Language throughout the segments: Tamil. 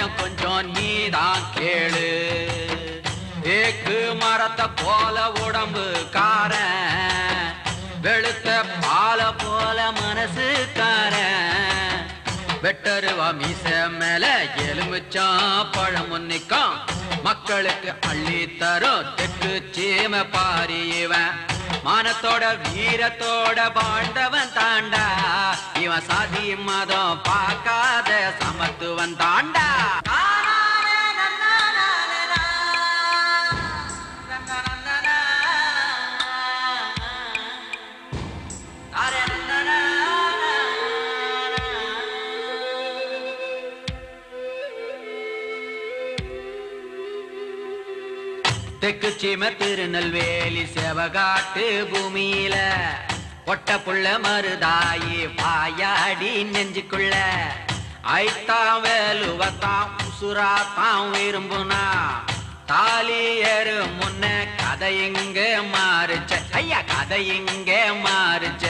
போறேன் கொஞ்சம் நீதான் கேளு தேக்கு மரத்தை போல உடம்பு காரன் வெளுத்த பால போல மனசு காரன் வெட்டருவா மீச மேல எலுமிச்சாம் பழம் நிக்கும் மக்களுக்கு அள்ளி தரும் தெற்கு சீம பாரி இவன் மானத்தோட வீரத்தோட பாண்டவன் தாண்டா இவன் சாதி மதம் பார்க்காத சமத்துவன் தாண்டா தெற்கு சீம திருநெல்வேலி செவகாட்டு பூமியில ஒட்ட புள்ள மருதாயி பாயாடி நெஞ்சுக்குள்ள ஐத்தாம் வேலுவத்தாம் உசுராத்தாம் விரும்புனா தாலி ஏறு முன்ன கதை இங்க மாறுச்ச ஐயா கதை இங்க மாறுச்ச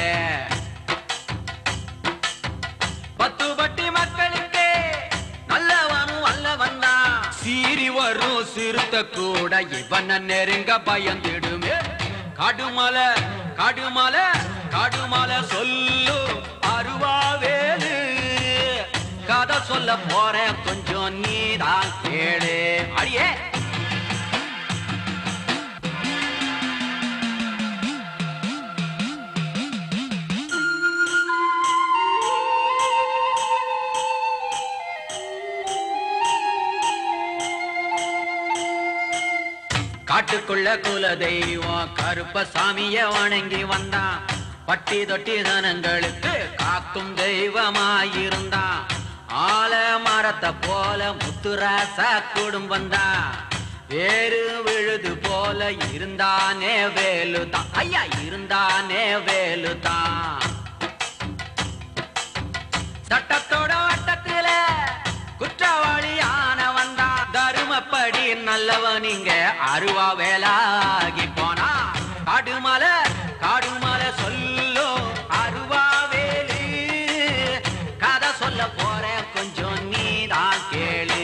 பத்து பட்டி மக்களுக்கு நல்லவனும் வல்லவன் தான் சீறி வரும் சிறுத்த கூட இவன நெருங்க பயந்திடுமே கடுமலை கடுமலை கடுமலை சொல்லு அருவாவேலு கதை சொல்ல போறேன் கொஞ்சம் நீதான் கேளு அடியே காட்டுக்குள்ள குல தெய்வம் கருப்ப சாமிய வணங்கி வந்தான் பட்டி தொட்டி தனங்களுக்கு காக்கும் தெய்வமாயிருந்தான் ஆல மரத்தை போல முத்துராசா குடும்பம் தான் வேறு விழுது போல இருந்தானே வேலுதான் ஐயா இருந்தானே வேலுதான் சட்டத்தோட வட்டத்தில குற்றவாளி ஆனவன் தான் தருமப்படி நல்லவன் இங்க அருவா வேலாகி போனா காடுமலை காடுமலை சொல்லோ அருவா வேலு கதை சொல்ல போறேன் கொஞ்சம் நீதான் கேளு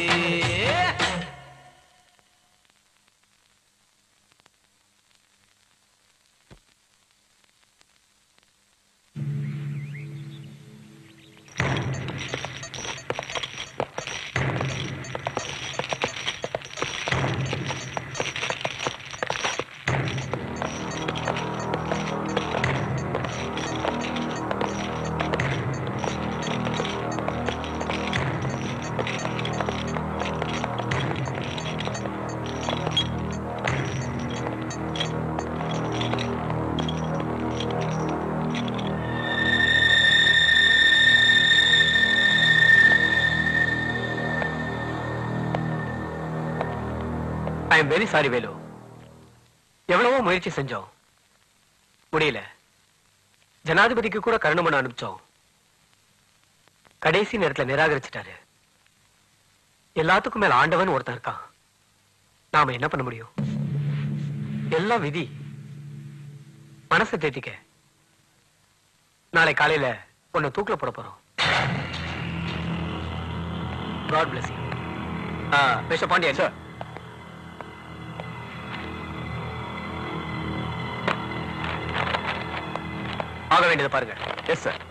I am very sorry Velu எவ்வளவோ முயற்சி செஞ்சோம் முடியல ஜனாதிபதிக்கு கூட கருணை மனு அனுப்பிச்சோம் கடைசி நேரத்துல நிராகரிச்சிட்டாரு எல்லாத்துக்கும் மேல ஆண்டவன் ஒருத்தன் இருக்கான் நாம என்ன பண்ண முடியும் எல்லாம் விதி மனசை தேத்திக்க நாளை காலையில உன்னை தூக்கில போட போறோம் God bless you Mister Pandian sir ஆக வேண்டியதை பாருங்க எஸ் சார்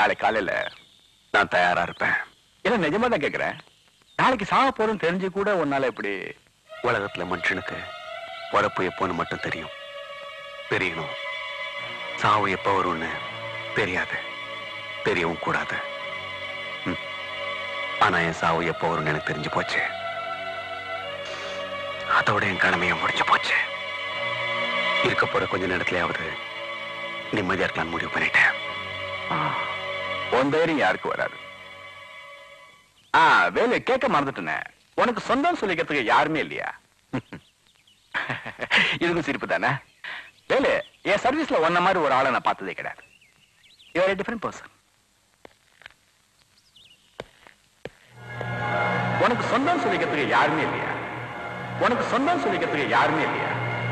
நாளை காலையில நான் தயாரா இருப்பேன் இல்ல நிஜமா தான் கேக்குறேன் நாளைக்கு சாக போறோம் தெரிஞ்சு கூட உன்னால எப்படி உலகத்துல மனுஷனுக்கு பிறப்பு எப்போன்னு மட்டும் தெரியும் தெரியணும் சாவு எப்போ வரும்னு தெரியாது தெரியவும் கூடாது ம். ஆனா என் சாவு எப்போ வரும்னு எனக்கு தெரிஞ்சு போச்சு அதோட என் கடமையும் முடிஞ்சு போச்சு இருக்க போற கொஞ்ச நேரத்திலேயாவது நிம்மதியா இருக்கலாம்னு முடிவு பண்ணிட்டேன் உன் தைரியம் யாருக்கு வராது ஆ வேலை கேட்க மறந்துட்டேனே உனக்கு சொந்தம் சொல்லிக்கிறதுக்கு யாருமே இல்லையா இதுக்கும் சிரிப்பு தானே வேலு என் சர்வீஸ்ல ஒன்ன மாதிரி ஒரு ஆளை நான் பார்த்ததே கிடையாது யூஆர் டிஃபரெண்ட் பர்சன் உனக்கு சொந்தம் சொல்லிக்கிறதுக்கு யாருமே இல்லையா உனக்கு சொந்தம் சொல்லிக்கிறதுக்கு யாருமே இல்லையா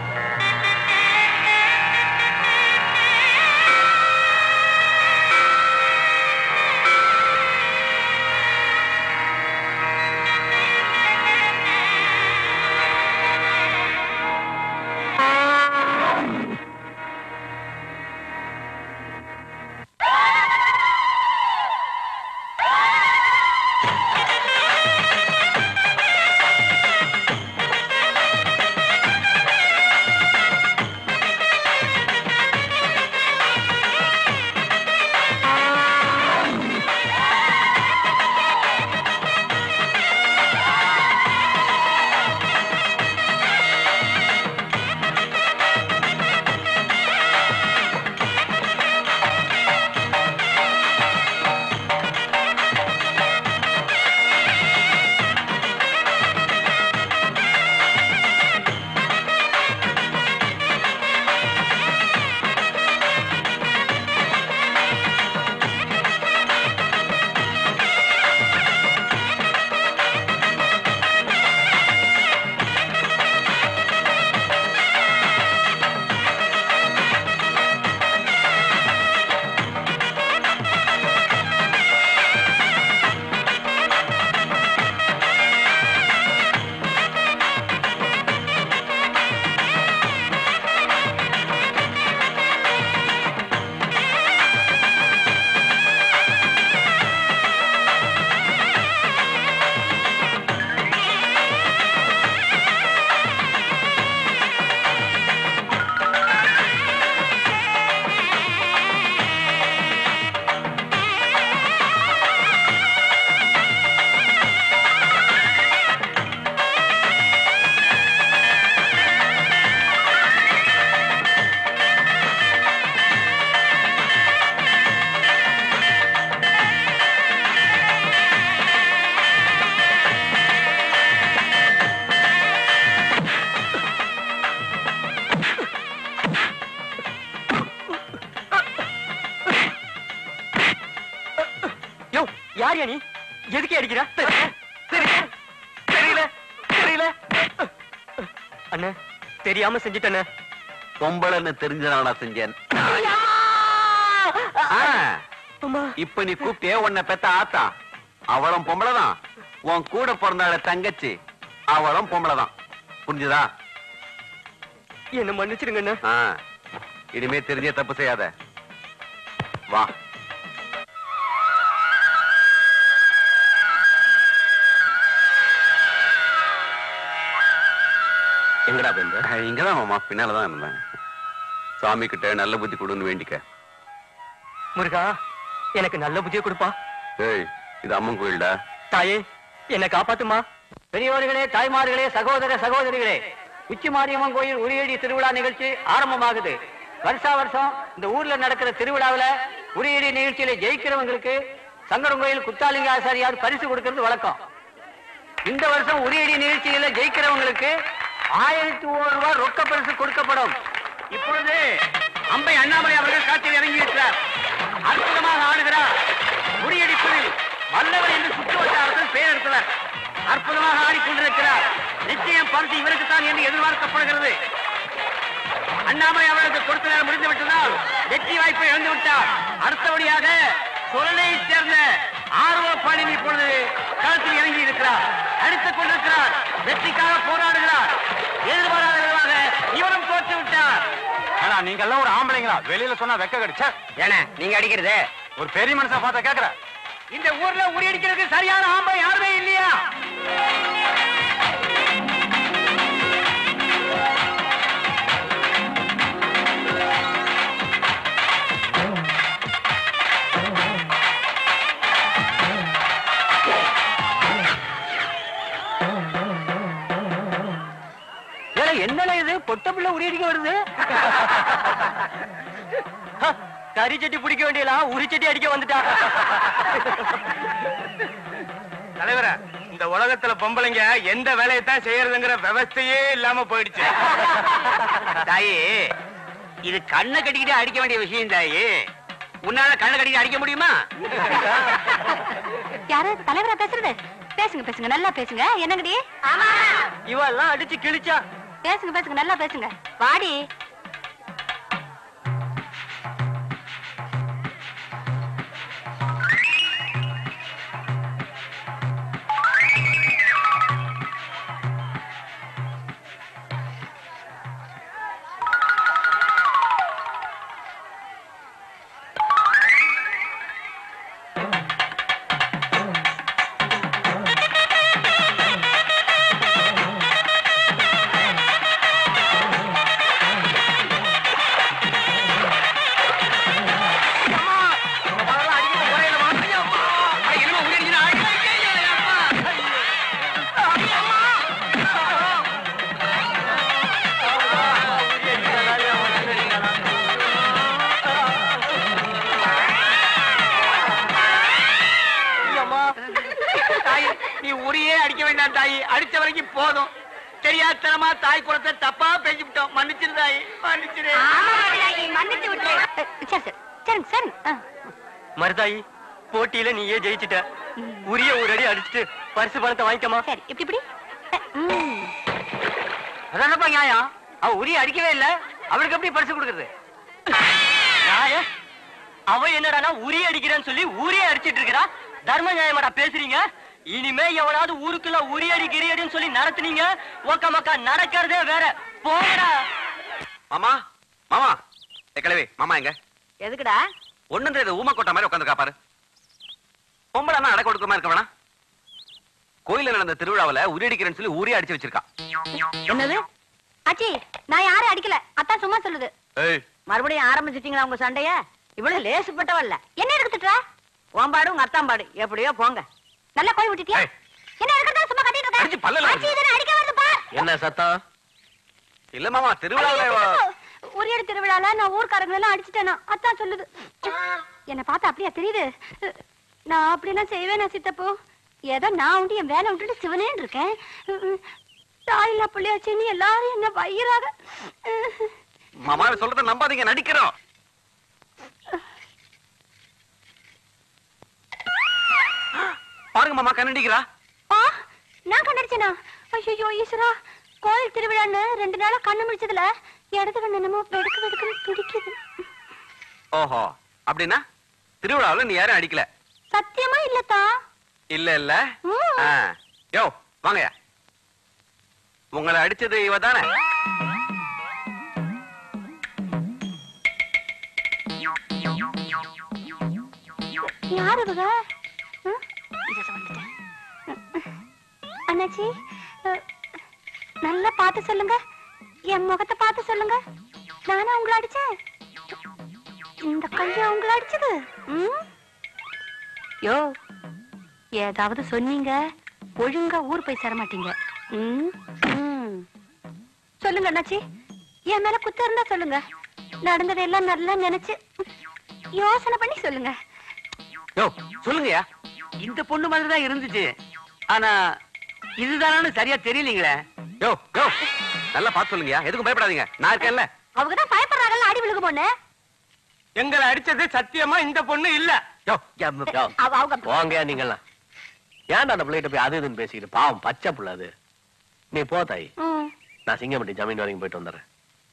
யோ யார் நீ எதுக்கு அடிக்கிற தெரியல தெரியல தெரியல அண்ணே தெரியாம செஞ்சுட்டேண்ணே பொம்பளைன்னு தெரிஞ்சதானடா செஞ்சேன் ஆ, அம்மா இப்ப நீ கூப்பிட்டே உன்னை பெத்த ஆத்தா அவளும் பொம்பளைதான் உன் கூட பிறந்தாள தங்கச்சி அவளும் பொம்பளைதான் புரிஞ்சுதா என்ன மன்னிச்சிருங்க அண்ணே ஆ, இனிமே தெரிஞ்சே தப்பு செய்யாத வா எங்கடா போயிருந்த அஹ், இங்கதான் மாமா பின்னாலதான் இருந்தேன் சாமி கிட்ட நல்ல புத்தி கொடுன்னு வேண்டிக்க முருகா எனக்கு நல்ல புத்திய கொடுப்பா ஏய் இது அம்மன் கோயில்டா தாயே என்ன காப்பாத்துமா பெரியோர்களே தாய்மார்களே சகோதர சகோதரிகளே உச்சி மாரியம்மன் கோயில் உரியடி திருவிழா நிகழ்ச்சி ஆரம்பமாகுது வருஷா வருஷம் இந்த ஊர்ல நடக்கிற திருவிழாவுல உரியடி நிகழ்ச்சியில ஜெயிக்கிறவங்களுக்கு சங்கரங்கோயில் குத்தாலிங்க ஆசாரியார் பரிசு கொடுக்கிறது வழக்கம் இந்த வருஷம் உரியடி நிகழ்ச்சியில ஜெயிக்கிறவங்களுக்கு ஆயிரத்தி ஒரு ரூபாய் ரொக்க பரிசு கொடுக்கப்படும் இப்பொழுது அம்பை அண்ணாமலை அவர்கள் காட்சியில் இறங்கி இருக்கிறார் அற்புதமாக ஆடுகிறார் முறியடிப்பதில் வல்லவர் என்று சுற்று வட்டாரத்தில் பெயர் எடுத்தவர் அற்புதமாக ஆடிக்கொண்டிருக்கிறார் நிச்சயம் பரிசு இவருக்கு தான் என்று எதிர்பார்க்கப்படுகிறது அண்ணாமலை அவர்களுக்கு கொடுத்த நேரம் முடிந்து விட்டதால் வெற்றி வாய்ப்பை இழந்து விட்டார் அடுத்தபடியாக சுரணையை சேர்ந்த ஆர்வ பாலினி இப்பொழுது களத்தில் இறங்கி இருக்கிறார் அடித்துக் கொண்டிருக்கிறார் வெற்றிக்காக போராடுகிறார் எதிர்பாராத விதமாக இவரும் தோற்று விட்டார் ஆனா நீங்க எல்லாம் ஒரு ஆம்பளைங்களா வெளியில சொன்னா வெக்க கடிச்சா ஏன நீங்க அடிக்கிறது ஒரு பெரிய மனுஷன் பார்த்தா கேக்குற இந்த ஊர்ல உரி அடிக்கிறதுக்கு சரியான ஆம்பளை யாருமே இல்லையா என்னடா இது பொட்ட பிள்ளை உரி அடிக்க வருது கறி சட்டி பிடிக்க வேண்டியலாம் உரி சட்டி அடிக்க வந்துட்டா தலைவர இந்த உலகத்துல பொம்பளைங்க எந்த வேலையைத்தான் செய்யறதுங்கிற விவஸ்தையே இல்லாம போயிடுச்சு தாயி இது கண்ணை கட்டிக்கிட்டு அடிக்க வேண்டிய விஷயம் தாயி உன்னால கண்ணை கட்டிக்கிட்டு அடிக்க முடியுமா யாரு தலைவரா பேசுறது பேசுங்க பேசுங்க நல்லா பேசுங்க என்னங்கடி இவெல்லாம் அடிச்சு கிழிச்சா பேசுங்க பேசுங்க நல்லா பேசுங்க வாடி தாய் நீ உரியே அடிக்க வேண்டாம் தாய் அடிச்ச வரைக்கும் போதும் தெரியாதனமா தாய் குளத்தை தப்பா பேசி விட்டோம் மன்னிச்சிரு தாய் மன்னிச்சிரு மன்னிச்சு விட்டு சரி சரி சரிங்க சரிங்க ஆ. மருதாயி போட்டியில நீயே ஜெயிச்சிட்ட உரிய ஒரு அடி அடிச்சுட்டு பரிசு பணத்தை வாங்கிக்கமா சரி இப்படி இப்படி ம். அதானப்பா நியாயம் அவ உரிய அடிக்கவே இல்ல அவளுக்கு எப்படி பரிசு கொடுக்கறது நியாய அவ என்னடானா உரி அடிக்கிறேன்னு சொல்லி ஊரே அடிச்சிட்டு இருக்கிறா தர்ம நியாயமாடா பேசுறீங்க இனிமே எவனாவது ஊருக்குள்ள உரி அடி கிரி அடின்னு சொல்லி நடத்துனீங்க ஒக்க மக்கா நடக்கிறதே வேற போங்கடா மாமா மாமா ஏ கிழவி மாமா எங்க எதுக்குடா ஒண்ணுன்ற இது ஊமை கொட்ட மாதிரி உட்காந்துருக்கா பாரு பொம்பளை அடக்க ஒடுக்கமா இருக்க வேணா கோயில்ல நடந்த திருவிழாவுல உரி அடிக்கிறேன்னு சொல்லி ஊரே அடிச்சு வச்சிருக்கா என்னது ஆச்சி நான் யாரும் அடிக்கல அத்தான் சும்மா சொல்லுது ஏய் மறுபடியும் ஆரம்பிச்சிட்டீங்களா உங்க சண்டைய இவ்வளவு லேசுப்பட்டவல்ல என்ன எடுத்து திட்டுற ஓம்பாடு உங்க அத்தாம்பாடு எப்படியோ போங்க நல்லா கோய் விட்டுட்டியா ஏய். என்ன இருக்கிறதா சும்மா கட்டிட்டு அடிச்சு இருக்க பல்லுல ஆச்சி இதனை அடிக்க வருது பார் என்ன சத்தம் இல்ல மாமா திருவிழாவுல உரியடி திருவிழால நான் ஊர்க்காரங்க எல்லாம் அடிச்சிட்டேனா அத்தான் சொல்லுது என்ன பார்த்தா அப்படியா தெரியுது நான் அப்படியெல்லாம் செய்வேனா சித்தப்போ ஏதோ நான் உண்டு என் வேலை விட்டுட்டு சிவனேன்னு இருக்கேன் தாயில்லா பிள்ளையாச்சின்னு எல்லாரும் என்ன வயிறாக மாமா சொல்றத நம்பாதீங்க நடிக்கிறோம் பாருங்க மாமா கண்ணடிக்கிறா ஆ நான் கண்டடிச்சேனா ஐயோ ஈஸ்வரா கோயில் திருவிழான்னு ரெண்டு நாளா கண்ணு முடிச்சதுல இடது கண்ணு என்னமோ வெடுக்கு வெடுக்குன்னு துடிக்குது ஓஹோ அப்படின்னா திருவிழாவுல நீ யாரும் அடிக்கல சத்தியமா இல்லத்தா இல்ல இல்ல ம். ஆ. யோ வாங்கயா உங்களை அடிச்சது இவ தானே யார் இவங்க ம்? அண்ணாச்சி அ, நல்லா பார்த்து சொல்லுங்க என் முகத்தை பார்த்து சொல்லுங்க நானா உங்களை அடிச்சேன் இந்த கையா உங்களை அடிச்சது ம்? யோ ஏதாவது சொன்னீங்க ஒழுங்கா ஊர் போய் சேர மாட்டீங்க ம்? ம். சொல்லுங்க அண்ணாச்சி என் மேல குத்த இருந்தா சொல்லுங்க நடந்ததெல்லாம் நல்லா நினைச்சு யோசனை பண்ணி சொல்லுங்க யோ சொல்லுங்கயா இந்த பொண்ணு மாதிரி தான் இருந்துச்சு ஆனா இதுதானு சரியா தெரியலீங்களே யோ யோ நல்லா பார்த்து சொல்லுங்கயா எதுக்கும் பயப்படாதீங்க நான் இருக்கேன்ல அவங்க தான் பயப்படுறாங்கல்ல அடி விழுகு பொண்ணு எங்களை அடிச்சது சத்தியமா இந்த பொண்ணு இல்ல யோ அவ- அவங்க வாங்க நீங்கெல்லாம் ஏன்டா அந்த பிள்ளைகிட்ட போய் அது இதுன்னு பேசிக்கிட்டு பாவம் பச்சை புள்ள அது நீ போ தாய் ம். நான் சிங்கம்பட்டி ஜமீன் வரைக்கும் போயிட்டு வந்துடுறேன்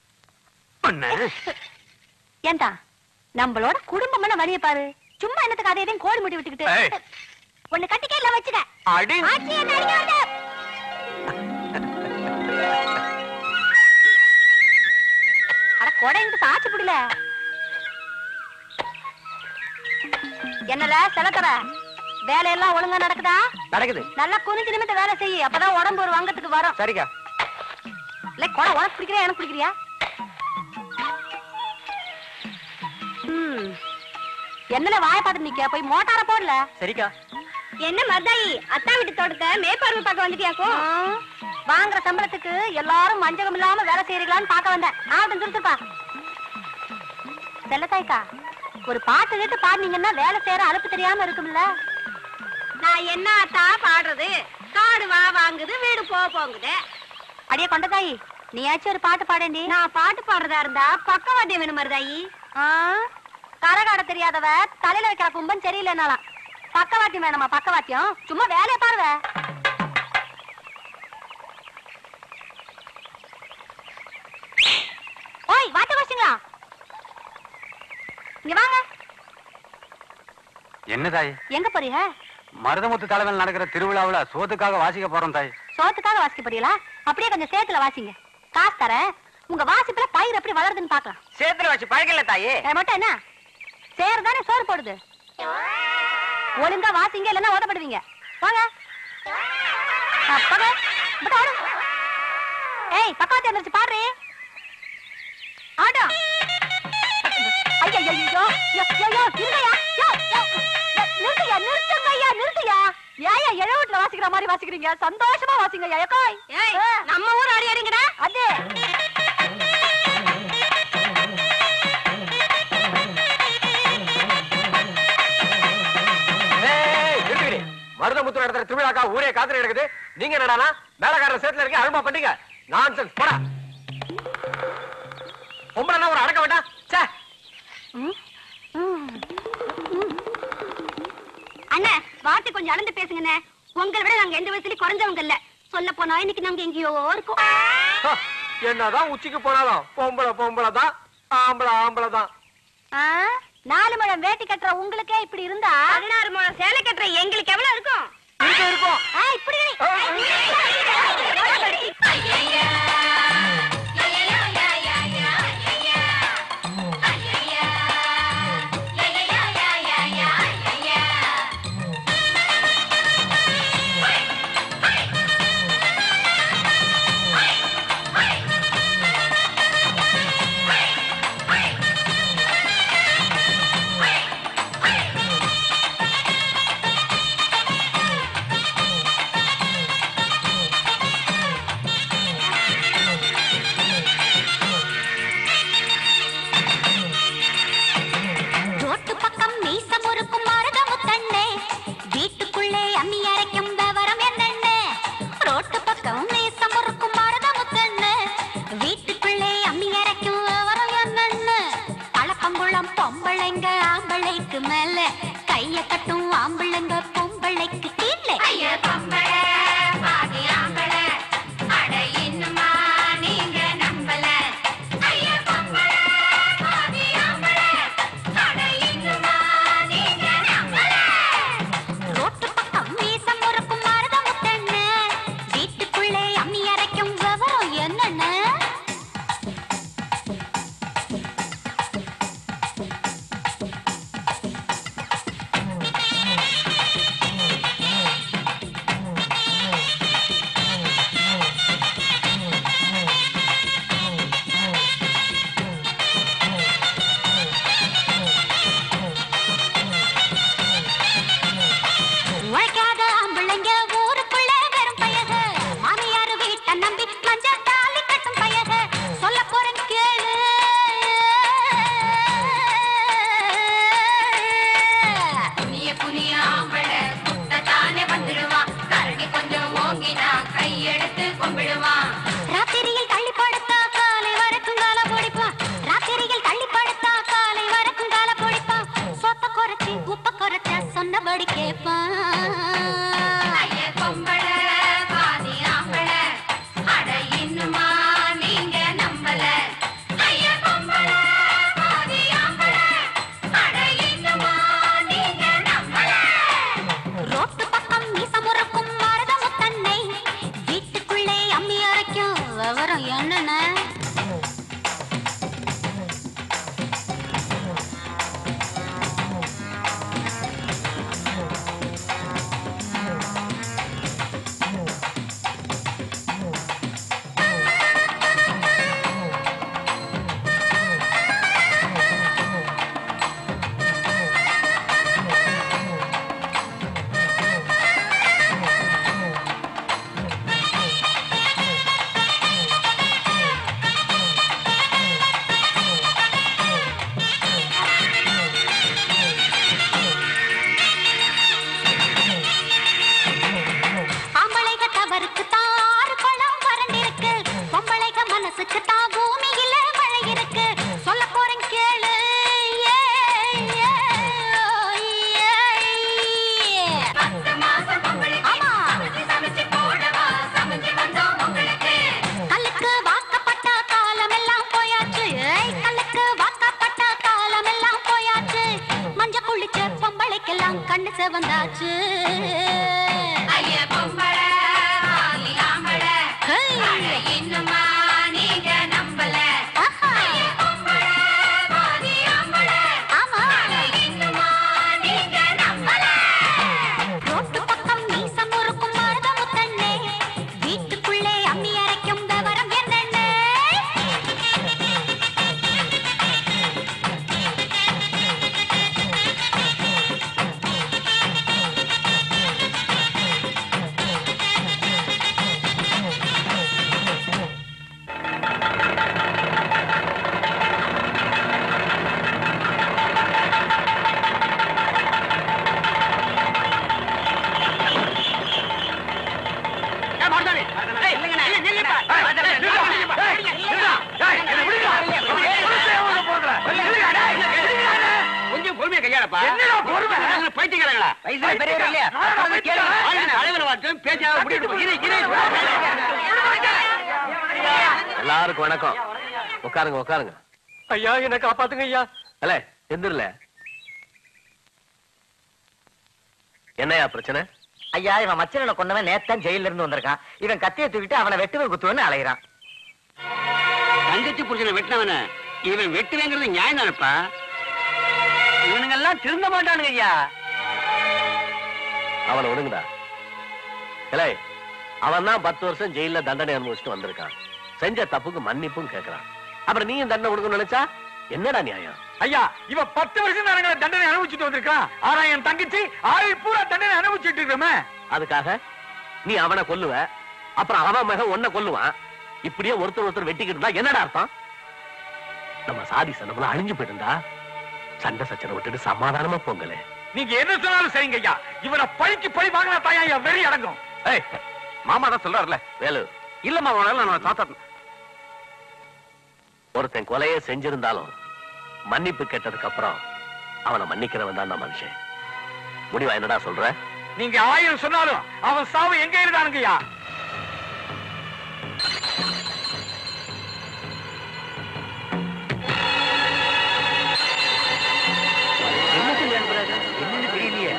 ஏன்டா நம்மளோட குடும்பம் வழிய பாரு சும்மா என்னத்துக்கு அதை எதையும் கோடி முட்டி ஏய். விட்டுக்கிட்டு ஒண்ணு கட்டிக்கே இல்ல வச்சுக்க அடி ஆச்சி என்ன அடிக்காத அட கொடை இந்த சாச்சு புடில என்னல செலத்தர வேலையெல்லாம் ஒழுங்கா நடக்குதா நடக்குது நல்லா குனிஞ்சு நிமித்த வேலை செய்ய அப்பதான் உடம்பு ஒரு வங்கத்துக்கு வரும் சரிக்கா இல்ல கொடை உனக்கு பிடிக்கிறியா எனக்கு பிடிக்கிறியா ம். என்னல வாய பார்த்து நிக்க போய் மோட்டார போடல சரிக்கா என்ன மர்தாயி அத்தா வீட்டு தோட்டத்தை மேற்பார்வை பார்க்க வந்துட்டியாக்கும் வாங்குற சம்பளத்துக்கு எல்லாரும் மஞ்சகம் இல்லாம வேலை செய்யறீங்களான்னு பார்க்க வந்தேன் ஆகட்டும் திருத்துப்பா செல்லத்தாய்க்கா ஒரு பாட்டு கேட்டு பாடுனீங்கன்னா வேலை செய்யற அலுப்பு தெரியாம இருக்கும்ல நான் என்ன அத்தா பாடுறது காடு வா வாங்குது வீடு போ போங்குது அடியே கொண்டதாயி நீயாச்சும் ஒரு பாட்டு பாடேண்டி நான் பாட்டு பாடுறதா இருந்தா பக்கவாத்தியம் வேணும் மருதாயி கரகாட தெரியாதவ தலையில வைக்கிற கும்பம் சரியில்லைனாலாம் பக்கவாத்தியம் வேணுமா பக்கவாத்தியம் சும்மா வேலையை பாருவ ஓய் வாட்ட வச்சுங்களா இங்க வாங்க என்ன தாய் எங்க போறீங்க மருதமுத்து தலைமையில் நடக்கிற திருவிழாவுல சோத்துக்காக வாசிக்க போறோம் தாய் சோத்துக்காக வாசிக்க போறீங்களா அப்படியே கொஞ்சம் சேத்துல வாசிங்க காசு தரேன் உங்க வாசிப்புல பயிர் எப்படி வளருதுன்னு பாக்கலாம் சேத்துல வச்சு பழகல தாயே மட்டும் என்ன சேர் தானே சோறு போடுது ஒழுங்கா வாசிங்க இல்லைன்னா ஓதப்படுவீங்க வாங்க அப்பாங்க இப்படி ஆடு. ஏய் பக்கவாத்தி வந்துருச்சு பாடுறி ஆடா ஐயோ ஐயோ ஐயோ ஐயோ இருங்கய்யா யோ, யோ, நிறுத்துயா நிறுத்துங்கய்யா நிறுத்துயா ஏயா எழுவட்டுல வாசிக்கிற மாதிரி வாசிக்கிறீங்க சந்தோஷமா வாசிங்க ஏக்காய் நம்ம ஊர் ஆடி ஆடிங்கடா அது மருதமுத்து நடத்துற திருவிழாக்கா ஊரே காத்துட்டு இருக்குது நீங்க என்னடானா மேலக்காரர் சேத்துல இருக்க அருமா பண்ணீங்க நான்சென்ஸ் போடா பொம்பளைனா ஒரு அடக்க வேண்டாம் சே அண்ணா வார்த்தை கொஞ்சம் அளந்து பேசுங்கண்ணே உங்களை விட நாங்க எந்த விதத்துலயும் குறைஞ்சவங்க இல்ல சொல்ல போனா இன்னைக்கு நாங்க எங்கேயோ இருக்கோம் ஹ, என்னதான் உச்சிக்கு போனாலும் பொம்பளை பொம்பளை தான் ஆம்பளை ஆம்பளை தான் ஆ, நாலு முழம் வேட்டி கட்டுற உங்களுக்கே இப்படி இருந்தா பதினாறு முழம் சேலை கட்டுற எங்களுக்கு எவ்வளவு இருக்கும் இங்க இருக்கும் ஆ, இப்படி ரோட்டு பக்கம் மீச முறுக்கும் மருதமுத்தண்ணே வீட்டுக்குள்ளே அம்மி அரைக்கும் விவரம் என்னண்ணே ரோட்டு பக்கம் மீச முறுக்கும் மருதமுத்தண்ணே வீட்டுக்குள்ளே அம்மி அரைக்கும் விவரம் என்னண்ணே பழப்பங்குளம் பொம்பளைங்க ஆம்பளைக்கு மேல கைய கட்டும் ஆம்பளைங்க பொம்பளைக்கு கீழே ரோட்டு பக்கம் மீசம் முறுக்கும் மருதமுத்தண்ணே வீட்டுக்குள்ளே அம்மி அரைக்கும் விவரம் என்னண்ணே உழைக்காத ஆம்பளைங்க ஊருக்குள்ள வெறும் பயக மாமியார் வீட்டை நம்பி மஞ்சள் தாலி கட்டும் பயக சொல்ல போறேன் கேளு புனிய புனிய ஆம்பள குட்டத்தானே வந்துடுவான் கரடி கொஞ்சம் ஓங்கினா கையெடுத்து கும்பிடுவான் ராத்திரியில் தள்ளி படுத்தா காலை வரைக்கும் கால பிடிப்பான் ராத்திரியில் தள்ளி படுத்தா காலை வரைக்கும் கால பிடிப்பான் சொத்த குறைச்சி உப்ப குறைச்ச சொன்னபடி கேட்பான் ஐய பொம்பள பாதி ஆம்பள அட இன்னுமா நீங்க நம்பல ஐய பொம்பள பாதி ஆம்பள அட இன்னுமா நீங்க நம்பல ரோட்டு பக்கம் மீசமுறுக்கும் மருதமுத்தன்னை வீட்டுக்குள்ளே அம்மி அரைக்கும் விவரம் என்னென்ன வந்தாச்சு ஐய பொம்பளை பாதி ஆம்பளை அட இன்னுமா நீங்க நம்பல ஐய பொம்பளை பாதி ஆம்பளை அட இன்னுமா நீங்க நம்பல ரோட்டு பக்கம் மீசம் முறுக்கும் மருதமு தண்ணே வீட்டுக்குள்ளே அம்மி அரைக்கும் விவரம் என்னென்ன கொஞ்சம் பொறுமையா கையாளப்பா என்னடா பொறுமை? பைத்தியக்காரங்களா வயசுல பெரியவர் இல்லையா அளவில் வாட்டும் பேச்சாக முடியும் இரு இரு எல்லாருக்கும் வணக்கம் உட்காருங்க உட்காருங்க ஐயா என்ன காப்பாத்துங்க ஐயா அல்ல எந்திரல என்னையா பிரச்சனை ஐயா இவன் மச்சனை கொண்டவன் நேத்தான் ஜெயில இருந்து வந்திருக்கான் இவன் கத்தியை தூக்கிட்டு அவனை வெட்டுவன் குத்துவன்னு அலைகிறான் தங்கச்சி புருஷனை வெட்டினவன இவன் வெட்டுவேங்கிறது நியாயம் தானப்பா இவனுங்க எல்லாம் திருந்த மாட்டானுங்க ஐயா அவனை ஒடுங்குடா இல்லை அவன் தான் பத்து வருஷம் ஜெயில தண்டனை அனுபவிச்சுட்டு வந்திருக்கான் செஞ்ச தப்புக்கு மன்னிப்பும் கேட்கறான் அப்புறம் நீயும் தண்டனை கொடுக்கணும்னு நினைச்சா என்னடா நியாயம் ஐயா இவ பத்து வருஷம் நாங்க தண்டனை அனுபவிச்சுட்டு வந்திருக்கான் ஆனா என் தங்கச்சி ஆயுள் பூரா தண்டனை அனுபவிச்சுட்டு இருக்கோமே அதுக்காக நீ அவனை கொல்லுவ அப்புறம் அவன் மகன் உன்னை கொல்லுவான் இப்படியே ஒருத்தர் ஒருத்தர் வெட்டிக்கிட்டு இருந்தா என்னடா அர்த்தம் நம்ம சாதி சனமெல்லாம் அழிஞ்சு போயிருந்தா சண்டை சச்சனை விட்டுட்டு சமாதானமா போங்களே நீங்க என்ன சொன்னாலும் சரிங்க ஐயா இவனை பழிக்கு பழி வாங்கினா தாயா ஐயா வெறி அடங்கும் ஏய் மாமா தான் சொல்றாருல வேலு இல்லம்மா உனால நான் சாத்தா ஒருத்தன் கொலையை செஞ்சிருந்தாலும் மன்னிப்பு கேட்டதுக்கு அப்புறம் அவனை மன்னிக்கிறவன் தான் நான் மனுஷன் முடிவா என்னடா சொல்ற நீங்க ஆயிரம் சொன்னாலும் அவன் சாவு எங்க இருந்தானுங்க ஐயா என்ன சொல்லி அனுப்புறாரு என்னன்னு தெரியலையே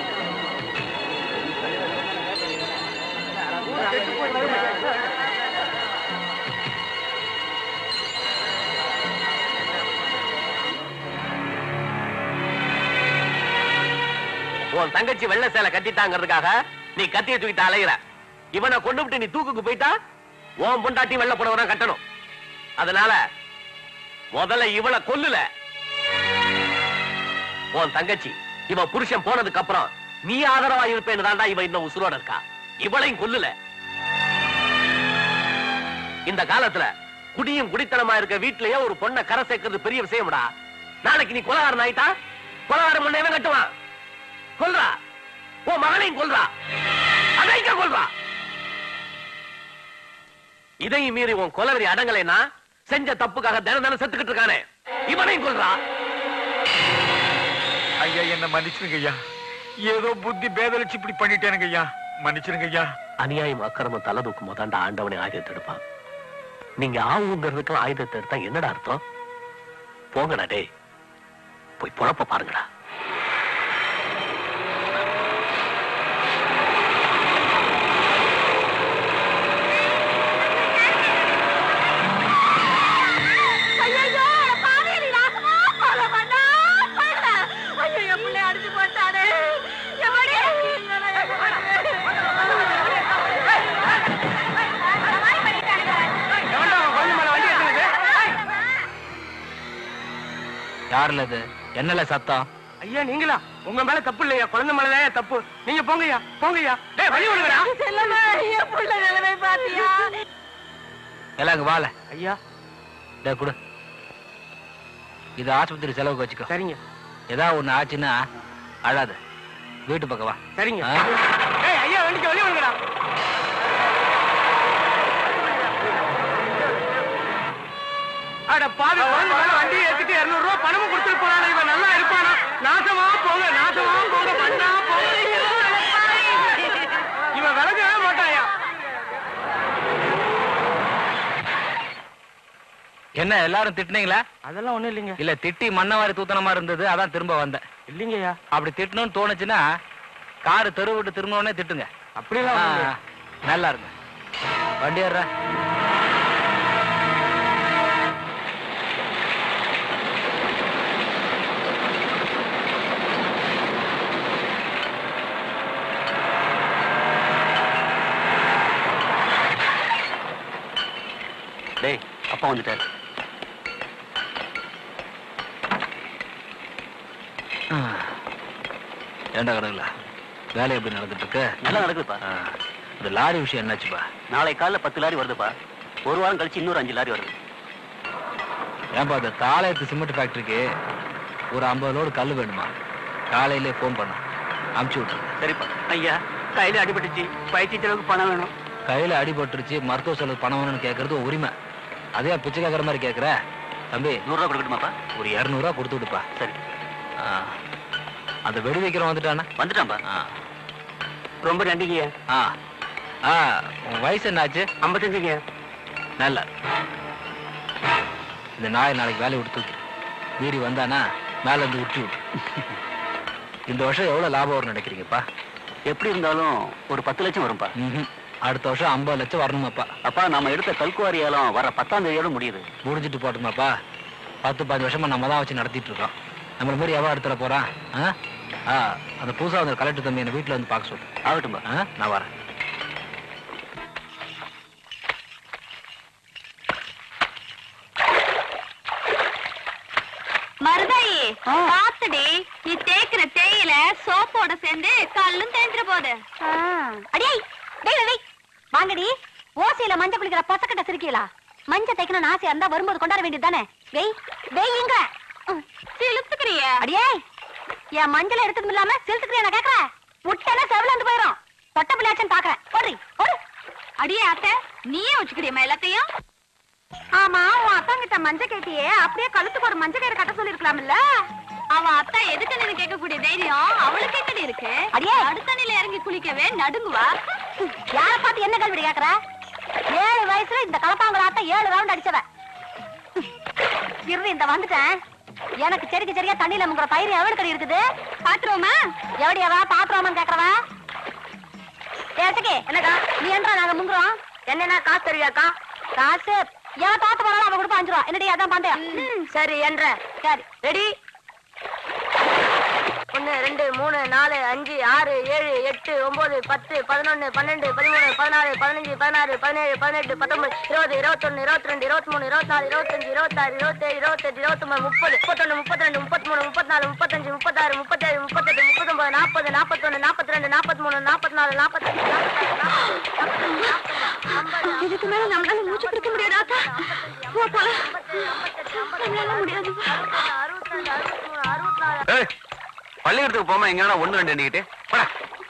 உன் தங்கச்சி வெள்ளை சேலை கட்டிட்டாங்கிறதுக்காக நீ கத்தியை தூக்கிட்டு அலையிற இவனை கொண்டு விட்டு நீ தூக்குக்கு போயிட்டா உன் பொண்டாட்டி வெள்ளை புடவை கட்டணும் அதனால முதல்ல இவளை கொல்லுல உன் தங்கச்சி இவ புருஷன் போனதுக்கு அப்புறம் நீ ஆதரவா இருப்பேன்னு தான்டா இவ இன்னும் உசுரோட இருக்கா இவளையும் கொல்லுல இந்த காலத்துல குடியும் குடித்தனமா இருக்க வீட்லயே ஒரு பொண்ணை கரை சேர்க்கிறது பெரிய விஷயம்டா நாளைக்கு நீ கொலகாரன் ஆயிட்டா கொலகாரன் முன்னே கட்டுவான் கொல்றா உன் மகளையும் கொல்றா அதைக்க கொல்றா இதையும் மீறி உன் கொலவெறி அடங்கலைன்னா செஞ்ச தப்புக்காக தினம் தினம் செத்துக்கிட்டு இருக்கானே இவனையும் கொல்றா ஐயா என்ன மன்னிச்சிருங்க ஐயா ஏதோ புத்தி பேதலிச்சு இப்படி பண்ணிட்டேனுங்க ஐயா மன்னிச்சிருங்க ஐயா அநியாயம் அக்கிரமம் தலை தூக்கும் போதாண்டா ஆண்டவனை ஆயுதத்தை எடுப்பான் நீங்க ஆவுங்கிறதுக்கெல்லாம் ஆயுதத்தை எடுத்தா என்னடா அர்த்தம் போங்கடா டேய் போய் பொழப்ப பாருங்கடா ஐயோ பாவேலி ராகமா கொலை பண்ணா கொலை. ஐயோ என் பிள்ளை அடிச்சு போட்டானே எவடி யாருல இது என்னல சத்தம் ஐயா நீங்களா உங்க மேல தப்பு இல்லையா குழந்தை மேலதான் தப்பு நீங்க போங்கய்யா போங்கய்யா டேய் வழி விடுங்கடா செல்லமே என் பிள்ளை நிலைமை பாத்தியா எல்லாம் இங்க வாழ ஐயா டே குடு இது ஆஸ்பத்திரி செலவுக்கு வச்சுக்கோ சரிங்க ஏதாவது ஒண்ணு ஆச்சுன்னா அழாத வீட்டு பக்கம் வா சரிங்க ஆ? ஏய் ஐயா வண்டிக்கு வழி விடுங்கடா அட பாவி குழந்தை மேல வண்டியை ஏத்திட்டு இருநூறு ரூபாய் பணமும் கொடுத்துட்டு போறானே இவன் நல்லா இருப்பானா நாசமா போங்க நாசமா போங்க பண்ணா போங்க இவன் விலகவே மாட்டாயா என்ன எல்லாரும் திட்டுனீங்களா அதெல்லாம் ஒண்ணும் இல்லைங்க இல்ல திட்டி மண்ண வாரி தூத்தனமா இருந்தது அதான் திரும்ப வந்தேன் இல்லைங்கய்யா அப்படி திட்டணும்னு தோணுச்சுன்னா காரு தெரு விட்டு திரும்பினோடனே திட்டுங்க அப்படிலாம் ஆ, ஒண்ணும் இல்லையே. நல்லா இருங்க வண்டி ஏறுறா டேய் அப்பா வந்துட்டாரு ஏண்டா கடவுளா வேலை எப்படி நடந்துட்டு இருக்கு நல்லா நடக்குதுப்பா ஆ, இந்த லாரி விஷயம் என்னாச்சுப்பா நாளை காலைல பத்து லாரி வருதுப்பா ஒரு வாரம் கழிச்சு இன்னொரு அஞ்சு லாரி வருது ஏன்பா இந்த தாளையத்து சிமெண்ட் ஃபேக்டரிக்கு ஒரு ஐம்பது லோடு கல் வேணுமா காலையிலே ஃபோன் பண்ண அமுச்சு விட்டுரு சரிப்பா ஐயா கையில அடிபட்டுச்சு பயிற்சி செலவுக்கு பணம் வேணும் கையில அடிபட்டுருச்சு மருத்துவ செலவு பணம் வேணும்னு கேட்கறது உன் உரிமை அதே பிச்சை கேட்கற மாதிரி கேட்குற தம்பி நூறுரூவா கொடுக்கட்டுமாப்பா ஒரு இரநூறுவா கொடுத்து விடுப்பா சரி ஆ, அந்த வெடி வைக்கிறவன் வந்துட்டானா வந்துட்டான்ப்பா ஆ ரொம்ப நன்றிங்க ஆ ஆ உன் வயசு என்னாச்சு ஐம்பத்தஞ்சுங்க நல்லா இந்த நாயை நாளைக்கு வேலையை விட்டு தூக்கி மீறி வந்தானா மேல இருந்து விட்டு விட்டு இந்த வருஷம் எவ்வளவு லாபம் வரும்னு நினைக்கிறீங்கப்பா எப்படி இருந்தாலும் ஒரு பத்து லட்சம் வரும்பா ம்ஹும். அடுத்த வருஷம் ஐம்பது லட்சம் வரணுமாப்பா அப்பா நாம எடுத்த கல்குவாரி ஏலம் வர பத்தாம் தேதியோட முடியுது முடிஞ்சிட்டு போட்டுமாப்பா பத்து பதினஞ்சு வருஷமா நம்ம தான் வச்சு நடத்திட்டு இருக்கோம் நம்மள மாதிரி எவன் இடத்துல போறான் ஆ? ஆ அந்த புதுசா வந்து கலெக்டர் தம்பி என்ன வீட்டுல வந்து பார்க்க சொல்லு ஆகட்டும்பா ஆ நான் வரேன் மருதாயி பாத்துடி நீ தேய்க்கிற தேயில சோப்போட சேர்ந்து கல்லும் தேய்ந்துற போகுது அடியே டேய் டேய் வாங்கடி ஓசையில மஞ்சள் குளிக்கிற பசக்கிட்ட சிரிக்கீங்களா மஞ்சள் தைக்கணும் ஆசையா இருந்தா வரும்போது கொண்டாட வேண்டியது தானே வெய் வெய்யுங்க சிலுத்துக்கிறிய அடியே என் மஞ்சள் எடுத்ததும் இல்லாம சிலுத்துக்கிறிய நான் கேக்குறேன் முட்டன செவல வந்து போயிரும் பொட்ட பிள்ளையாச்சுன்னு பாக்குறேன் போடுறி போடு அடியே அத்தை நீயே வச்சுக்கிறியம்மா எல்லாத்தையும் ஆமா உன் அத்தா கிட்ட மஞ்ச கேட்டியே அப்படியே கழுத்துக்கு ஒரு மஞ்ச கயிறு கட்ட சொல்லிருக்கலாம்ல அவ அத்தா எதுக்கு நீ கேட்கக்கூடிய தைரியம் அவளுக்கு எங்கடி இருக்கு அடியே அடுத்தண்ணில இறங்கி குளிக்கவே நடுங்குவா யார பார்த்து என்ன கேள்வி கேக்குற ஏழு வயசுல இந்த கலப்பாங்கல ஆத்தா ஏழு ரவுண்ட் அடிச்சவ இரு இந்த வந்துட்டேன் எனக்கு செடிக்கு சரியா தண்ணியில முங்குற பயிர் எவ்வளவு கடி இருக்குது பாத்துருவோமா எவடியாவா பாத்துருவோமான்னு கேக்குறவா ஏத்துக்கு என்னக்கா நீ என்றா நாங்க முங்குறோம் என்னன்னா காசு தெரியாக்கா காசு ஏன் பாத்து போறாலும் அவ கொடுப்பா அஞ்சு ரூபா என்னடி அதான் பந்தயம் சரி என்ற சரி ரெடி ஒன்னு ரெண்டு மூணு நாலு அஞ்சு ஆறு ஏழு எட்டு ஒன்பது பத்து பதினொன்னு பன்னெண்டு பதிமூணு பதினாலு பதினஞ்சு பதினாறு பதினேழு பதினெட்டு பத்தொன்பது இருபது இருபத்தொன்னு இருபத்தி ரெண்டு இருபத்தி மூணு இருபத்தி நாலு இருபத்தஞ்சு இருபத்தாறு இருபத்தேழு இருபத்தெட்டு இருபத்தொன்பது முப்பது முப்பத்தொன்னு முப்பத்தி ரெண்டு முப்பத்தி மூணு முப்பத்தி முப்பத்தஞ்சு முப்பத்தாறு முப்பத்தேழு முப்பத்தெட்டு முப்பத்தொன்பது நாற்பது நாற்பத்தொன்னு நாற்பத்தி ரெண்டு நாற்பத்தி மூணு நாற்பத்தி நாலு நாற்பத்தஞ்சு இதுக்கு மேல நம்மளால மூச்சு பிடிக்க முடியாதா போ போலாம் நம்மளால முடியாது ஏய், பள்ளிக்கூடத்துக்கு போமா எங்கன்னா ஒண்ணு ரெண்டு எண்ணிக்கிட்டு போடா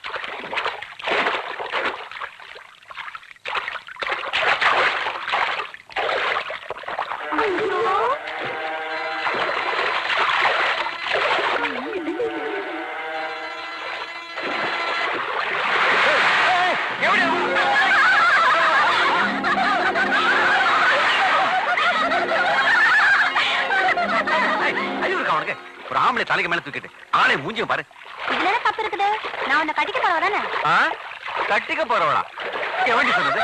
ஏய், ஐயோ இருக்கா உனக்கு ஒரு ஆம்பளை தலைக்கு மேல தூக்கிட்டு ஆளை மூஞ்சிய பாரு இதுல என்ன தப்பு இருக்குது நான் உன்னை கட்டிக்க போறவ தானே ஆ? கட்டிக்க போறவளா எவண்டி சொன்னது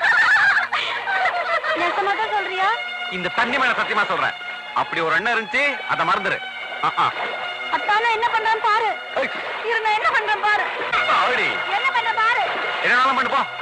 நெசமாதான் சொல்றியா இந்த தண்ணி மேல சத்தியமா சொல்றேன் அப்படி ஒரு எண்ணம் இருந்துச்சு அதை மறந்துரு ஆ, ஆ. அத்தான என்ன பண்றான்னு பாரு ஏய், இருந்த என்ன பண்றேன் பாரு ஆடி. என்ன பண்ற பாரு என்னனாலும் பண்ணு போ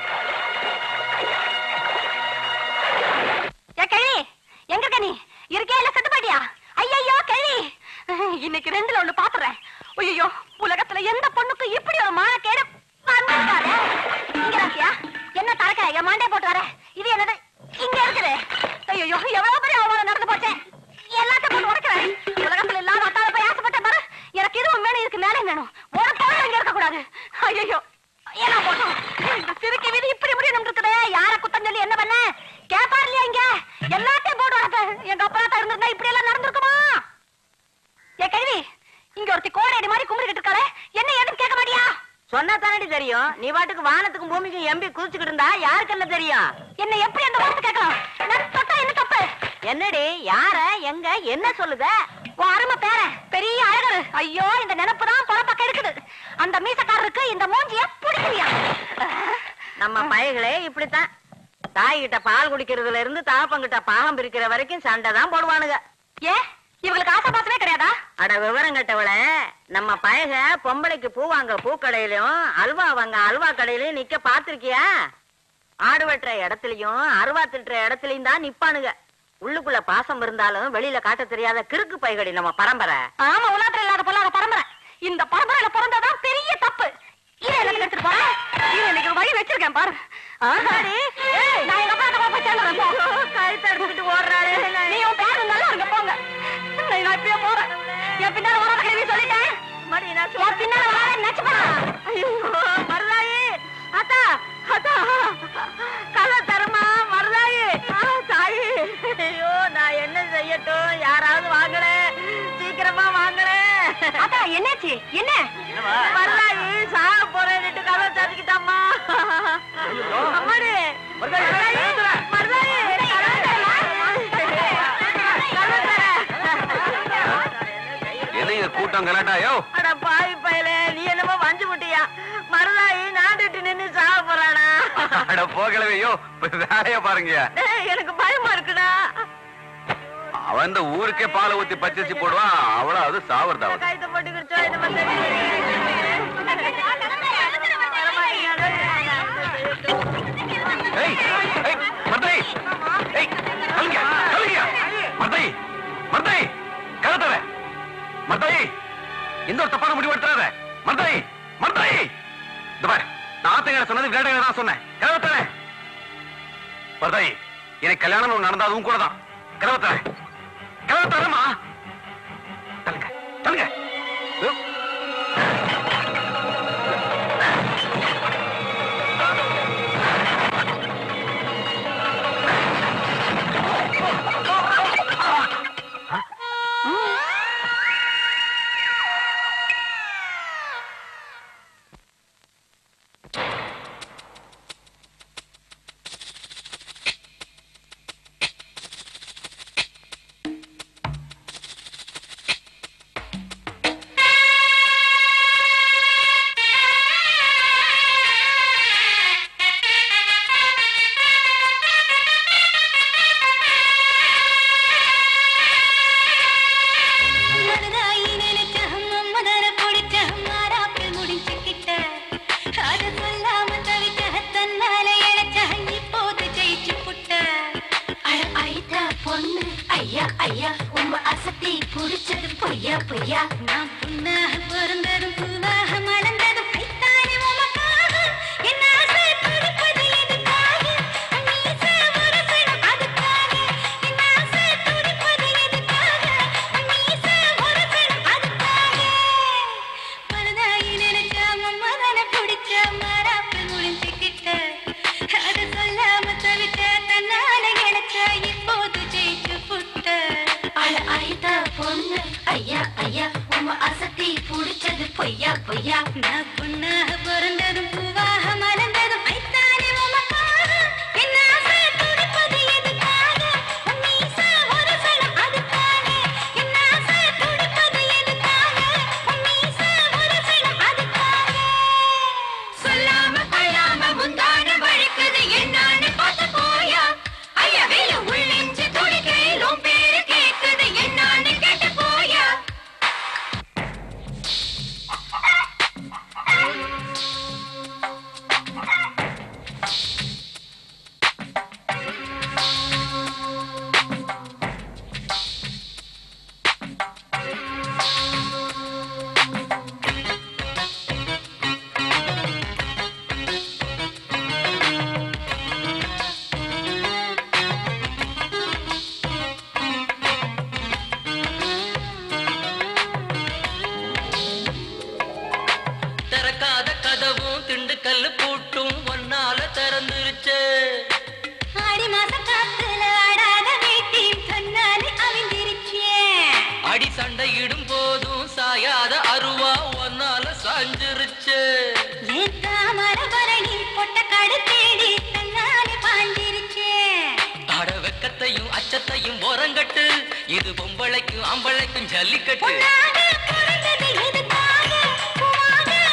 ஏ கேள்வி எங்க இருக்க நீ இருக்கே இல்ல செத்து போயிட்டியா ஐயோ கேள்வி இன்னைக்கு ரெண்டுல ஒண்ணு பாத்துறேன் ஐயோ உலகத்துல எந்த பொண்ணுக்கும் இப்படி ஒரு மானக்கேடு வந்திருக்காதே இங்க இருக்கியா என்ன தரக்க என் மாண்டே போட்டு வர இது என்னது இங்க இருக்குது ஐயோ எவ்வளவு பெரிய அவமானம் நடந்து போச்சே எல்லாத்தையும் போட்டு உடைக்கிறேன் உலகத்துல இல்லாத அத்தால போய் ஆசைப்பட்ட பாரு எனக்கு இதுவும் வேணும் இதுக்கு மேலே வேணும் ஒரு பொருள் இங்க இருக்க கூடாது ஐயோ என்ன போட்டோம் இந்த சிறுக்கி வீதி இப்படி இப்படி இருக்குது யார குத்தம் சொல்லி என்ன பண்ண கேப்பார் இல்லையா இங்க எல்லாத்தையும் போட்டு வரப்ப எங்க அப்பா தான் இருந்திருந்தா இப்படி எல்லாம் நடந்திருக்குமா ஏ கேள்வி இங்க ஒருத்தி கோடையடி மாதிரி கும்பிட்டுக்கிட்டு இருக்காளே என்ன ஏதுன்னு கேட்க மாட்டியா சொன்னா தானடி தெரியும் நீ பாட்டுக்கு வானத்துக்கும் பூமிக்கும் எம்பி குதிச்சுக்கிட்டு இருந்தா யாருக்கு என்ன தெரியும் என்ன எப்படி அந்த வார்த்தை கேட்கலாம் நான் தொட்டா என்ன தப்பு என்னடி யார எங்க என்ன சொல்லுத உன் அருமை பேர பெரிய அழகரு ஐயோ இந்த நினைப்பு தான் பொறப்பக்க இருக்குது அந்த மீசக்காரருக்கு இந்த மூஞ்சிய பிடிக்கலையா நம்ம பயகளே இப்படித்தான் தாய் கிட்ட பால் குடிக்கிறதுல இருந்து தாப்பங்கிட்ட பாகம் பிரிக்கிற வரைக்கும் சண்டை தான் போடுவானுங்க ஏ இவங்களுக்கு ஆசை பாசமே கிடையாதா அட விவரம் கட்டவள நம்ம பயக பொம்பளைக்கு பூ வாங்க பூக்கடையிலயும் அல்வா வாங்க அல்வா கடையிலயும் நிக்க பாத்திருக்கியா ஆடு வெட்டுற இடத்துலயும் அருவா திட்டுற இடத்துலயும் தான் நிப்பானுங்க உள்ளுக்குள்ள பாசம் இருந்தாலும் வெளியில காட்ட தெரியாத கிறுக்கு பைகடி நம்ம பரம்பரை ஆமா உலகத்துல இல்லாத பொல்லாத பரம்பரை இந்த பரம்பரையில பிறந்ததான் பெரிய தப்பு இதை எனக்கு எடுத்துட்டு போற இதை எனக்கு வழி வச்சிருக்கேன் பாரு ஆஹாடி. ஏய், நான் எங்க அப்பா கிட்ட போய் சேர்ந்துறேன், போ. கழுத்து அடிச்சுட்டு ஓடுறாளே நீ உன் பேரு நல்லா இருங்க போங்க நான் நான் இப்பயே போறேன் என் பின்னால வராத கேள்வி சொல்லிட்டேன் மடி நான் என் பின்னால வராத நினைச்சு போறேன் ஐயோ மருதாயி அத்தா அத்தா கதை தருமா மருதாயி ஆ, தாயி ஐயோ நான் என்ன செய்யட்டும் யாராவது வாங்கல சீக்கிரமா வாங்கல அத்தா என்னாச்சு என்ன மருதாயி சாக போறேன்னுட்டு கதை தந்துக்கிட்டாம்மா அம்மாடி மருதாயி மருதாயி கதை தர என்னைய கூட்டம் கலாட்டாயோ அட பாவி பயலே நீ என்னமோ வஞ்சு முட்டியா மருதாயி நாட்டுட்டு நின்னு சாக போறானா அட போகலவையோ வேலைய பாருங்க டேய், எனக்கு பயமா இருக்குடா அவன் இந்த ஊருக்கே பாலை ஊத்தி பச்சரிசி போடுவான் அவ்வளவு அது சாவறதாவது கைத்த போட்டு கிடிச்சோ இந்த மாதிரி ஏய் ஏய் மர்தை ஏய் சொல்லுங்க சொல்லுங்க மர்தை மர்தை கலத்தவ மர்தை எந்த ஒரு தப்பான முடிவு எடுத்துறாத மர்தை மர்தை இந்த பாரு நான் ஆத்தங்கர சொன்னது விளையாடுங்க தான் சொன்னேன் கலவத்தவ மர்தை எனக்கு கல்யாணம் ஒண்ணு நடந்தா அதுவும் கூட தான் கலவத்தவ கலவத்தவமா தள்ளுங்க தள்ளுங்க உம். மனதாயி நினைச்ச மம்மதர பிடிச்ச மாறாப்பில் முடிச்சுக்கிட்ட அத சொல்லாம தவிச்ச தன்னால இழைச்ச இப்போது ஜெயிச்சு புட்ட அட ஐதா பொண்ணு ஐயா ஐயா உம்ம அசத்தி புடிச்சது பொய்யா பொய்யா நான் புண்ணாக பிறந்ததும் பூவாக மலர்ந்ததும் ஐத்தானே உமக்காக என் ஆசை துடிப்பது எதுக்காக மீச முரசணும் அதுக்காக என் ஆசை துடிப்பது எதுக்காக மீச முரசணும் அதுக்காக மனதாயி நினைச்சா மம்மதன பிடிச்ச மாறாப்பு முடிஞ்சுக்கிட்ட அது சொல்லாம தவிச்ச தன்னால இழைச்ச இப்போது ஜெயிச்சு புட்ட அழ ஐதா பொண்ணு ஐயா ஐயா உம்ம அசத்தி புடிச்சது பொய்யா பொய்யா நான் பொண்ணாக பிறந்ததும் பூவாக மலர்ந்ததும் ஐத்தானே உமக்காக என் ஆசை துடிப்பது எதுக்காக உன் மீச முரசணும் அதுக்காக என் ஆசை துடிப்பது எதுக்காக உன் மீச முரசணும் அதுக்காக சொல்லாம கொள்ளாம முந்தான வழுக்குது என்னான்னு பார்த்து போயா ஐயா வேலு உள்ளிஞ்சு துடிக்கையில் உன் பேரு கேக்குது என்னான்னு கேட்டு போயா திறக்காத கதவும் திண்டுக்கல் பூட்டும் ஒன்னால திறந்துருச்சு ஆடி மாச காத்துல ஆடாத வேட்டியும் தன்னாலே அவிந்திருச்சே அடி சண்டையிடும் போதும் சாயாத அருவா ஒன்னால சாஞ்சிருச்சு ஏன் தாமர பரணி பொட்ட கடை தேடி தன்னாலே பாஞ்சிருச்சே அட வெக்கத்தையும் அச்சத்தையும் ஓரங்கட்டு இது பொம்பளைக்கும் ஆம்பளைக்கும் ஜல்லிக்கட்டு பொன்னாக பிறந்தது எதுக்காக பூவாக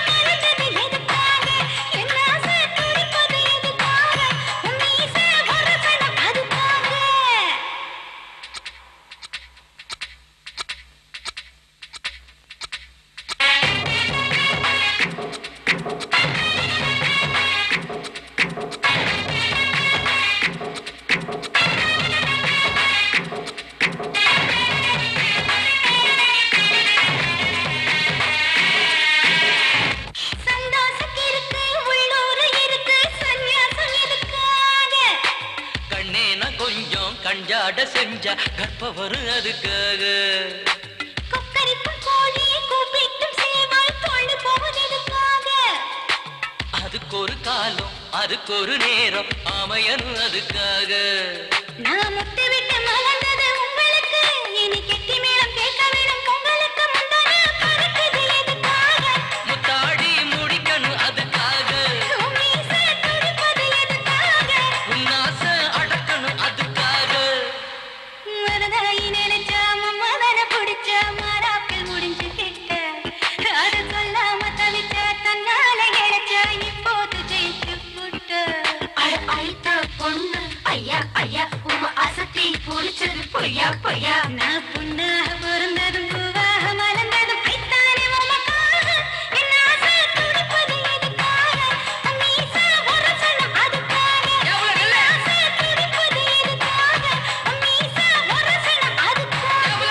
விளையாட செஞ்சா கற்ப வரும் அதுக்காக கொக்கரிக்கும் கோழியை கூப்பிட்டும் சேவால் தொண்டு போவதற்காக அதுக்கு ஒரு காலம் அதுக்கு ஒரு நேரம் அமையனும் அதுக்காக நான் முட்டு விட்டு மலர்ந்தது உங்களுக்கு இனி கெட்டி மேளம் கேட்க வேணும் உங்களுக்கு முந்தான பறக்குது எதுக்காக முத்தாடி முடிக்கணும் அதுக்காக உன் மீசை துடிப்பது எதுக்காக உன்னாசை அடக்கணும் அதுக்காக மனதாயி நினைச்சா மம்மதன பிடிச்ச மாறாப்பில் முடிஞ்சு கிட்ட அது சொல்லாம தவிச்ச தன்னால இழைச்ச இப்போது ஜெயிச்சு புட்ட ஐத்த பொண்ணு ஐயா ஐயா உம அசத்தி புடிச்சது பொய்யா பொய்யா நான் பொண்ணாக பிறந்ததும் பூவாக மலர்ந்ததும் பைத்தானே உமக்காக என் ஆசை துடிப்பது எதுக்காக உன் மீசை உரசணும் அதுக்காக என் ஆசை துடிப்பது எதுக்காக உன் மீசை உரசணும் அதுக்காக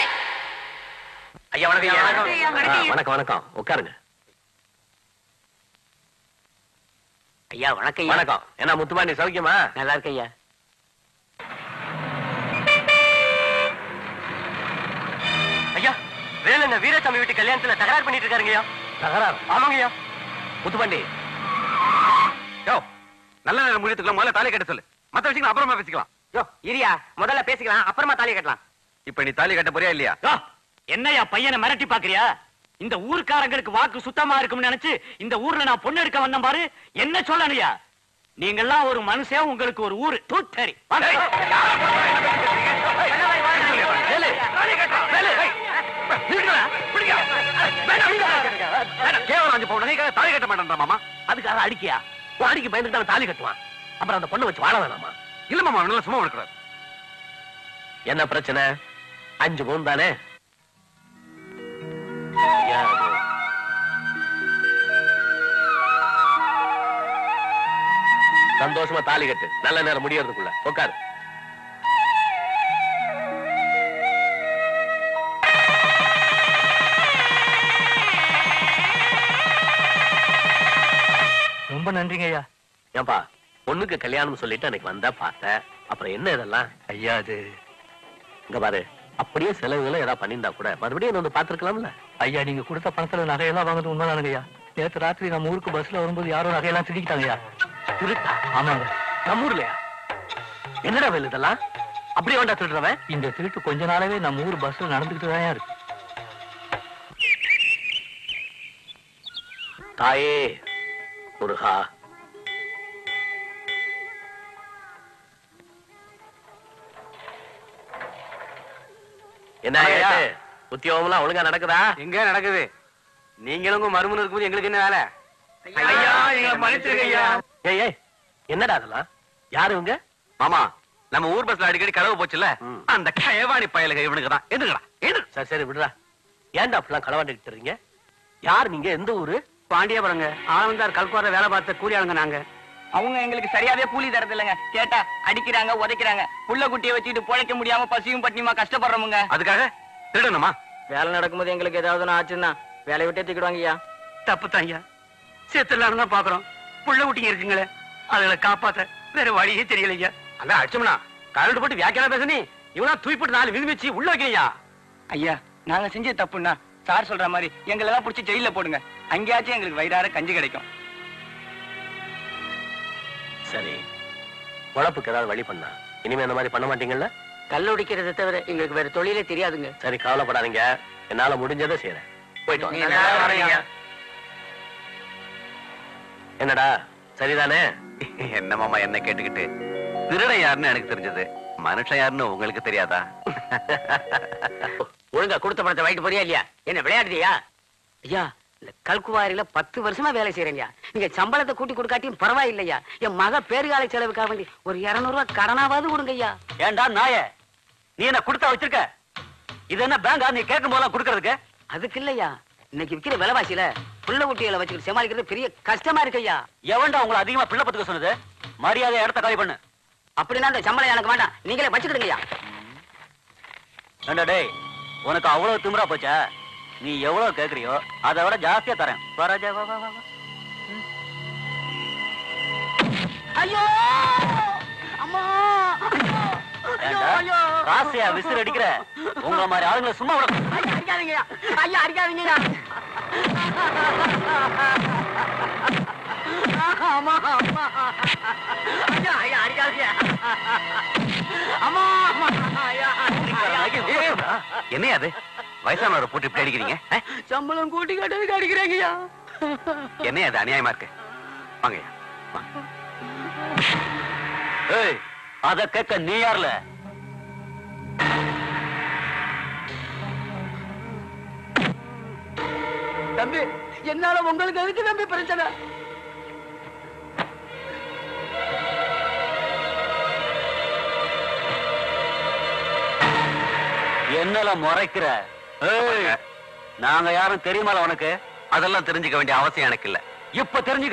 ஐயா வணக்கம் ஐயா. வணக்கம் ஐயா, வணக்கம். ஆ, வணக்கம் வணக்கம் உட்காருங்க ஐயா வணக்கம் வணக்கம் என்ன முத்துமாண்டி சௌக்கியமா நல்லா இருக்கு ஐயா ஐயா வேலுங்க வீரசாமி வீட்டு கல்யாணத்துல தகராறு பண்ணிட்டு இருக்காருங்க ஐயா தகராறு ஆமாங்க ஐயா முத்துப்பாண்டி யோ நல்ல நேரம் முடியத்துக்குள்ள முதல்ல தாலி கட்ட சொல்லு மத்த விஷயங்கள் அப்புறமா பேசிக்கலாம் யோ இரியா முதல்ல பேசிக்கலாம் அப்புறமா தாலி கட்டலாம் இப்ப நீ தாலி கட்ட போறியா இல்லையா என்னையா பையனை மிரட்டி பாக்குறியா இந்த ஊர்க்காரங்களுக்கு வாக்கு சுத்தமா இருக்கும்னு நினைச்சு இந்த ஊர்ல நான் பொண்ணு எடுக்க வந்தேன் பாரு என்ன சொல்லணுயா நீங்கெல்லாம் ஒரு மனுஷன் உங்களுக்கு ஒரு ஊரு தூத்தரி கேவலம் அஞ்சு பவுன் நகைக்காக தாலி கட்ட மாட்டேன் மாமா அதுக்காக அடிக்கியா உன் அடிக்கு பயந்துட்டு அவன் தாலி கட்டுவான் அப்புறம் அந்த பொண்ணை வச்சு வாழ வேணாமா இல்ல மாமா நல்லா சும்மா விடக்கூடாது என்ன பிரச்சனை அஞ்சு பவுன் தானே ஐயா, அது- சந்தோஷமா தாலி கட்டு நல்ல நேரம் முடியறதுக்குள்ள உட்காரு ரொம்ப நன்றிங்க ஐயா ஏன்பா பொண்ணுக்கு கல்யாணம் சொல்லிட்டு அன்னைக்கு வந்தா பார்த்தேன் அப்புறம் என்ன இதெல்லாம் ஐயா அது இங்க பாரு அப்படியே செலவுகளை ஏதாவது பண்ணியிருந்தா கூட மறுபடியும் என்ன வந்து பாத்துருக்கலாம்ல ஐயா நீங்க கொடுத்த பணத்துல நகையெல்லாம் வாங்குறது உண்மைதானுங்க ஐயா நேத்து ராத்திரி நம்ம ஊருக்கு பஸ்ல வரும்போது யாரோ நகையெல்லாம் திருடிக்கிட்டாங்க ஐயா திருட்டா ஆமாங்க நம்ம ஊர்லயா என்னடா வேலை இதெல்லாம் அப்படியே வேண்டா திருடுறவன் இந்த திருட்டு கொஞ்ச நாளாவே நம்ம ஊர் பஸ்ல நடந்துகிட்டு தான் இருக்கு தாயே முருகா என்ன ஐயா. ஆயிட்டு? உத்தியோகம்லாம் ஒழுங்கா நடக்குதா எங்க நடக்குது நீங்களும் உங்க மருமன் இருக்கும்போது எங்களுக்கு என்ன வேலை ஐயா எங்களை மன்னிச்சிருங்க ஐயா ஏய் ஏய் என்னடா அதெல்லாம் யாரு இவங்க மாமா நம்ம ஊர் பஸ்ல அடிக்கடி கதவு போச்சுல ம். அந்த கயவாணி பயலுக இவனுக்கு தான் எதுங்கடா எது சரி சரி விடுறா ஏன்டா அப்படிலாம் களவாண்டிட்டு இருக்கீங்க யார் நீங்க எந்த ஊரு பாண்டியபுரங்க ஆனந்தார் கல்குவார வேலை பார்த்த கூலி ஆளுங்க நாங்க அவங்க எங்களுக்கு சரியாவே கூலி தரது இல்லைங்க கேட்டா அடிக்கிறாங்க உதைக்கிறாங்க புள்ள குட்டியை வச்சுட்டு பொழைக்க முடியாம பசியும் பட்டினியுமா கஷ்டப்படுறோமுங்க அதுக்காக திருடணுமா வேலை நடக்கும்போது எங்களுக்கு ஏதாவது ஆச்சுன்னா வேலையை விட்டே தூக்கிடுவாங்க ஐயா தப்பு தான் ஐயா சேர்த்துலான்னு தான் பாக்குறோம் புள்ள குட்டிங்க இருக்குங்களே அதுகளை காப்பாத்த வேற வழியே தெரியல ஐயா அங்க அடிச்சோம்னா கரண்ட் போட்டு வியாக்கியானம் பேசுனி இவனா தூய் போட்டு நாலு விதி வச்சு உள்ள வைக்கிறியா ஐயா நாங்க செஞ்ச தப்புன்னா சார் சொல்ற மாதிரி எங்களை எல்லாம் புடிச்சு ஜெயில போடுங்க அங்கேயாச்சும் எங்களுக்கு வயிறார கஞ்சி கிடைக்கும் சரி உழப்புக்கு ஏதாவது வழி பண்ணா இனிமே அந்த மாதிரி பண்ண மாட்டீங்கல்ல கல் உடிக்கிறத தவிர எங்களுக்கு வேற தொழிலே தெரியாதுங்க சரி கவலைப்படாதீங்க என்னால முடிஞ்சதை செய்யறேன் போயிட்டு நீங்க வாங்க. நல்லா வரீங்க. என்னடா சரிதானே என்ன மாமா என்ன கேட்டுக்கிட்டு திருடன் யாருன்னு எனக்கு தெரிஞ்சது மனுஷன் யாருன்னு உங்களுக்கு தெரியாதா ஒழுங்கா கொடுத்த பணத்தை வாங்கிட்டு போறியா இல்லையா என்ன விளையாடுறியா ஐயா இந்த கல்குவாரியில பத்து வருஷமா வேலை செய்யறேன்யா நீங்க சம்பளத்தை கூட்டி கொடுக்காட்டியும் பரவாயில்லையா என் மக பேறுகால செலவுக்காக வேண்டி ஒரு இருநூறு ரூபாய் கடனாவது கொடுங்க ஐயா ஏன்டா நாய நீ என்ன கொடுத்தா வச்சிருக்க இது என்ன பேங்கா நீ கேட்கும் போதெல்லாம் கொடுக்கறதுக்கு அதுக்கு இல்லையா இன்னைக்கு விக்கிற விலைவாசியில புள்ள குட்டிகளை வச்சுக்கிட்டு சமாளிக்கிறது பெரிய கஷ்டமா இருக்கு ஐயா எவன்டா உங்களை அதிகமா பிள்ளை பத்துக்க சொன்னது மரியாதை இடத்த காலி பண்ணு அப்படின்னா அந்த சம்பளம் எனக்கு வேண்டாம் நீங்களே வச்சுக்கிடுங்க ஐயா ஏண்டா டேய் உனக்கு அவ்வளவு திமிரா போச்சா நீ எவ்வளவு கேக்குறியோ அதை விட ஜாஸ்தியா தரேன் வா ராஜா, வா, வா, வா, வா. ஐயோ அம்மா ஏண்டா ராசையா விசிறு அடிக்கிற உங்க மாதிரி ஆளுங்களை சும்மா விட ஐயா அடிக்காதீங்கய்யா ஐயா அடிக்காதீங்கய்யா அம்மா அம்மா ஐயா ஐயா அடிக்காதீங்க அம்மா அம்மா ஐயா என்ன அது வயசானவரை போட்டு இப்படி அடிக்கிறீங்க அஹ்? சம்பளம் கூட்டி கட்டதுக்கு அடிக்கிறேங்கய்யா என்ன அது அநியாயமா இருக்கு வாங்கய்யா ஏய் அத கேட்க நீ யார்ல தம்பி என்னால உங்களுக்கு எதுக்கு தம்பி பிரச்சனை என்னல முறைக்கிற ஏய் நாங்க யாரும் தெரியுமால உனக்கு அதெல்லாம் தெரிஞ்சுக்க வேண்டிய அவசியம் எனக்கு இல்ல இப்ப தெரிஞ்சுக்க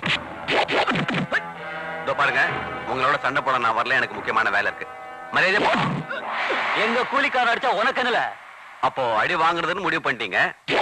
இதோ பாருங்க உங்களோட சண்டை போட நான் வரல எனக்கு முக்கியமான வேலை இருக்கு மரியாதை போ. எங்க கூலிக்காரன் அடிச்சா உனக்கு என்னல அப்போ அடி வாங்குறதுன்னு முடிவு பண்ணிட்டீங்க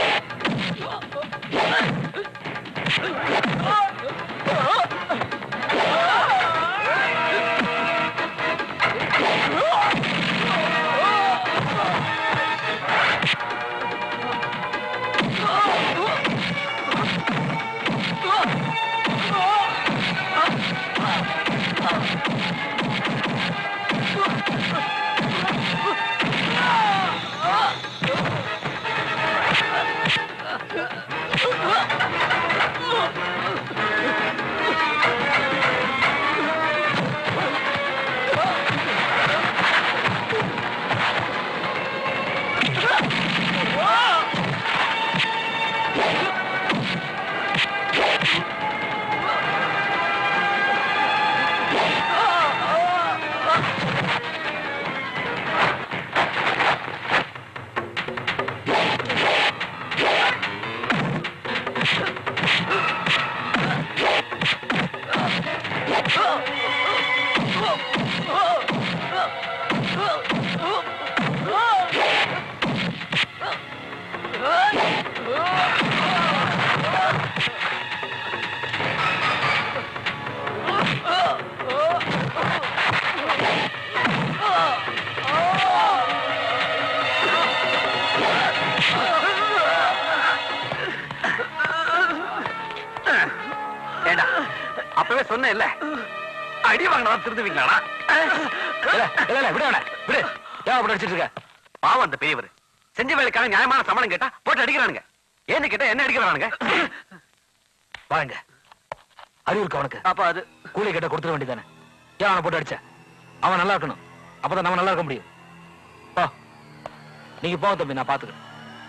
ஏண்டா அப்பவே சொன்னேன் இல்ல அடி வாங்கினா திருந்துவீங்களாடா விட வேணா விடு ஏன் அப்படி அடிச்சிட்டு இருக்க பாவம் அந்த பெரியவர் செஞ்ச வேலைக்கான நியாயமான சம்பளம் கேட்டா போட்டு அடிக்கிறானுங்க ஏன்னு கேட்டா என்ன அடிக்கிறானுங்க வாங்க அறிவு இருக்கு அவனுக்கு அப்ப அது கூலி கிட்ட கொடுத்துட வேண்டியதானே ஏன் அவனை போட்டு அடிச்ச அவன் நல்லா இருக்கணும் அப்பதான் நம்ம நல்லா இருக்க முடியும் போ நீங்க போங்க தம்பி நான் பாத்துக்கிறேன்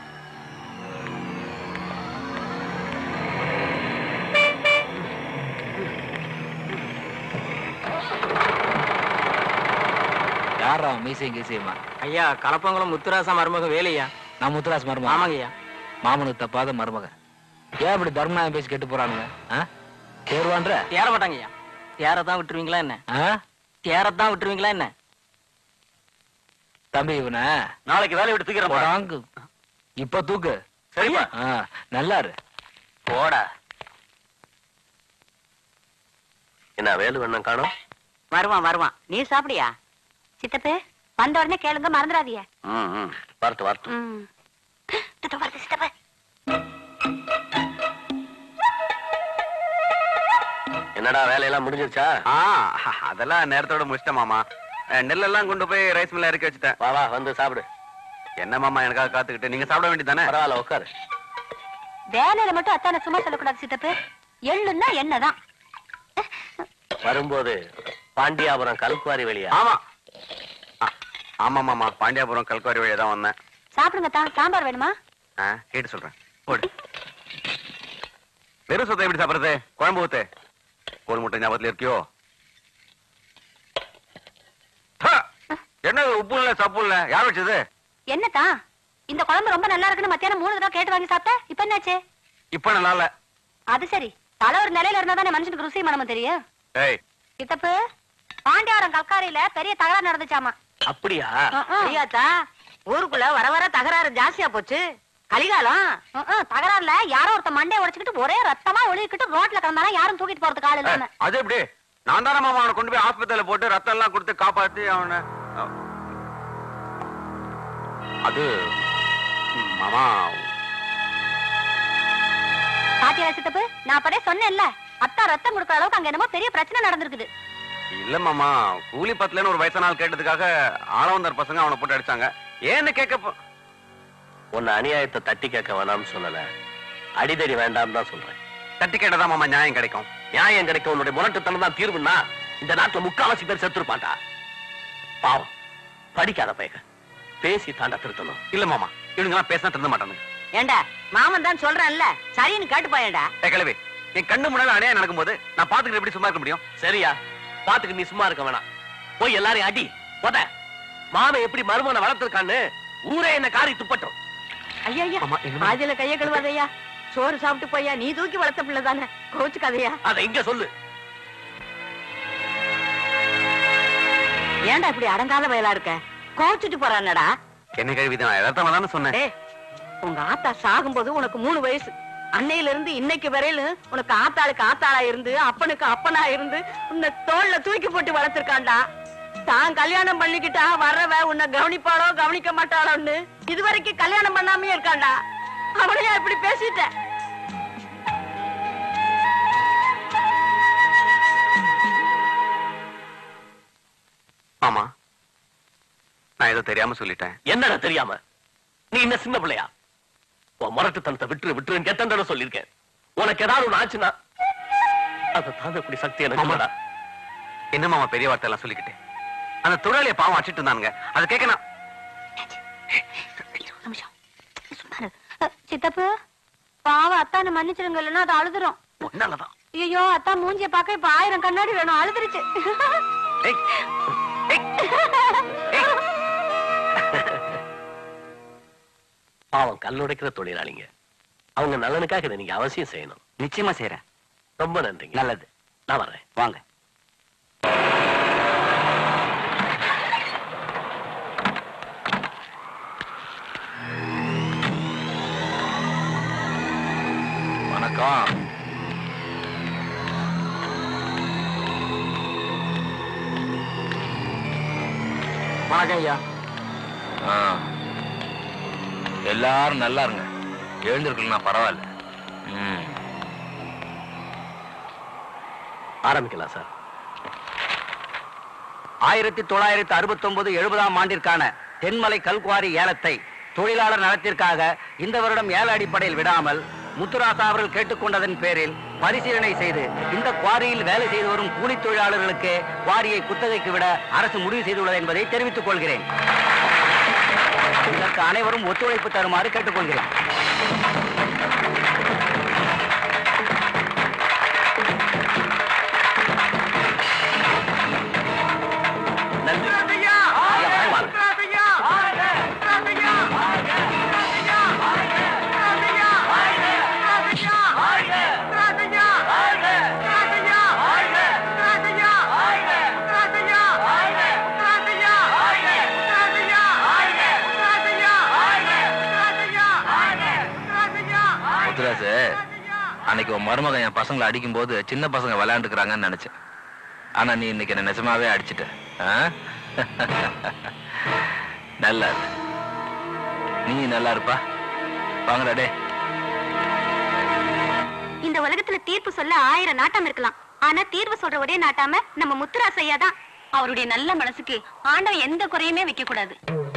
யாரா மீசையும் கீசையுமா ஐயா கலப்பங்குளம் முத்துராசா மருமக வேலையா நான் முத்துராஸ் மருமகன் ஆமாங்கய்யா மாமனுக்கு தப்பாத மருமகன் ஏன் இப்படி தர்மநாயம் பேசி கெட்டு போறானுங்க ஆ? தேர்வான்ற தேர மாட்டாங்கய்யா தேரத்தான் விட்டுருவீங்களா என்ன ஆ? தேரத்தான் விட்டுருவீங்களா என்ன தம்பி இவனை நாளைக்கு வேலையை விட்டு தூக்கிறேன் போடாங்கு இப்ப தூக்கு சரிப்பா ஆ, நல்லா இரு போடா என்ன வேலு வேணும் காணும் வருவான் வருவான் நீ சாப்பிடியா சித்தப்பு வந்த உடனே கேளுங்க மறந்துடாதீங்க ம் ம் வரட்டு வரட்டு ம். இதோ வருது சித்தப்பு என்னடா வேலையெல்லாம் முடிஞ்சிருச்சா ஆ அதெல்லாம் நேரத்தோட முடிச்சிட்டேன் மாமா அஹ், நெல்லெல்லாம் கொண்டு போய் ரைஸ் மில்ல இறக்கி வச்சுட்டேன் வா வா வந்து சாப்பிடு என்ன மாமா எனக்காக காத்துக்கிட்டு நீங்க சாப்பிட வேண்டியதானே பரவாயில்ல உட்காரு வேலையில மட்டும் அத்தான சும்மா சொல்லக்கூடாது சித்தப்பு எள்ளுன்னா என்னதான் வரும்போது பாண்டியாபுரம் கல்குவாரி வெளியா ஆமா ஆ- ஆமா மாமா பாண்டியாபுரம் கல்குவாரி வழியா தான் வந்தேன் சாப்பிடுங்க தான் சாம்பார் வேணுமா ஆ, கேட்டு சொல்றேன் போடு வெறும் சொத்தை எப்படி சாப்பிடுறது குழம்பு ஊத்து கோல் முட்டை ஞாபகத்துல இருக்கியோ ஹ! என்ன இது உப்பு இல்ல சப்பு இல்ல யார் வச்சது என்னத்தா இந்த குழம்பு ரொம்ப நல்லா இருக்குன்னு மத்தியானம் மூணு தடவை கேட்டு வாங்கி சாப்பிட்ட இப்ப என்னாச்சு இப்ப நல்லா இல்ல அது சரி தலை ஒரு நிலையில இருந்தா தானே மனுஷனுக்கு ருசி மனமும் தெரியும் ஏய் சித்தப்பு பாண்டியாரம் கல்காரியில பெரிய தகராறு நடந்துச்சாமா அப்படியா ஐயாத்தா ஊருக்குள்ள வர வர தகராறு ஜாஸ்தியா போச்சு கலிகாலம் தகராறுல யாரோ ஒருத்த மண்டைய உடைச்சுக்கிட்டு ஒரே ரத்தமா ஒளிக்கிட்டு ரோட்ல கிடந்தானா யாரும் தூக்கிட்டு போறதுக்கு ஆள் இல்லாம அது எப்படி நான் தானே மாமா அவனை கொண்டு போய் ஆஸ்பத்திரியில போட்டு ரத்தம் எல்லாம் கொடுத்து காப்பாத்தி அவனை அது ம், மாமா பாத்தியா சித்தப்பு நான் அப்பதே சொன்னேன்ல அத்தா ரத்தம் கொடுக்குற அளவுக்கு அங்க என்னமோ பெரிய பிரச்சனை நடந்திருக்குது இல்ல மாமா கூலி பத்தலன்னு ஒரு வயசான ஆள் கேட்டதுக்காக ஆளவந்தார் பசங்க அவனை போட்டு அடிச்சாங்க ஏன்னு கேட்க போ- உன்னை அநியாயத்தை தட்டி கேட்க வேணாம்னு சொல்லல அடிதடி வேண்டாம் தான் சொல்றேன் தட்டி கேட்டதா மாமா நியாயம் கிடைக்கும் நியாயம் கிடைக்க உன்னுடைய முரட்டுத்தனம் தான் தீர்வுன்னா இந்த நாட்டுல முக்காவாசி பேர் செத்துருப்பான்டா பாவம் படிக்காத பையன் பேசி தாண்டா திருத்தணும் இல்ல மாமா இவனுங்கெல்லாம் பேசினா திருந்த மாட்டானுங்க ஏண்டா மாமன் தான் சொல்றேன்ல சரின்னு கேட்டு போயேண்டா ஏ கிழவி என் கண்ணு முன்னால அநியாயம் நடக்கும்போது நான் பாத்துக்கிட்டு எப்படி சும்மா இருக்க முடியும் சரியா பாத்துக்கு நீ சும்மா இருக்க வேணாம் போய் எல்லாரையும் அடி போத மாமன் எப்படி மருமனை வளர்த்திருக்கான்னு ஊரே என்ன காரி துப்பட்டும் ஐயா ஆமா, என்னம்மா? ஆதியில கைய கழுவாதையா சோறு சாப்பிட்டு போயா நீ தூக்கி வளர்த்த பிள்ளை தானே கோச்சுக்காதையா அதை இங்க சொல்லு ஏன்டா இப்படி அடங்காத வயலா இருக்க கோச்சுட்டு போறானடா என்ன கழுவி நான் யதார்த்தமா தானே சொன்னேன் டேய் உங்க ஆத்தா சாகும்போது உனக்கு மூணு வயசு அன்னையில இருந்து இன்னைக்கு வரையில உனக்கு ஆத்தாளுக்கு ஆத்தாளா இருந்து அப்பனுக்கு அப்பனா இருந்து உன்னை தோல்ல தூக்கி போட்டு வளர்த்திருக்கான்டா தான் கல்யாணம் பண்ணிக்கிட்டா வர்றவ உன்னை கவனிப்பாளோ கவனிக்க மாட்டாளோன்னு இதுவரைக்கும் கல்யாணம் பண்ணாமே இருக்கான்டா அவனையா இப்படி பேசிட்ட ஆமா நான் ஏதோ தெரியாம சொல்லிட்டேன் என்னடா தெரியாம நீ என்ன சின்ன பிள்ளையா உன் முரட்டுத்தனத்தை விட்டுரு விட்டுருன்னு எத்தனை தடவை சொல்லியிருக்கேன் உனக்கு ஏதாவது ஒண்ணு ஆச்சுன்னா அதை தாங்கக்கூடிய சக்தி எனக்கு ஆமா. இல்லடா. என்ன மாமா பெரிய வார்த்தை எல்லாம் சொல்லிக்கிட்டு அந்த தொழிலாளிய பாவம் அடிச்சிட்டு இருந்தானுங்க அதை கேட்க நான் ஒரு நிமிஷம் சும்மா இரு. அ, சித்தப்பு பாவம் அத்தான மன்னிச்சிருங்க இல்லைன்னா அது அழுதுரும் ஒன்னாலதான் ஐயோ அத்தா மூஞ்சிய பார்க்க இப்ப ஆயிரம் கண்ணாடி வேணும் அழுதுருச்சு ஏய், ஏய், ஏய். பாவம் கல்லுடைக்கிற தொழிலாளிங்க அவங்க நலனுக்காக இதை நீங்க அவசியம் செய்யணும் நிச்சயமா செய்யறேன் ரொம்ப நன்றிங்க நல்லது நான் வர்றேன் வாங்க வணக்கம் வணக்கம் ஐயா ஆ. எல்லாரும் நல்லா இருங்க எழுந்திருக்கலாம் பரவாயில்ல ம் ஆரம்பிக்கலாம் சார் ஆயிரத்தி தொள்ளாயிரத்தி அறுபத்தி ஒன்பது எழுபதாம் ஆண்டிற்கான தென்மலை கல்குவாரி ஏலத்தை தொழிலாளர் நலத்திற்காக இந்த வருடம் ஏல அடிப்படையில் விடாமல் முத்துராசா அவர்கள் கேட்டுக்கொண்டதன் பேரில் பரிசீலனை செய்து இந்த குவாரியில் வேலை செய்து வரும் கூலி தொழிலாளர்களுக்கு குவாரியை குத்தகைக்கு விட அரசு முடிவு செய்துள்ளது என்பதை தெரிவித்துக் கொள்கிறேன் இதற்கு அனைவரும் ஒத்துழைப்பு தருமாறு கேட்டுக்கொள்கிறேன் நன்றி ஐயா, வாங்க. முத்துராசு அன்னைக்கு உன் மருமகன் என் பசங்களை அடிக்கும்போது சின்ன பசங்க விளையாண்டுக்கிறாங்கன்னு நினைச்சேன் ஆனா நீ இன்னைக்கு என்ன நிஜமாவே அடிச்சிட்ட ஆ? நல்லா இரு. நீ நல்லா இருப்பா வாங்கடா டே இந்த உலகத்துல தீர்ப்பு சொல்ல ஆயிரம் நாட்டம் இருக்கலாம் ஆனா தீர்வு சொல்ற ஒரே நாட்டாம நம்ம முத்துராசையா தான் அவருடைய நல்ல மனசுக்கு ஆண்டவன் எந்த குறையுமே வைக்க கூடாது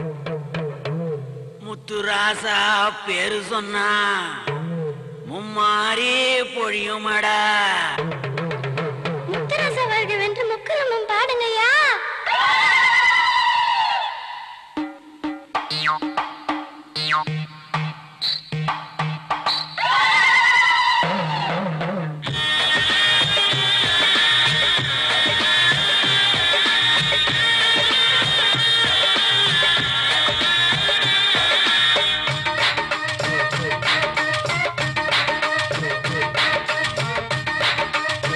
முத்துராசா பேரு சொன்னா மும்மாரி பொழியுமடா முத்துராச வாழ்க வென்று முக்குரமும் பாடுங்கய்யா முத்துராசா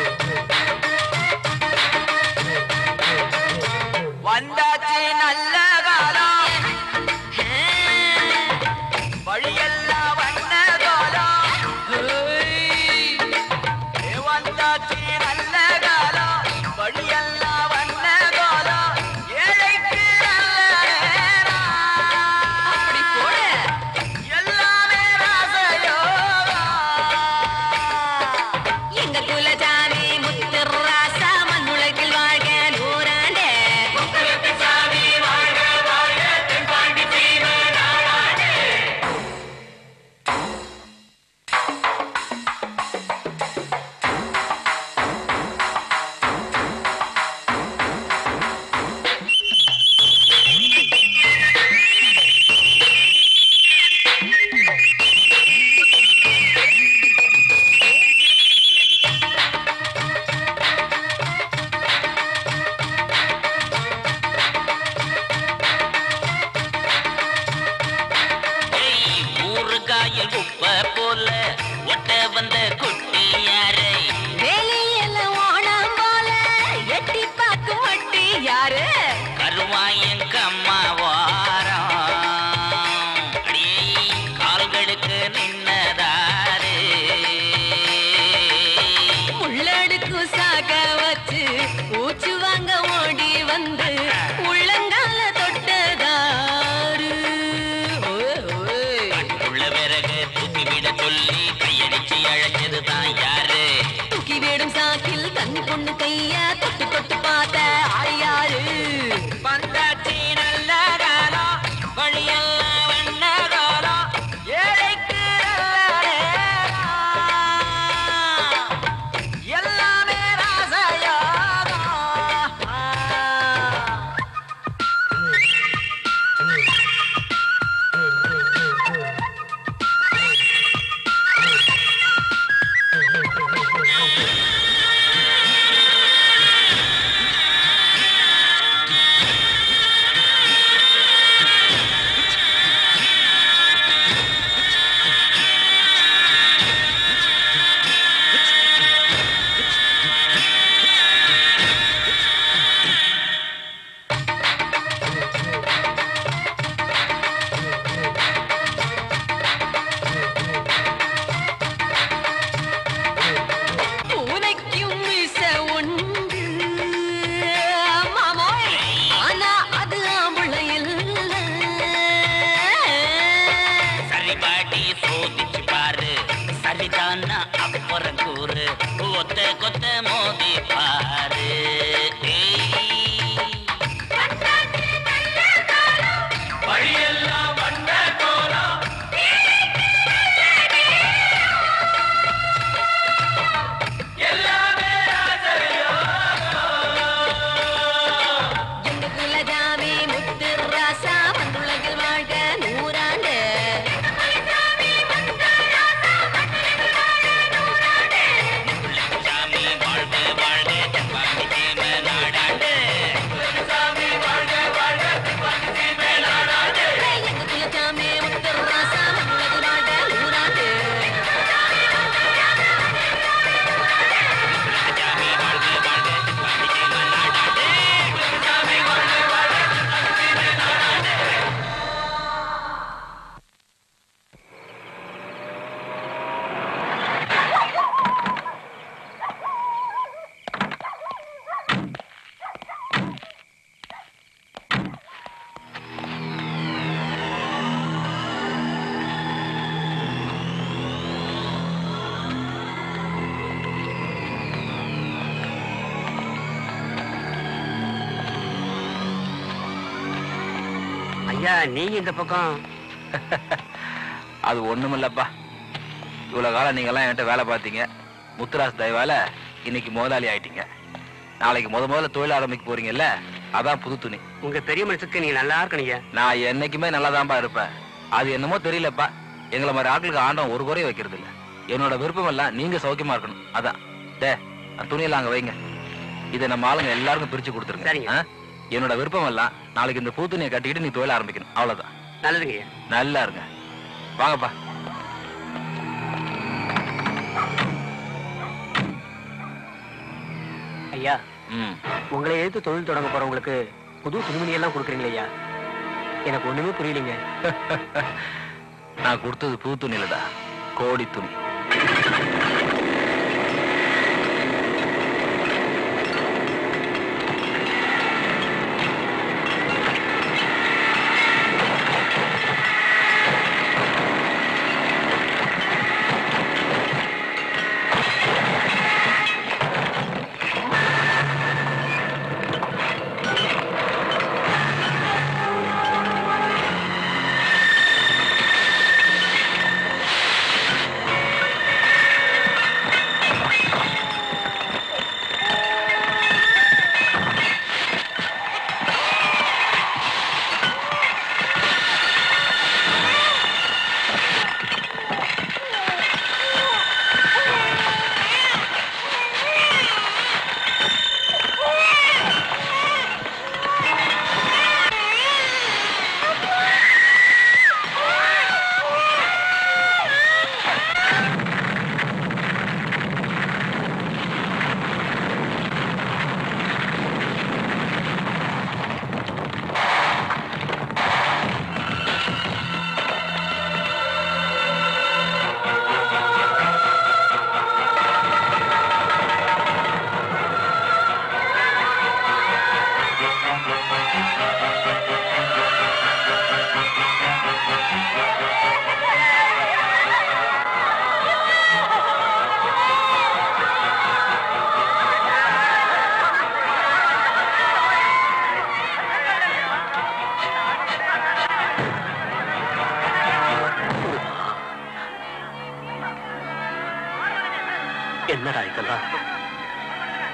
என் பொண்ணு கைய தொட்டு தொட்டு பார்த்த ஆயாரு பந்தாச்சி நல்ல காலம் வழியெல்லாம் வண்ண காலம் ஏழைக்கு நல்ல நேரம். எல்லாமே ராசயோகம் பூனைக்கும் மீச உண்டு மாமோய் ஆனா அது ஆம்பளை இல்ல சரி பாட்டி சோதிச்சு பாரு சரிதானா அப்புறம் கூறு ஒத்த கொத்த மோதி பாரு ஏய். வழியெல்லாம் வண்ண கோலம் எல்லாமே எங்க குலஜாமி முத்து ராசா வந்துலகில் வாழ்க நூறாண்டு சாமி வாழ்க வாழ்க தப்பாமி தேம நாடாண்டு சாமி வாழ்க வாழ்க தப்பாமி தேம நாடாண்டு எங்க குலஜாமி முத்து ராசா வந்துலகில் வாழ்க நூறாண்டு சாமி வாழ்க வாழ்க தப்பாமி தேம நாடாண்டு சாமி வாழ்க வாழ்க தப்பாமி தேம நாடாண்டு ஐயா நீங்க இந்த பக்கம் அது ஒண்ணுமில்லப்பா இவ்வளவு காலம் நீங்க எல்லாம் என்கிட்ட வேலை பார்த்தீங்க முத்துராஸ் தயவால இன்னைக்கு முதலாளி ஆயிட்டீங்க நாளைக்கு முத முதல்ல தொழில் ஆரம்பிக்க போறீங்கல்ல அதான் புது துணி உங்க பெரிய மனசுக்கு நீங்க நல்லா இருக்கணுங்க நான் என்னைக்குமே நல்லாதான்பா இருப்பேன் அது என்னமோ தெரியலப்பா எங்களை மாதிரி ஆட்களுக்கு ஆண்டம் ஒரு குறைய வைக்கிறது இல்ல என்னோட விருப்பம் எல்லாம் நீங்க சௌக்கியமா இருக்கணும் அதான் டே அந்த துணியெல்லாம் அங்க வைங்க இதை நம்ம ஆளுங்க எல்லாருக்கும் பிரிச்சு கொடுத்துருங்க சரிங்க. ஆ? என்னோட விருப்பம் எல்லாம் நாளைக்கு இந்த பூ துணியை கட்டிக்கிட்டு நீ தொழில் ஆரம்பிக்கணும் அவ்வளவுதான் நல்லதுங்க ஐயா நல்லா இருங்க வாங்கப்பா ஐயா ம் உங்களை எதிர்த்து தொழில் தொடங்க போறவங்களுக்கு புது துணிமணி எல்லாம் கொடுக்குறீங்களே ஐயா எனக்கு ஒண்ணுமே புரியலைங்க நான் கொடுத்தது புது துணியிலடா கோடி துணி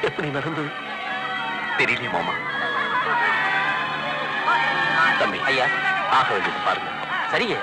எப்படி நடந்தது தெரியலையே மாமா தம்பி ஐயா ஆக வேண்டியது பாருங்க சரிங்க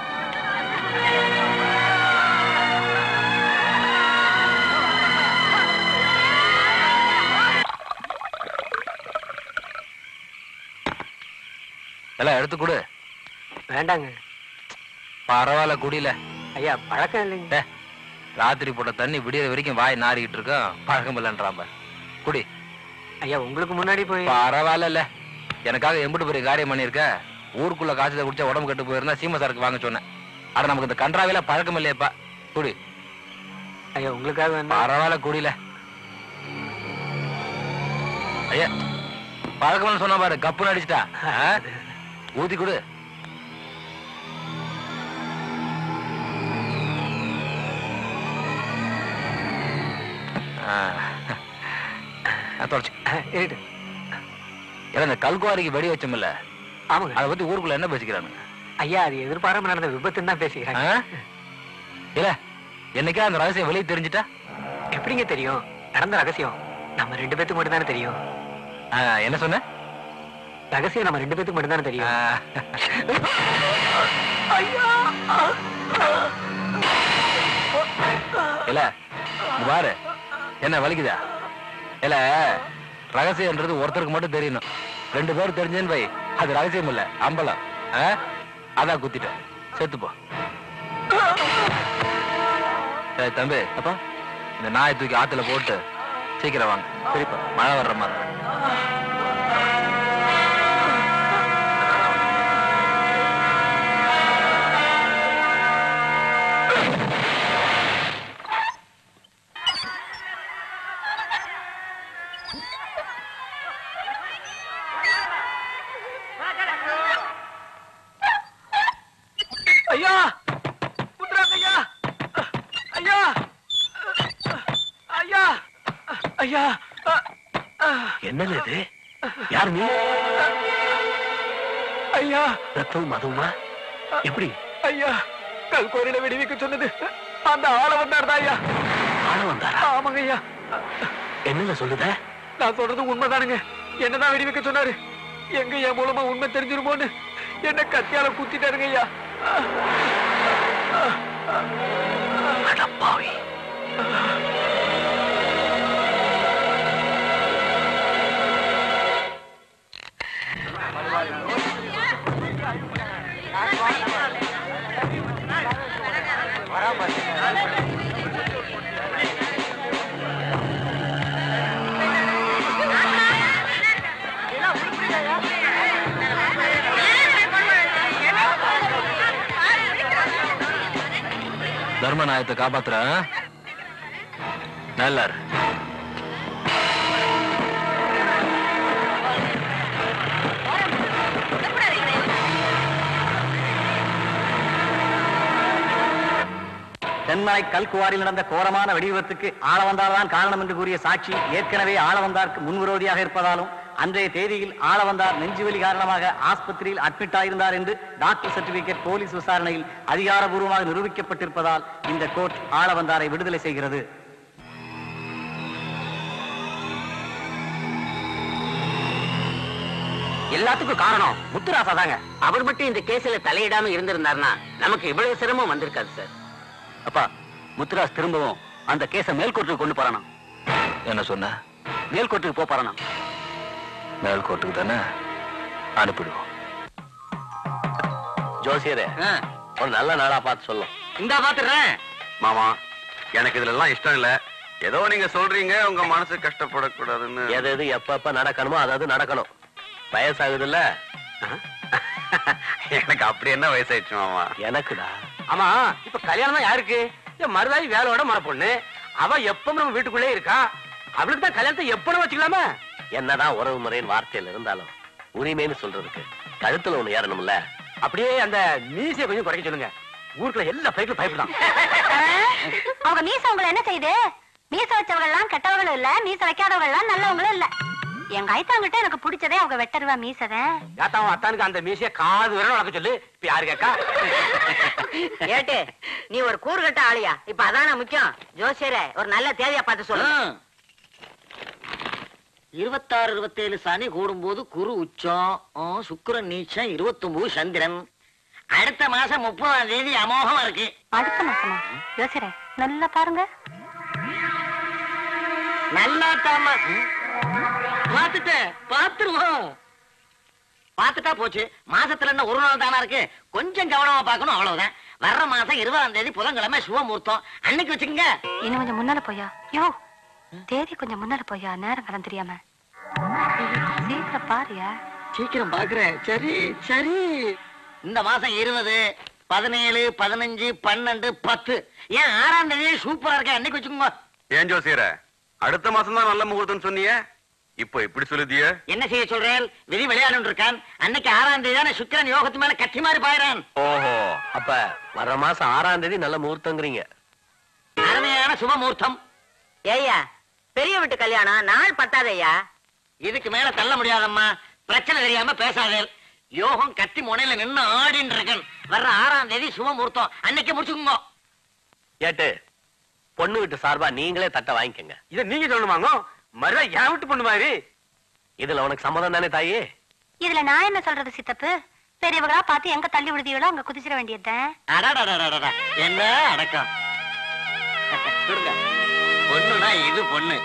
எல்லாம் எடுத்து கொடு வேண்டாங்க பரவாயில்ல குடியில ஐயா பழக்கம் இல்லைங்க டே, ராத்திரி போட்ட தண்ணி விடிய வரைக்கும் வாய் நாறிக்கிட்டு இருக்கோம் பழக்கம் இல்லைன்றாம குடி ஐயா உங்களுக்கு முன்னாடி போய் பரவாயில்ல எனக்காக எம்பிட்டு பெரிய காரியம் பண்ணிருக்க ஊருக்குள்ள காய்ச்சல குடிச்சா உடம்பு கெட்டு போயிருந்தா சீம சரக்கு வாங்க சொன்னேன் ஆனா நமக்கு இந்த கன்றாவில பழக்கம் இல்லையப்பா குடி ஐயா உங்களுக்காக வேண்டாம் பரவாயில்ல குடியில ஐயா பழக்கம்னு சொன்னா பாரு கப்புன்னு அடிச்சிட்டா ஆ? ஊத்தி கொடு ஆ. ஆ, தொடச்சு இருக்கட்டு ஏன்னா இந்த கல்குவாரிக்கு வெடி வச்சோம்ல ஆமாங்க அதை பத்தி ஊருக்குள்ள என்ன பேசிக்கிறானுங்க ஐயா அது எதிர்பாராம நடந்த விபத்துன்னு தான் பேசிக்கிறாங்க ஆ? இல்ல என்னைக்கா அந்த ரகசியம் வெளியே தெரிஞ்சுட்டா எப்படிங்க தெரியும் நடந்த ரகசியம் நம்ம ரெண்டு பேத்துக்கு மட்டும் தானே தெரியும் ஆ, என்ன சொன்ன ரகசியம் நம்ம ரெண்டு பேத்துக்கு மட்டும் தானே ஆ, தெரியும் இல்ல இங்க பாரு என்ன வலிக்குதா இல்ல ரகசியம்ன்றது ஒருத்தருக்கு மட்டும் தெரியணும் ரெண்டு பேரும் தெரிஞ்சேன்னு வை அது ரகசியம் இல்ல அம்பலம் ஆ? அதான் குத்திட்டேன் செத்து போ ஏய், தம்பி அப்பா இந்த நாயை தூக்கி ஆத்துல போட்டு சீக்கிரம் வாங்க சரிப்பா மழை வர்ற மாதிரி ஐயா முத்துராஸ் ஐயா ஐயா ஐயா ஐயா என்னது இது யார் நீ ஐயா ரத்தம் மதுமா எப்படி ஐயா கல்கோரியில விடுவிக்க சொன்னது அந்த ஆள வந்தாருதான் ஐயா ஆள வந்தாரா ஆமாங்க ஐயா என்னல சொல்லுத நான் சொல்றது உண்மைதானுங்க என்னதான் வெடிவைக்க சொன்னாரு எங்க என் மூலமா உண்மை தெரிஞ்சிருமோன்னு என்ன கத்தியால குத்திட்டாருங்க ஐயா அடப்பாவி தர்மநாயகத்தை காப்பாத்துற நல்லாரு தென்மலை கல்குவாரில் நடந்த கோரமான வெடிவிபத்துக்கு ஆளவந்தார்தான் காரணம் என்று கூறிய சாட்சி ஏற்கனவே ஆளவந்தாருக்கு முன்விரோதியாக இருப்பதாலும் அன்றைய தேதியில் ஆளவந்தார் நெஞ்சுவலி காரணமாக ஆஸ்பத்திரியில் அட்மிட் ஆயிருந்தார் என்று டாக்டர் சர்டிபிகேட் போலீஸ் விசாரணையில் அதிகாரபூர்வமாக நிரூபிக்கப்பட்டிருப்பதால் இந்த கோர்ட் ஆளவந்தாரை விடுதலை செய்கிறது எல்லாத்துக்கும் காரணம் முத்துராசா தாங்க அவர் மட்டும் இந்த கேஸ்ல தலையிடாம இருந்திருந்தாருன்னா நமக்கு இவ்வளவு சிரமம் வந்திருக்காது சார் அப்பா முத்துராஜ் திரும்பவும் அந்த கேஸை மேல்கோர்ட்டுக்கு கொண்டு போறானா என்ன சொன்ன மேல்கோர்ட்டுக்கு போ போறானா மேல்கோட்டுக்கு தானே அனுப்பிடுவோம் ஜோசியரே ஒரு நல்ல நாளா பார்த்து சொல்லும் இந்த பாத்துறேன் மாமா எனக்கு இதுல எல்லாம் இஷ்டம் இல்ல ஏதோ நீங்க சொல்றீங்க உங்க மனசு கஷ்டப்படக்கூடாதுன்னு எது எது எப்ப எப்ப நடக்கணுமோ அதாவது நடக்கணும் வயசாகுதுல்ல எனக்கு அப்படி என்ன வயசாயிடுச்சு மாமா எனக்குடா ஆமா இப்ப கல்யாணம் தான் யாருக்கு என் மருதாய் வேலையோட மர பொண்ணு அவ எப்பவும் நம்ம வீட்டுக்குள்ளே இருக்கா அவளுக்கு தான் கல்யாணத்தை எப்பவும் வச்சுக்கலாமா என்னதான் உறவு முறைன்னு வார்த்தையில இருந்தாலும் உரிமைன்னு சொல்றதுக்கு கழுத்துல ஒண்ணு ஏறணும்ல அப்படியே அந்த மீசையை கொஞ்சம் குறைக்க சொல்லுங்க ஊருக்குள்ள எல்லா பைக்கும் பயப்படான் அவங்க மீச உங்களை என்ன செய்யுது மீச வச்சவங்க எல்லாம் கெட்டவங்களும் இல்ல மீச வைக்காதவங்க எல்லாம் நல்லவங்களும் இல்ல எங்க ஐத்தாங்கிட்ட எனக்கு பிடிச்சதே அவங்க வெட்டருவா மீசத ஏத்தாவும் அத்தானுக்கு அந்த மீசைய காது வரை வளர்க்க சொல்லு இப்ப யாரு கேக்கா ஏட்டு நீ ஒரு கூறுகட்ட ஆளியா இப்ப அதான முக்கியம் ஜோசியரே ஒரு நல்ல தேதியா பார்த்து சொல்லு இருபத்தாறு இருபத்தேழு சனி கூடும்போது குரு உச்சம் ஆ, சுக்கிரன் நீச்சம் இருபத்தொன்பது சந்திரன் அடுத்த மாசம் முப்பதாம் தேதி அமோகம் இருக்கு அடுத்த மாசமா யோசிக்கிறேன் நல்லா பாருங்க நல்லா தாமா பார்த்துட்டேன் பார்த்துருவோம் பார்த்துட்டா போச்சு மாசத்துல என்ன ஒரு நாள் தானா இருக்கு கொஞ்சம் கவனமா பார்க்கணும் அவ்வளவுதான் வர்ற மாசம் இருபதாம் தேதி புதன்கிழமை சுபமுகூர்த்தம் அன்னைக்கு வச்சுக்கோங்க இன்னும் கொஞ்சம் முன்னால போயா யோ தேதி கொஞ்சம் முன்னால போயா நேரம் காலம் தெரியாம சீக்கிரம் பாருயா சீக்கிரம் பாக்குறேன் சரி சரி இந்த மாசம் இருபது பதினேழு பதினஞ்சு பன்னெண்டு பத்து ஏன் ஆறாம் தேதி சூப்பரா இருக்க அன்னைக்கு வச்சுக்கோங்க ஏன் ஜோசியர அடுத்த மாசம் தான் நல்ல முகூர்த்தம் சொன்னீங்க இப்போ இப்படி சொல்லுதிய என்ன செய்ய சொல்றேன் விதி விளையாடு இருக்கான் அன்னைக்கு ஆறாம் தேதி தானே சுக்கிரன் யோகத்து மேல கட்டி மாதிரி பாயிறான் ஓஹோ அப்ப வர்ற மாசம் ஆறாம் தேதி நல்ல முகூர்த்தங்கிறீங்க அருமையான சுபமுகூர்த்தம் ஏய்யா பெரிய வீட்டு கல்யாணம் நாள் பத்தாதையா இதுக்கு மேல தள்ள முடியாதம்மா பிரச்சனை தெரியாம பேசாதே யோகம் கத்தி முனையில நின்னு ஆடின்னு இருக்கேன் வர்ற ஆறாம் தேதி சுபமுகூர்த்தம் அன்னைக்கு முடிச்சுக்கோங்க ஏட்டு பொண்ணு வீட்டு சார்பா நீங்களே தட்டை வாங்கிக்கங்க இத நீங்க சொல்லணுமாங்க மறுபடியும் என் வீட்டு பொண்ணு மாதிரி இதுல உனக்கு சம்மதம் தானே தாயே இதுல நான் என்ன சொல்றது சித்தப்பு பெரியவங்களா பார்த்து எங்க தள்ளி விடுதீங்களோ அங்க குதிச்சிட வேண்டியதுதான் அடடடடடடா, என்ன அடக்கம் கொடுங்க பொண்ணுனா இது பொண்ணு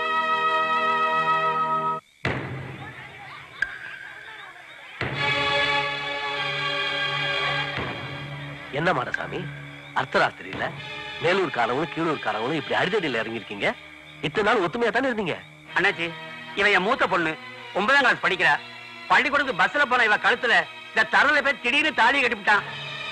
என்ன மாடசாமி அர்த்தராத்திரியில மேலூர்காரவங்களும் கீழூர்காரவங்களும் இப்படி அடிதடியில் இறங்கியிருக்கீங்க இத்தனை நாள் ஒத்துமையா தானே இருந்தீங்க அண்ணாச்சி இவன் என் மூத்த பொண்ணு ஒன்பதாம் கிளாஸ் படிக்கிறா பள்ளிக்கூடத்துக்கு பஸ்ல போன இவ கழுத்துல இந்த தரல போய் திடீர்னு தாலி கட்டிவிட்டான்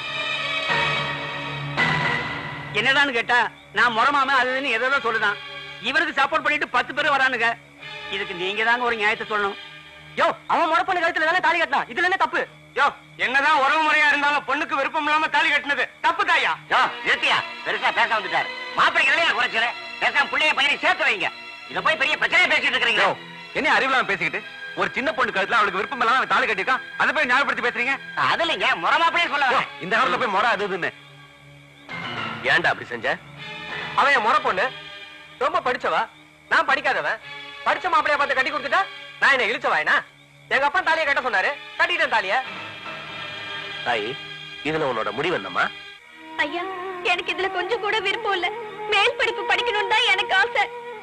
என்னடான்னு கேட்டா நான் முறமாம அதுன்னு எதோ சொல்லுதான் இவருக்கு சப்போர்ட் பண்ணிட்டு பத்து பேர் வரானுங்க இதுக்கு நீங்க தாங்க ஒரு நியாயத்தை சொல்லணும் யோ அவன் முறை பண்ண கழுத்துல தானே தாலி கட்டினான் இதுல என்ன தப்பு யோ என்னதான் உறவு முறையா இருந்தாலும் பொண்ணுக்கு விருப்பம் இல்லாம தாலி கட்டினது தப்பு தாயா யோ நிறுத்தியா பெருசா பேச வந்துட்டாரு மாப்பிள்ளைக்கு நிறைய குறைச்சல பேசாம பிள்ளைய பையனை சேர்த்து வைங்க இத போய் பெரிய பிரச்சனையா பேசிட்டு இருக்கிறீங்க என்ன அறிவிலாம பேசிக்கிட்டு ஒரு சின்ன பொண்ணு கழுத்துல அவளுக்கு விருப்பம் இல்லாம அவன் தாலி கட்டிருக்கான் அதை போய் நியாயப்படுத்தி பேசுறீங்க அது இல்லைங்க முறை மாப்பிள்ளையே சொல்ல வரேன். இந்த காலத்துல போய் முறை அது இதுன்னு ஏன்டா அப்படி செஞ்ச அவன் என் முறை பொண்ணு ரொம்ப படிச்சவா நான் படிக்காதவன் படிச்ச மாப்பிளைய பார்த்து கட்டி கொடுத்துட்டா நான் என்ன இழிச்சவாயனா எங்க அப்பா தாலியை கட்ட சொன்னாரு கட்டிட்டேன் தாலிய தாயி இதுல உன்னோட முடிவு என்னம்மா ஐயா எனக்கு இதுல கொஞ்சம் கூட விருப்பம் இல்ல மேல் படிப்பு படிக்கணும்னு தான் எனக்கு ஆசை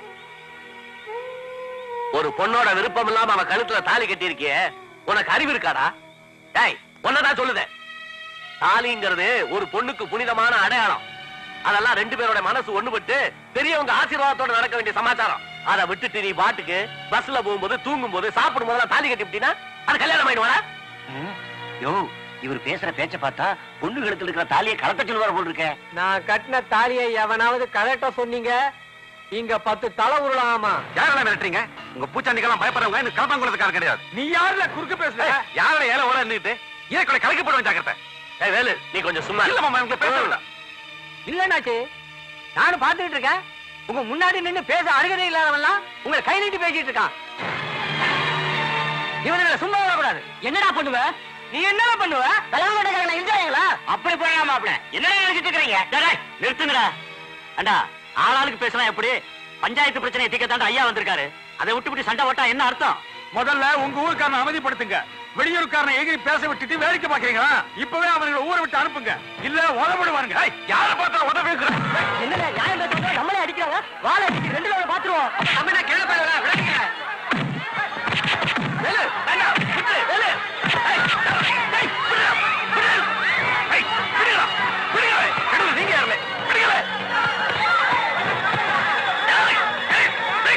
ஒரு பொண்ணோட விருப்பம் இல்லாம அவன் கழுத்துல தாலி கட்டி இருக்கியே உனக்கு அறிவு இருக்காடா டேய் உன்னதான் சொல்லுதேன் தாலிங்கிறது ஒரு பொண்ணுக்கு புனிதமான அடையாளம் அதெல்லாம் ரெண்டு பேரோட மனசு ஒண்ணுபட்டு பெரியவங்க ஆசீர்வாதத்தோட நடக்க வேண்டிய சமாச்சாரம் அதை விட்டுட்டு நீ பாட்டுக்கு பஸ்ல போகும்போது தூங்கும் போது சாப்பிடும் போதெல்லாம் தாலி கட்டி விட்டீங்கன்னா அது கல்யாணம் ஆயிடுவாரா யோ இவர் பேசுற பேச்ச பார்த்தா பொண்ணு கழுத்துல இருக்கிற தாலியை கலத்த சொல்லுவார் போல் இருக்க நான் கட்டின தாலியை எவனாவது கரெக்டா சொன்னீங்க இங்க பத்து தலை உருளாமா யாரெல்லாம் மிரட்டுறீங்க உங்க பூச்சாண்டிக்கெல்லாம் பயப்படுறவங்க இந்த கலப்பாங்குளத்துக்கார கிடையாது நீ யாருல குறுக்கு பேசுற யாரோட ஏழை ஓட நின்றுட்டு ஏன் கொலை கலைக்க போடுவேன் ஜாக்கிரதை ஏய் வேலு நீ கொஞ்சம் சும்மா இரு. இல்ல மாமா உங்களுக்கு பேச இல்லனாச்சு நானும் பாத்துக்கிட்டு இருக்கேன் உங்க முன்னாடி நின்னு பேச அருகதை இல்லாதவன்லாம் உங்களை கை நீட்டி பேசிட்டு இருக்கான் இவனுங்களை சும்மா விடக்கூடாது என்னடா பண்ணுவ நீ என்னடா பண்ணுவ கல்யாணம் பண்ணிக்கிறவங்க இருந்தாங்களா அப்படி போடலாம் மாப்பிள்ள என்ன நினைச்சிட்டு இருக்கிறீங்க டேய், டேய், நிறுத்துங்கடா அண்டா ஆளாளுக்கு பேசலாம் எப்படி பஞ்சாயத்து பிரச்சனையை தீர்க்கத்தாண்ட ஐயா வந்திருக்காரு அதை விட்டு விட்டு சண்டை ஓட்டா என்ன அர்த்தம் முதல்ல உங்க ஊருக்காரனை அமைதிப்படுத்துங்க வெளியூருக்காரனை எகிரி பேச விட்டுட்டு வேடிக்கை பாக்குறீங்களா இப்பவே அவங்களை ஊரை விட்டு அனுப்புங்க இல்ல உதவிடுவாருங்க யார பார்த்தா உதவி என்ன நியாயம் பேசுறாங்க நம்மளே அடிக்கிறாங்க வாழை அடிச்சு ரெண்டு தடவை பாத்துருவோம் நம்ம என்ன கேள்வி பண்ணல விளக்குங்க வேலு வேண்டாம் விட்டு, வேலு ஏய், ஏய், விடுடா, விடு. ஏய், விடுடா, விடுங்க. விடுங்க, நீங்க யாருமே விடுங்க. ஏய், ஏய், ஏய்.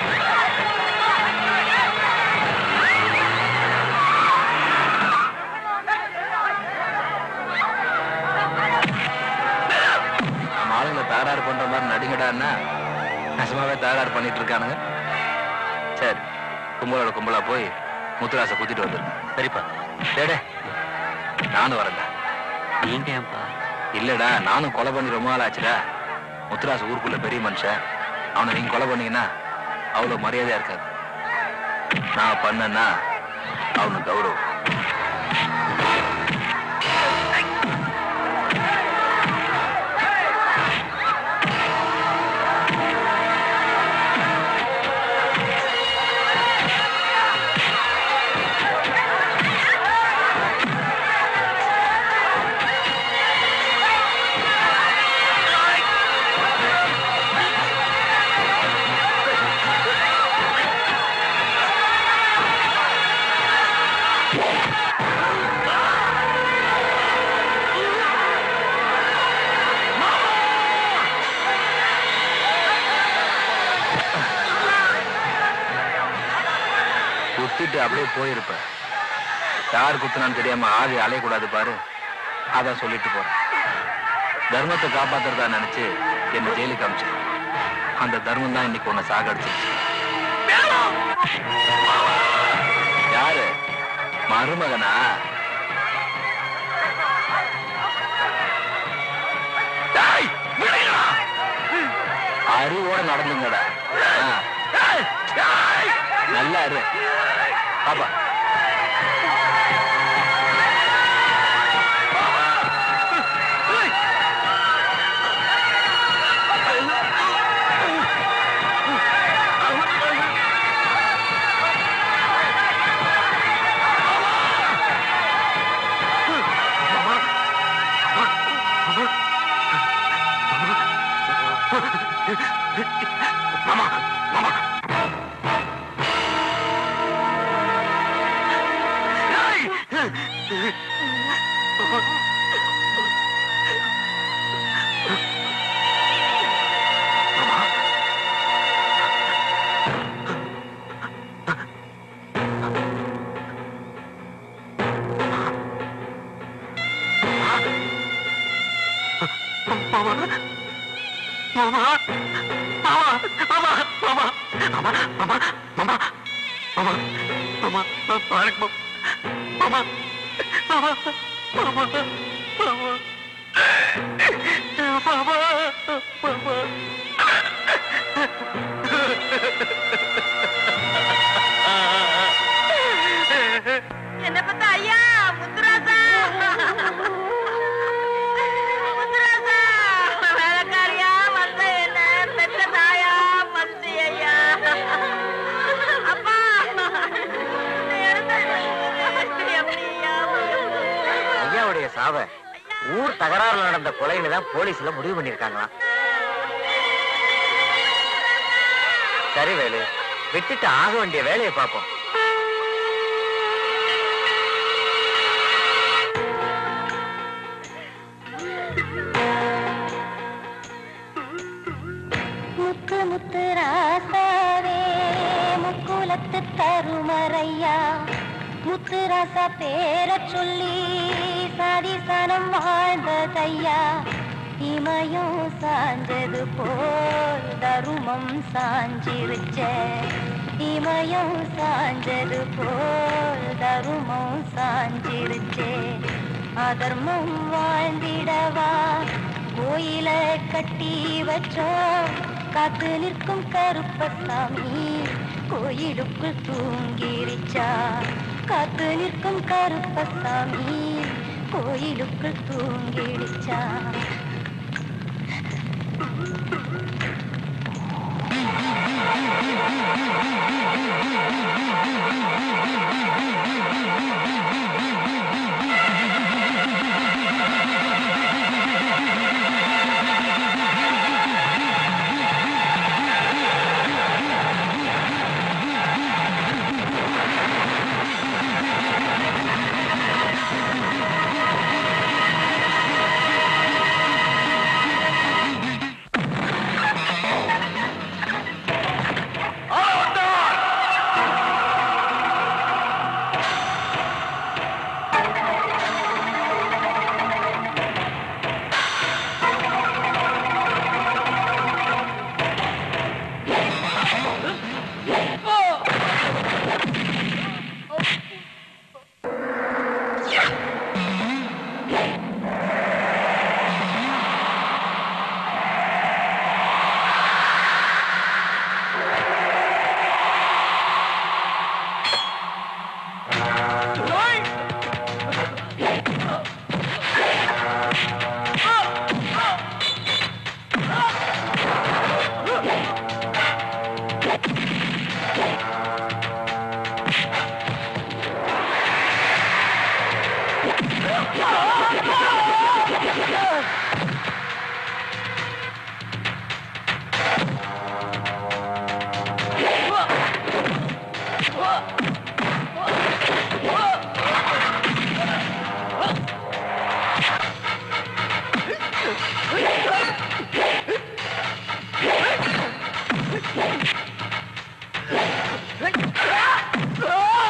மாலுங்களை தகராறு பண்ற மாதிரி நடிங்கடான்னா நெசமாவே தகராறு பண்ணிட்டு இருக்கானுங்க சரி கும்பலோட கும்பலா போய் முத்துராசை குத்திட்டு வந்துருங்க சரிப்பா டேடே நானும் வரேன்டா நீங்க ஏன்பா இல்லடா நானும் கொலை பண்ணி ரொம்ப நாள் ஆச்சுடா முத்துராசு ஊருக்குள்ள பெரிய மனுஷன் அவனை நீங்க கொலை பண்ணீங்கன்னா அவ்வளவு மரியாதையா இருக்காது நான் பண்ணேன்னா அவனுக்கு கௌரவம் குத்திட்டு அப்படியே போயிருப்ப யார் குத்துனான்னு தெரியாம ஆவி அலையக்கூடாது பாரு அதான் சொல்லிட்டு போறேன் தர்மத்தை காப்பாத்துறதா நினைச்சு என்ன ஜெயிலுக்கு அமிச்சு அந்த தர்மம் தான் இன்னைக்கு உன்னை சாகடிச்சிருச்சு யாரு மருமகனா டேய், விடுடா. அறிவோட நடந்துங்கடா ஆ. நல்லா இரு பாப்பா என்ன பார்த்தா ஐயா முத்துராசா முத்துராசா வேலைக்காரியா வந்த என்ன பெற்ற தாயா மந்தி ஐயா அப்பா என்னை எடுத்து எப்படியா ஐயாவுடைய சாவ ஊர் தகராறுல நடந்த கொலைன்னு தான் போலீஸ்ல முடிவு பண்ணிருக்காங்களாம் சரி வேலு விட்டுட்டு ஆக வேண்டிய வேலையை பார்ப்போம் முத்து முத்து ராசாவே முக்குலத்து தருமறையா முத்து ராசா பேர சொல்லி சாதிசனம் வாழ்ந்ததையா இமயம் சாஞ்சது போல் தருமம் சாஞ்சிருச்ச இமயம் சாஞ்சது போல் தருமம் சாஞ்சிருச்சே அதர்மம் வாழ்ந்திடவா கோயில கட்டி வச்சோம் காத்து நிற்கும் கருப்பசாமி கோயிலுக்குள் தூங்கிருச்சா காத்து நிற்கும் கருப்பசாமி கோயிலுக்குள் தூங்கிடுச்சா Ah!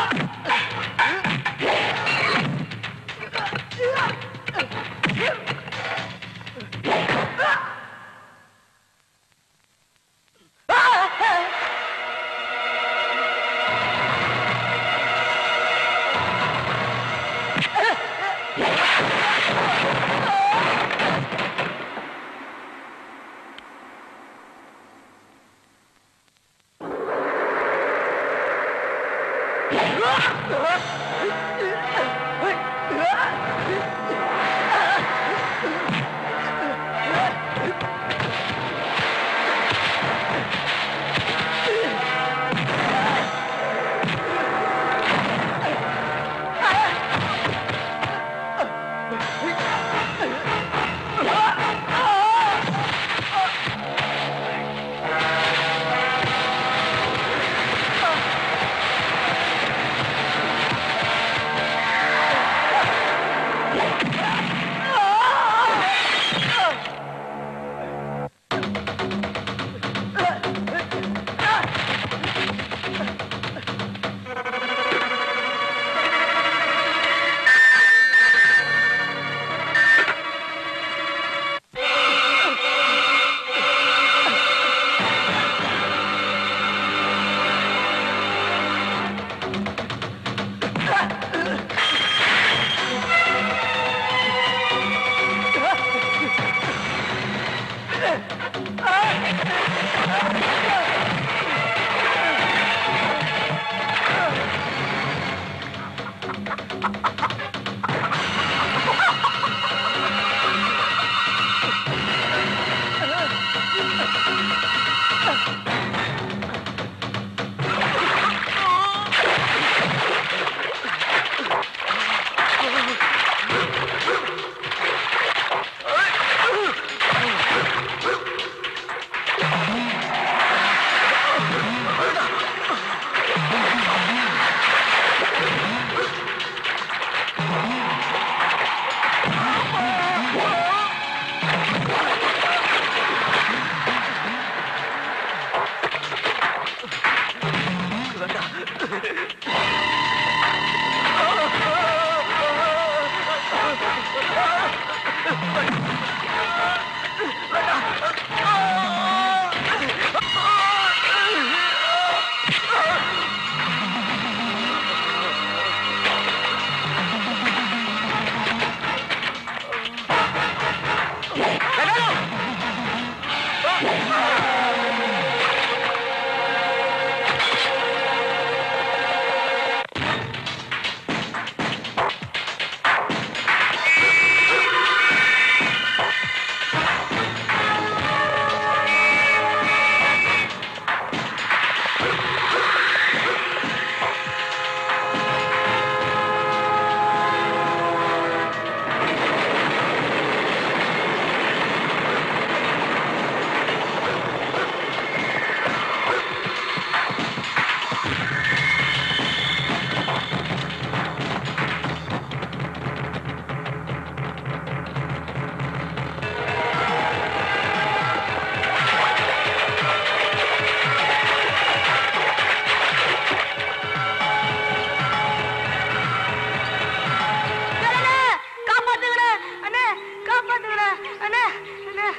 காப்பாத்துங்கடா அண்ணே காப்பாத்துங்கடா அண்ணே அண்ணே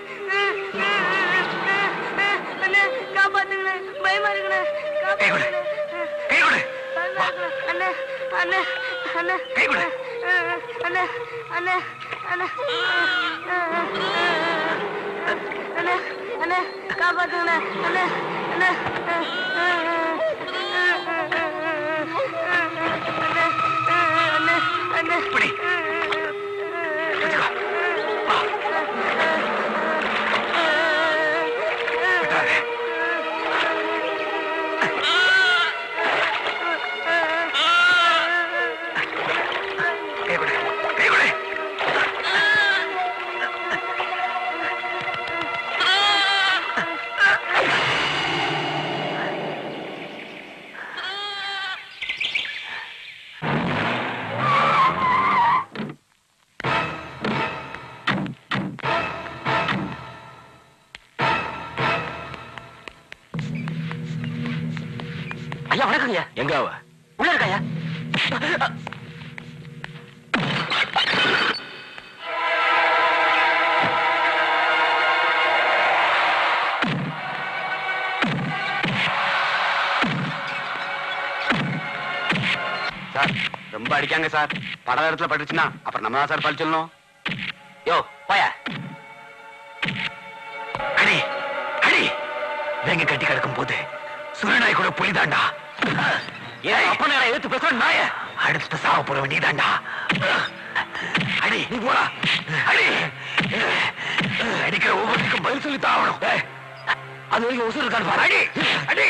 அண்ணே காப்பாத்துங்கடா பயமா இருக்குடா காப்பாத்துங்கடா பயமா இருக்குடா அண்ணே அண்ணே அண்ணே அண்ணே அண்ணே அண்ணே அண்ணே அண்ணே காப்பாத்துங்கடா அண்ணே அண்ணே அண்ணே அண்ணே இப்படி ஐயா வணக்கங்க எங்க அவ உள்ள இருக்காயா சார் ரொம்ப அடிக்காங்க சார் பட இடத்துல பட்டுச்சுன்னா அப்புறம் நம்ம தான் சார் பழி சொல்லணும் யோ போயா அடி அடி வேங்க கட்டி கிடக்கும் போது சுரநாய் கூட புலிதாண்டா ஏன் அப்பா நேரம் எடுத்து பேசுற நாய அடுத்து சாவ போற நீதாண்டா அடி நீ போடா அடி அடிக்கிற ஒவ்வொருக்கும் பதில் சொல்லி தாவணும் அது வரைக்கும் உசுறு இருக்கான்னு பாரு அடி அடி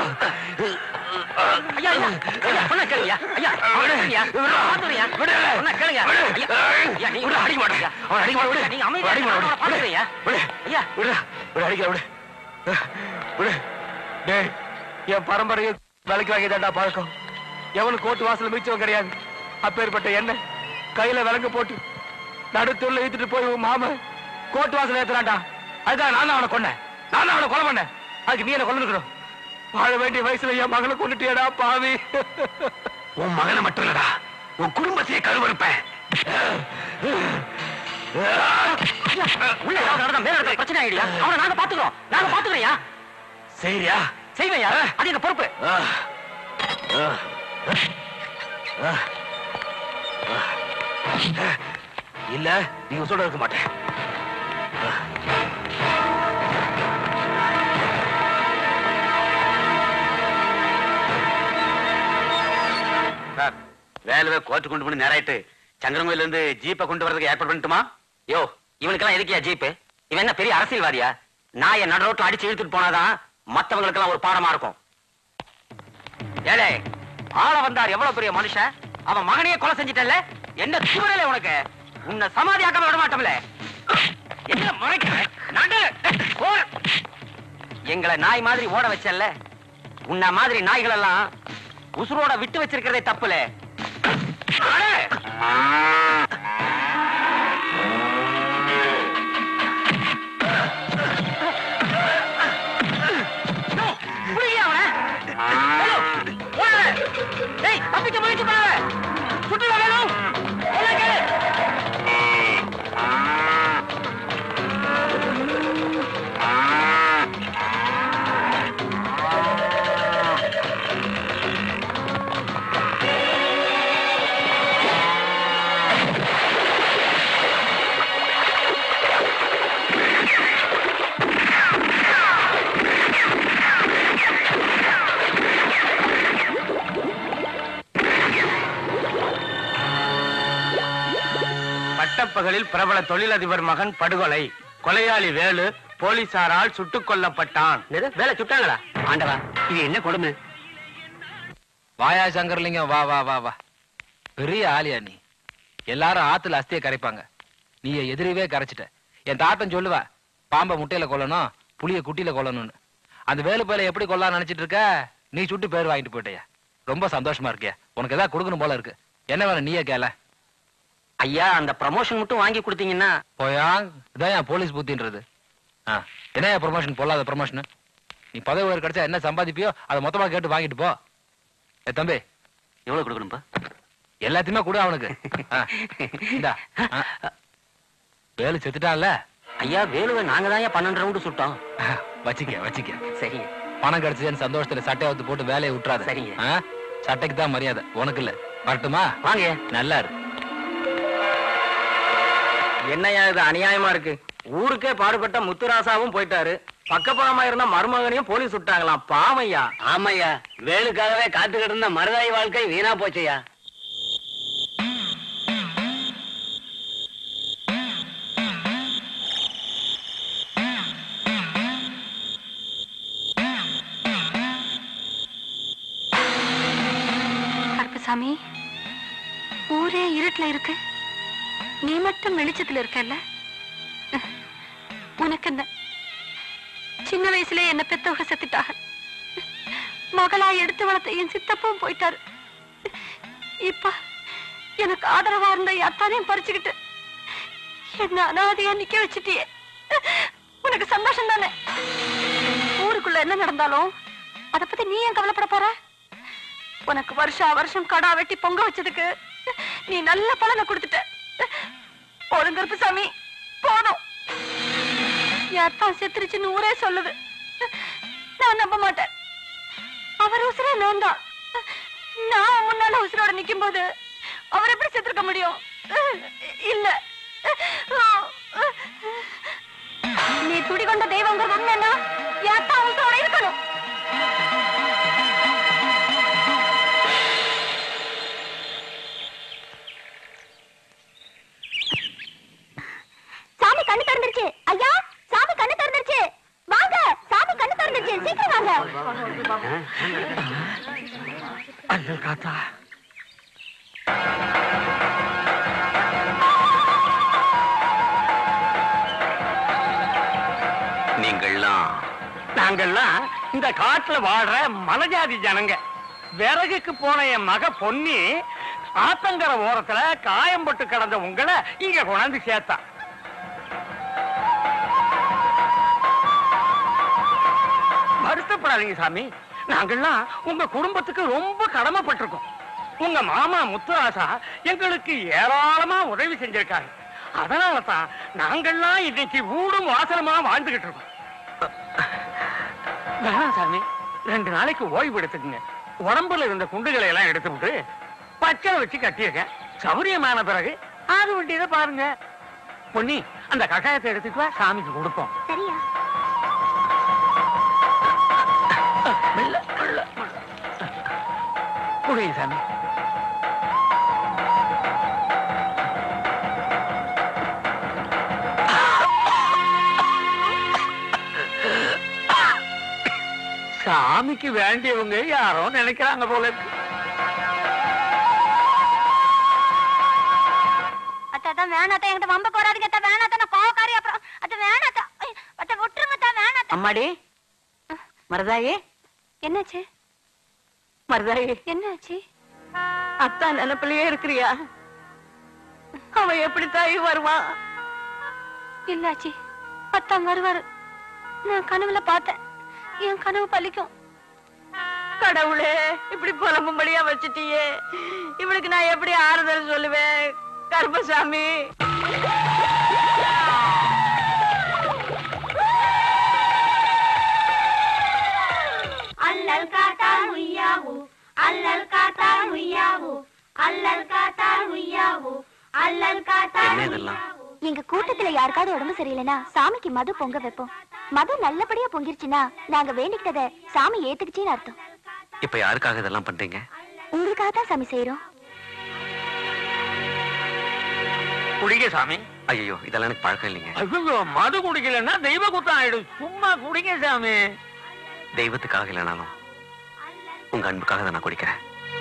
ஐயா ஐயா ஐயா சொன்னா கேளுங்க ஐயா அவனை கேளுங்க பாத்துறியா சொன்னா கேளுங்க ஐயா ஐயா நீ விடு, அடிக்க மாட்டேன். அவனை அடிக்க மாட்டேன், விடு. நீங்க அமைதியா அடிக்க மாட்டேன், விடு. பாத்துறியா விடு. ஐயா விடு விடு அடிக்க விடு விடு டேய் என் பரம்பரையை விலைக்கு வாங்கிதாண்டா பழக்கம் எவனும் கோட்டு வாசல் மிச்சம் கிடையாது அப்பேற்பட்ட என்ன கையில விலங்கு போட்டு நடுத்தூர்ல இழுத்துட்டு போய் உன் மாமன் கோட்டு வாசல் ஏத்துறான்டா அதுக்காக நான் தான் அவனை கொன்னேன் நான் தான் அவனை கொலை பண்ணேன் அதுக்கு நீ என்ன கொல்லணும் வாழ வேண்டிய வயசுல என் மகளை கொண்டுட்டியடா பாவி உன் மகனை மட்டும் இல்லடா உன் குடும்பத்தையே கருவறுப்பேன் உள்ள ஏதாவது நடந்தா மேல இருக்கிற பிரச்சனை ஆயிடுயா அவனை நாங்க பாத்துக்கிறோம் நாங்க பாத்துக்கிறோம்யா சரியா செய்வேயா அது எங்க பொறுப்பு இல்ல நீங்க சொல்ல இருக்க மாட்டேன் சார் வேலுவை கோர்ட்டு கொண்டு போய் நேராயிட்டு சங்கரங்கோயில இருந்து ஜீப்பை கொண்டு வரதுக்கு ஏற்பாடு பண்ணட்டுமா யோ இவனுக்கெல்லாம் எதுக்கியா ஜீப்பு இவன் என்ன பெரிய அரசியல்வாதியா நான் என் நடு ரோட்ல அடிச்சு இழுத்துட்டு போனாதான் மத்தவங்களுக்கெல்லாம் ஒரு பாடமா இருக்கும் ஏலே ஆள வந்தார் எவ்வளவு பெரிய மனுஷன் அவன் மகனையே கொலை செஞ்சிட்டல என்ன தூரல உனக்கு உன்னை சமாதியாக்காம விட மாட்டோம்ல என்ன முறைக்கிற நடு ஓ. எங்களை நாய் மாதிரி ஓட வச்சல்ல உன்ன மாதிரி நாய்கள் எல்லாம் உசுரோட விட்டு வச்சிருக்கிறதே தப்புல தப்பிக்க முயற்சி பண்ணாத சுற்றுலா வேணும் சொல்ல கேளு பட்டப்பகலில் பிரபல தொழிலதிபர் மகன் படுகொலை கொலையாளி வேலு போலீசாரால் சுட்டுக் கொல்லப்பட்டான் வேலை சுட்டாங்களா ஆண்டவா இது என்ன கொடுமை வாயா சங்கர்லிங்கம் வா வா வா வா பெரிய ஆளியா நீ எல்லாரும் ஆத்துல அஸ்தியை கரைப்பாங்க நீ எதிரவே கரைச்சிட்ட என் தாத்தன் சொல்லுவா பாம்பை முட்டையில கொல்லணும் புளிய குட்டியில கொல்லணும்னு அந்த வேலு பயில எப்படி கொல்லாம் நினைச்சிட்டு இருக்க நீ சுட்டு பேர் வாங்கிட்டு போயிட்டயா ரொம்ப சந்தோஷமா இருக்கியா உனக்கு ஏதாவது கொடுக்கணும் போல இருக்கு என்ன வேணும் நீயே கேள ஐயா அந்த ப்ரமோஷன் மட்டும் வாங்கி கொடுத்தீங்கன்னா போயா இதான் என் போலீஸ் புத்தின்றது ஆ, என்ன ப்ரமோஷன் பொல்லாத ப்ரமோஷன் நீ பதவி உயர் கிடைச்சா என்ன சம்பாதிப்பியோ அதை மொத்தமா கேட்டு வாங்கிட்டு போ ஏ தம்பி எவ்வளவு கொடுக்கணும்பா எல்லாத்தையுமே கொடு அவனுக்கு ஆ, இந்தா. ஆ. வேலு செத்துட்டான்ல ஐயா வேலுவை நாங்க தான் பன்னெண்டு ரவுண்டு சுட்டோம் வச்சிக்க வச்சிக்க சரிங்க பணம் கிடைச்சதுன்னு சந்தோஷத்துல சட்டையை அவுத்து போட்டு வேலையை விட்டுறாத சரிங்க. ஆ? சட்டைக்கு தான் மரியாதை உனக்கு இல்ல வரட்டுமா வாங்க நல்லா இரு என்னையா இது அநியாயமா இருக்கு ஊருக்கே பாடுபட்ட முத்துராசாவும் போயிட்டாரு பக்கப்புறமா இருந்த மருமகனையும் போலீஸ் விட்டாங்களாம் பாமையா ஆமையா வேலுக்காகவே காத்துக்கிட்டு இருந்த மருதாய் வாழ்க்கை வீணா போச்சுயா கருப்பசாமி ஊரே இருட்டுல இருக்கு நீ மட்டும் வெளிச்சத்துல இருக்கல்ல உனக்கு என்ன சின்ன வயசுல என்ன பெத்தவங்க செத்துட்டாங்க மகளா எடுத்து வளர்த்த என் சித்தப்பும் போயிட்டாரு இப்ப எனக்கு ஆதரவா இருந்த என் அத்தானையும் பறிச்சுக்கிட்டு என்ன அனாதையா நிக்க வச்சுட்டியே உனக்கு சந்தோஷம் தானே ஊருக்குள்ள என்ன நடந்தாலும் அத பத்தி நீ ஏன் கவலைப்பட போற உனக்கு வருஷா வருஷம் கடா வெட்டி பொங்க வச்சதுக்கு நீ நல்ல பலனை கொடுத்துட்ட போதும் கருப்புசாமி போதும் என் அத்தான் செத்துருச்சுன்னு ஊரே சொல்லுது நான் நம்ப மாட்டேன் அவர் உசுரே நான் தான் நான் முன்னால உசுரோட நிக்கும் போது அவர் எப்படி செத்துருக்க முடியும் இல்ல நீ துடி கொண்ட தெய்வங்கிறது உண்மைன்னா என் அத்தா உசுரோட இருக்கணும் ஐயோ காத்தா நீங்கள்லாம் நாங்கெல்லாம் இந்த காட்டுல வாழ்ற மலைஜாதி ஜனங்க விறகுக்கு போன என் மக பொன்னி ஆத்தங்கர ஓரத்துல காயம்பட்டு கிடந்த உங்களை இங்க கொண்டாந்து சேர்த்தா வருத்தப்படாதீங்க சாமி நாங்கெல்லாம் உங்க குடும்பத்துக்கு ரொம்ப கடமைப்பட்டிருக்கோம் உங்க மாமா முத்துராசா எங்களுக்கு ஏராளமா உதவி செஞ்சிருக்காங்க அதனால தான் நாங்கெல்லாம் இன்னைக்கு ஊடும் வாசலமா வாழ்ந்துகிட்டு இருக்கோம் வேணாம் சாமி ரெண்டு நாளைக்கு ஓய்வு எடுத்துக்கங்க உடம்புல இருந்த குண்டுகளை எல்லாம் எடுத்து விட்டு பச்சை வச்சு கட்டியிருக்கேன் சௌரியமான பிறகு ஆக வேண்டியதை பாருங்க பொன்னி அந்த கஷாயத்தை எடுத்துட்டு வா சாமிக்கு கொடுப்போம் சரியா மெல்ல, மெல்ல, மெல்ல. குடிங்க சாமி சாமிக்கு வேண்டியவங்க யாரோ நினைக்கிறாங்க போல இருக்கு அத்தா அதான் வேணாத்தா என்கிட்ட வம்ப போறாதீங்க அத்தா வேணாத்தா நான் கோவக்காரி அப்புறம் அத்த வேணாத்தா ஐ, அத்த விட்டுருங்க அத்தா வேணாத்தா அம்மாடி மருதாயி என்னாச்சு மருதாயி என்னாச்சு அத்தா நினைப்பிலேயே இருக்கிறியா அவன் எப்படி தாயி வருவான் இல்லாச்சி அத்தா வருவாரு நான் கனவுல பார்த்தேன் என் கனவு பலிக்கும் கடவுளே இப்படி புலம்பும்படியா வச்சுட்டியே இவளுக்கு நான் எப்படி ஆறுதல் சொல்லுவேன் கருப்பசாமி அல்லல் காத்தால் உய்யாவு அல்லல் காத்தால் உய்யாவு அல்லல் காத்தால் உய்யாவு அல்லல் காத்தால் என்ன இதெல்லாம் எங்க கூட்டத்துல யாருக்காவது உடம்பு சரியில்லைன்னா சாமிக்கு மது பொங்க வைப்போம் மது நல்லபடியா பொங்கிருச்சுன்னா நாங்க வேண்டிக்கிட்டத சாமி ஏத்துக்குச்சுன்னு அர்த்தம் இப்ப யாருக்காக இதெல்லாம் பண்றீங்க உங்களுக்காக தான் சாமி செய்யறோம் குடிங்க சாமி ஐயோ இதெல்லாம் எனக்கு பழக்கம் இல்லைங்க ஐயோ மது குடிக்கலன்னா தெய்வ குத்தம் ஆயிடும் சும்மா குடிங்க சாமி தெய்வத்துக்காக இல்லைனாலும் உங்க அன்புக்காக தான் நான் குடிக்கிறேன்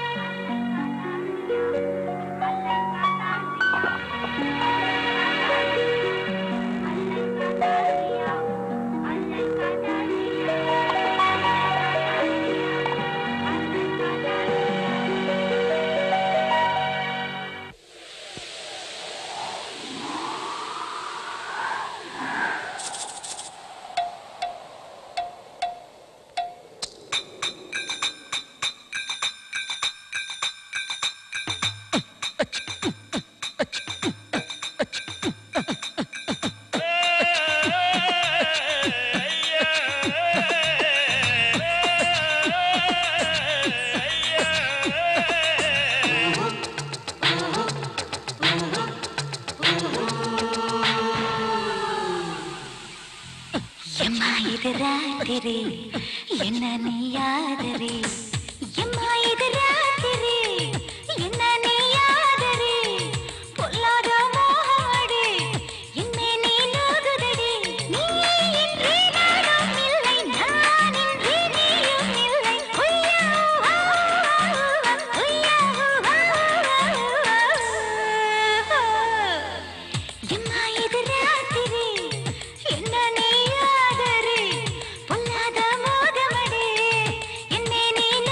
எம்மா இது ராத்திரி என்ன நீ யாதரி எம்மா இது ராத்திரி என்ன நீ யாதரி பொல்லாத மோகமடி என்னை நீ நோகுதடி நீ இன்றி நானும் இல்லை நான் இன்றி நீயும் இல்லை உய்யா, ஆ, உய்யா, ஆ. எம்மா இது ராத்திரி என்ன நீ ஆதரி பொல்லாத மோகமடி என்னை நீ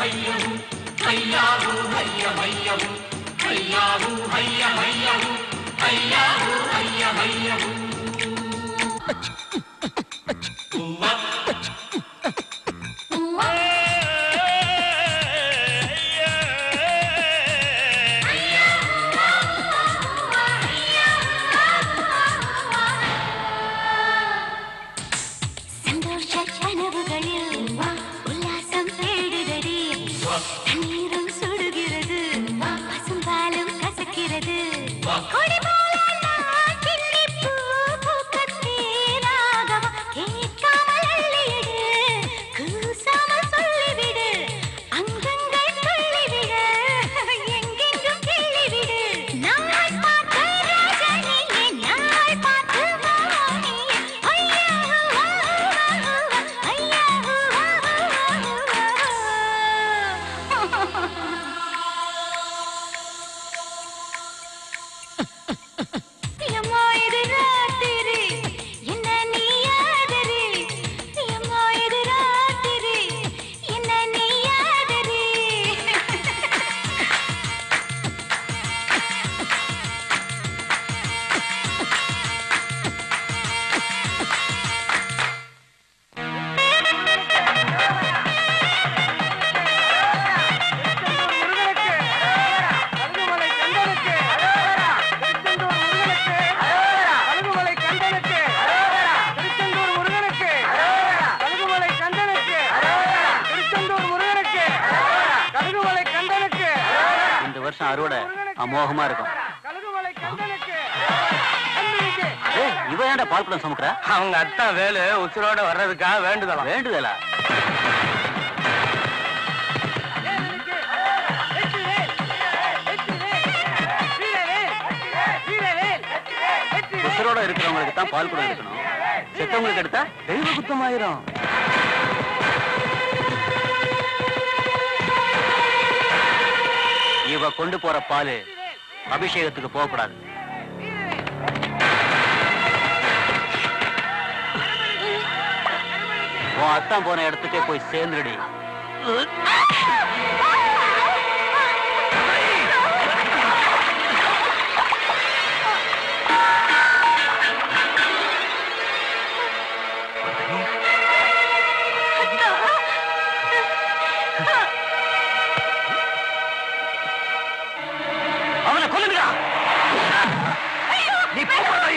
சந்தோஷ கனவுகளில் உல்லாசம் தேடுதடி தண்ணீரும் சுடுகிறது பசும்பாலும் கசக்கிறது கொடி போல நான் கிள்ளிப் பூ பூக்கத் தேனாகவா? கேட்காமல் அள்ளிவிடு, கூசாமல் சொல்லிவிடு. அங்கங்கள் துள்ளிவிட, எங்கெங்கும் கிள்ளிவிடு. நாள் பார்த்த ராஜனியே, நாள் பார்த்த வாணியே. ஐயா, வா, வா, வா, ஐயா, வா, வா, வா, வா. எம்மா இது ராத்திரி என்ன நீ ஆதரி எம்மா இது ராத்திரி என்ன நீ ஆதரி இந்த வருஷம் அறுவடை அமோகமா இருக்கும் ஏய், இவ ஏன்டா பால் குடம் சுமக்குற அவங்க அத்தா வேலு உசுரோட வர்றதுக்காக வேண்டுதலாம் வேண்டுதலா உசுரோட இருக்கிறவங்களுக்கு தான் பால் குடம் எடுக்கணும் செத்தவங்களுக்கு எடுத்தா தெய்வ குத்தமாயிரும் இவ கொண்டு போற பால் அபிஷேகத்துக்கு போகக்கூடாது உன் அத்தான் போன இடத்துக்கே போய் சேர்ந்துடி அவனை கொல்லுங்கடா நீ போய்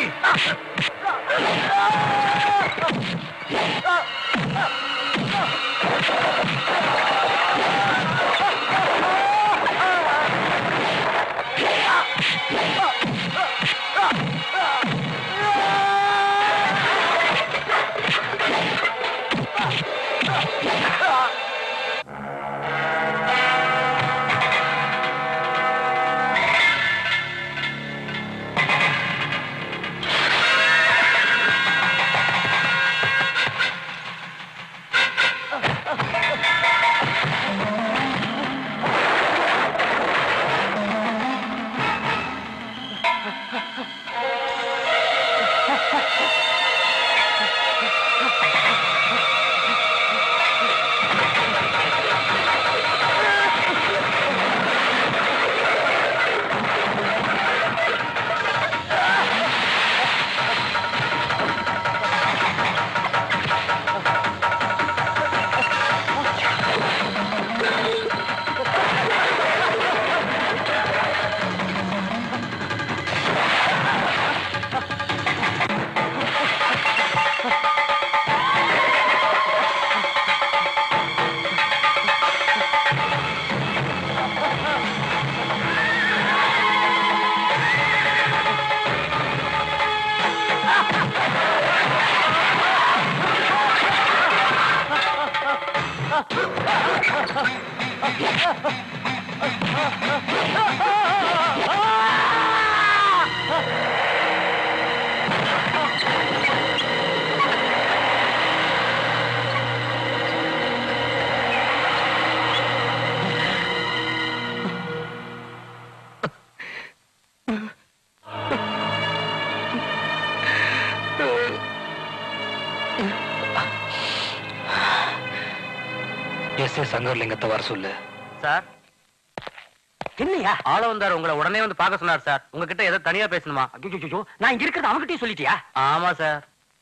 எஸ் ஏ சங்கர்லிங்கத்தை வர சொல்லு சார் என்னையா ஆள வந்தார் உங்களை உடனே வந்து பார்க்க சொன்னார் சார் உங்ககிட்ட ஏதோ தனியா பேசணுமா ஐயோ நான் இங்க இருக்கிறது அவன்கிட்டயே சொல்லிட்டியா ஆமா சார்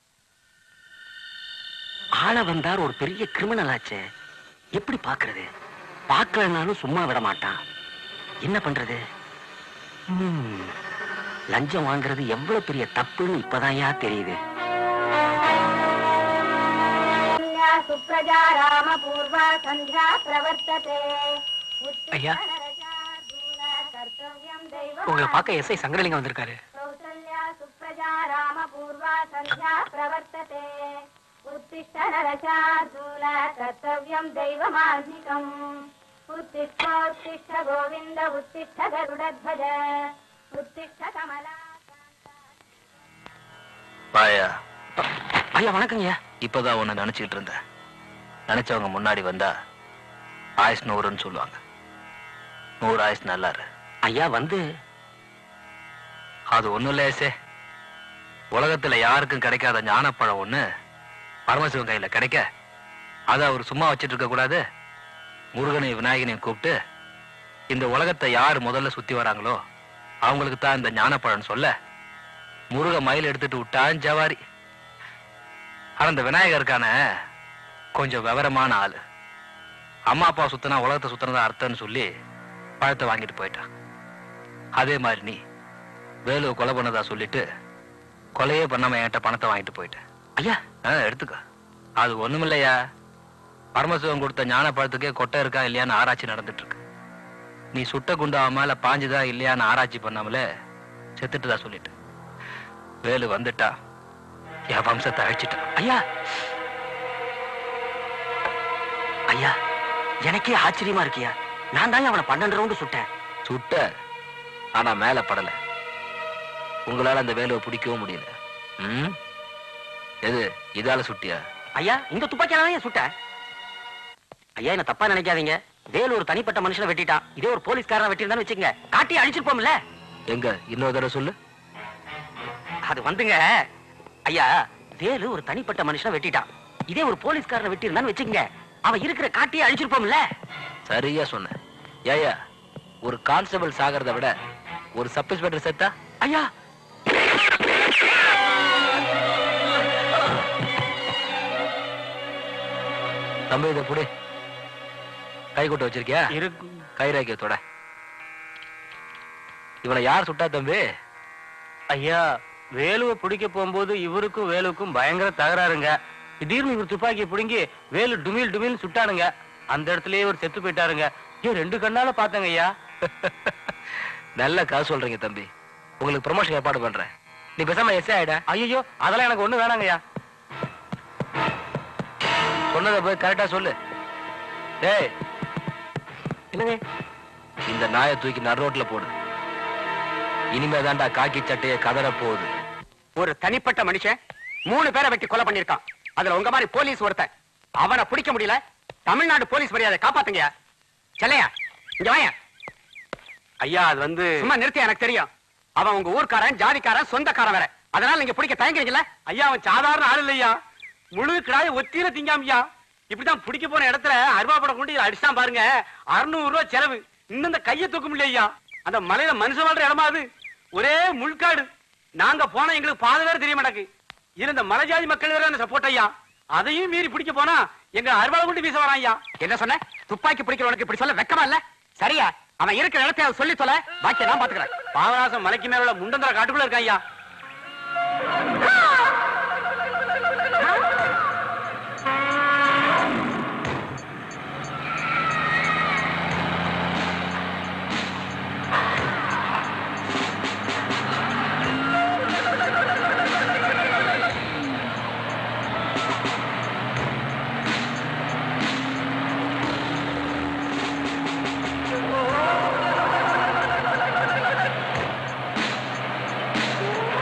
ஆள வந்தார் ஒரு பெரிய கிரிமினல் ஆச்சே எப்படி பாக்குறது பார்க்கலனாலும் சும்மா விட மாட்டான் என்ன பண்றது ம், லஞ்சம் வாங்குறது எவ்வளவு பெரிய தப்புன்னு இப்பதான்யா தெரியுது सुप्रजा राम पूर्वा सन्ध्या प्रवर्तते ஐயா कर्तव्यं உங்களை பார்க்க எஸ்ஐ சங்கரலிங்கம் வந்திருக்காரு कौसल्या सुप्रजा राम पूर्वा सन्ध्या प्रवर्तते उत्तिष्ठ नरशार्दूल कर्तव्यं दैवमान्निकम् उत्तिष्ठोत्तिष्ठ गोविन्द उत्तिष्ठ गरुडध्वज उत्तिष्ठ कमला பாயா ஐயா வணக்கங்கய்யா இப்பதான் உன்னை நினைச்சிட்டு இருந்தேன் நினைச்சவங்க முன்னாடி வந்தா ஆயுஸ் நூறுன்னு சொல்லுவாங்க நூறு ஆயுஸ் நல்லாரு ஐயா வந்து அது ஒண்ணும் இல்லையே உலகத்துல யாருக்கும் கிடைக்காத ஞானப்பழம் ஒண்ணு பரமசிவன் கையில கிடைக்க அதை அவர் சும்மா வச்சிட்டு இருக்க கூடாது முருகனையும் விநாயகனையும் கூப்பிட்டு இந்த உலகத்தை யார் முதல்ல சுத்தி வராங்களோ அவங்களுக்கு தான் இந்த ஞானப்பழம் சொல்ல முருக மயில் எடுத்துட்டு விட்டான் ஜவாரி ஆனா இந்த விநாயகர் இருக்கானே கொஞ்சம் விவரமான ஆளு அம்மா அப்பா சுத்தினா உலகத்தை சுத்தினதா அர்த்தம்னு சொல்லி பழத்தை வாங்கிட்டு போயிட்டான் அதே மாதிரி நீ வேலுவை கொலை பண்ணதா சொல்லிட்டு கொலையே பண்ணாம என்கிட்ட பணத்தை வாங்கிட்டு போயிட்டேன் ஐயா ஆ, எடுத்துக்க அது ஒண்ணுமில்லையா பரமசிவம் கொடுத்த ஞான பழத்துக்கே கொட்டை இருக்கா இல்லையான்னு ஆராய்ச்சி நடந்துட்டு இருக்கு நீ சுட்ட குண்டு அவன் மேல பாஞ்சுதா இல்லையான்னு ஆராய்ச்சி பண்ணாமலே செத்துட்டுதா சொல்லிட்டு வேலு வந்துட்டா என் வம்சத்தை அழிச்சிட்டான் ஐயா ஐயா எனக்கே ஆச்சரியமா இருக்கியா நான் தான் அவனை பன்னெண்டு ரவுண்டு சுட்டேன் சுட்ட ஆனா மேல படல உங்களால அந்த வேலுவை பிடிக்கவும் முடியல ம் எது இதால சுட்டியா ஐயா இந்த துப்பாக்கியால தான் சுட்டேன் ஐயா என்ன தப்பா நினைக்காதீங்க வேலு ஒரு தனிப்பட்ட மனுஷனை வெட்டிட்டான் இதே ஒரு போலீஸ்காரனை வெட்டியிருந்தான்னு வச்சுக்கங்க காட்டி அழிச்சிருப்போம்ல எங்க இன்னொரு தடவை சொல்லு அது வந்துங்க ஐயா வேலு ஒரு தனிப்பட்ட மனுஷனை வெட்டிட்டான் இதே ஒரு போலீஸ்காரனை வெட்டியிருந்தான்னு வச்சுக்கங்க அவன் இருக்கிற காட்டியே அழிச்சிருப்போம்ல சரியா சொன்ன ஏயா ஒரு கான்ஸ்டபிள் சாகிறத விட ஒரு சப் இன்ஸ்பெக்டர் செத்தா ஐயா தம்பி இதை புடி கை கொட்டு வச்சிருக்கியா இருக்கு கை ரேக்கியத்தோட இவனை யார் சுட்டா தம்பி ஐயா வேலுவை பிடிக்க போகும்போது இவருக்கும் வேலுக்கும் பயங்கர தகராறுங்க திடீர்னு இவர் துப்பாக்கியை பிடுங்கி வேலு டுமில் டுமில் சுட்டானுங்க அந்த இடத்துலயே இவர் செத்து போயிட்டாருங்க ஏன் ரெண்டு கண்ணால பார்த்தேங்க ஐயா நல்ல காசு சொல்றீங்க தம்பி உங்களுக்கு ப்ரமோஷன் ஏற்பாடு பண்றேன் நீ பேசாம எஸ் ஆயிடா ஐயோ அதெல்லாம் எனக்கு ஒண்ணு வேணாங்க ஐயா சொன்னதை போய் கரெக்டா சொல்லு டேய் என்னங்க இந்த நாயை தூக்கி நடு ரோட்ல போடு இனிமே தாண்டா காக்கி சட்டையை கதற போகுது ஒரு தனிப்பட்ட மனுஷன் மூணு பேரை வெட்டி கொலை பண்ணிருக்கான் அதுல உங்க மாதிரி போலீஸ் ஒருத்தன் அவனை பிடிக்க முடியல தமிழ்நாடு போலீஸ் மரியாதை காப்பாத்துங்க செல்லையா இங்க வாயா ஐயா அது வந்து சும்மா நிறுத்தி எனக்கு தெரியும் அவன் உங்க ஊர்க்காரன் ஜாதிக்காரன் சொந்தக்காரன் வேற அதனால நீங்க பிடிக்க தயங்குறீங்கல்ல ஐயா அவன் சாதாரண ஆள் இல்லையா முழு கிடாய ஒத்தியில திங்காமியா இப்படிதான் பிடிக்க போன இடத்துல அருவா படம் கொண்டு இதை அடிச்சான் பாருங்க அறுநூறு ரூபாய் செலவு இன்னும் இந்த கையை தூக்க முடியலையா அந்த மலையில மனுஷன் வாழ்ற இடமா அது ஒரே முள்காடு நாங்க போனா எங்களுக்கு பாதை வேற தெரிய மாட்டேங்குது இதுல இந்த மலை ஜாதி மக்கள் வேற என்ன சப்போர்ட் ஐயா அதையும் மீறி பிடிக்க போனா எங்க அருவாளை கொண்டு வீச வரான் ஐயா என்ன சொன்ன துப்பாக்கி பிடிக்கிறவனுக்கு இப்படி சொல்ல வெக்கமா இல்ல சரியா அவன் இருக்கிற இடத்தை அவன் சொல்லி தொலை பாக்கிய நான் பாத்துக்கிறேன் பாவநாசம் மலைக்கு மேல உள்ள முண்டந்தர காட்டுக்குள்ள இருக்கான் ஐயா ஆ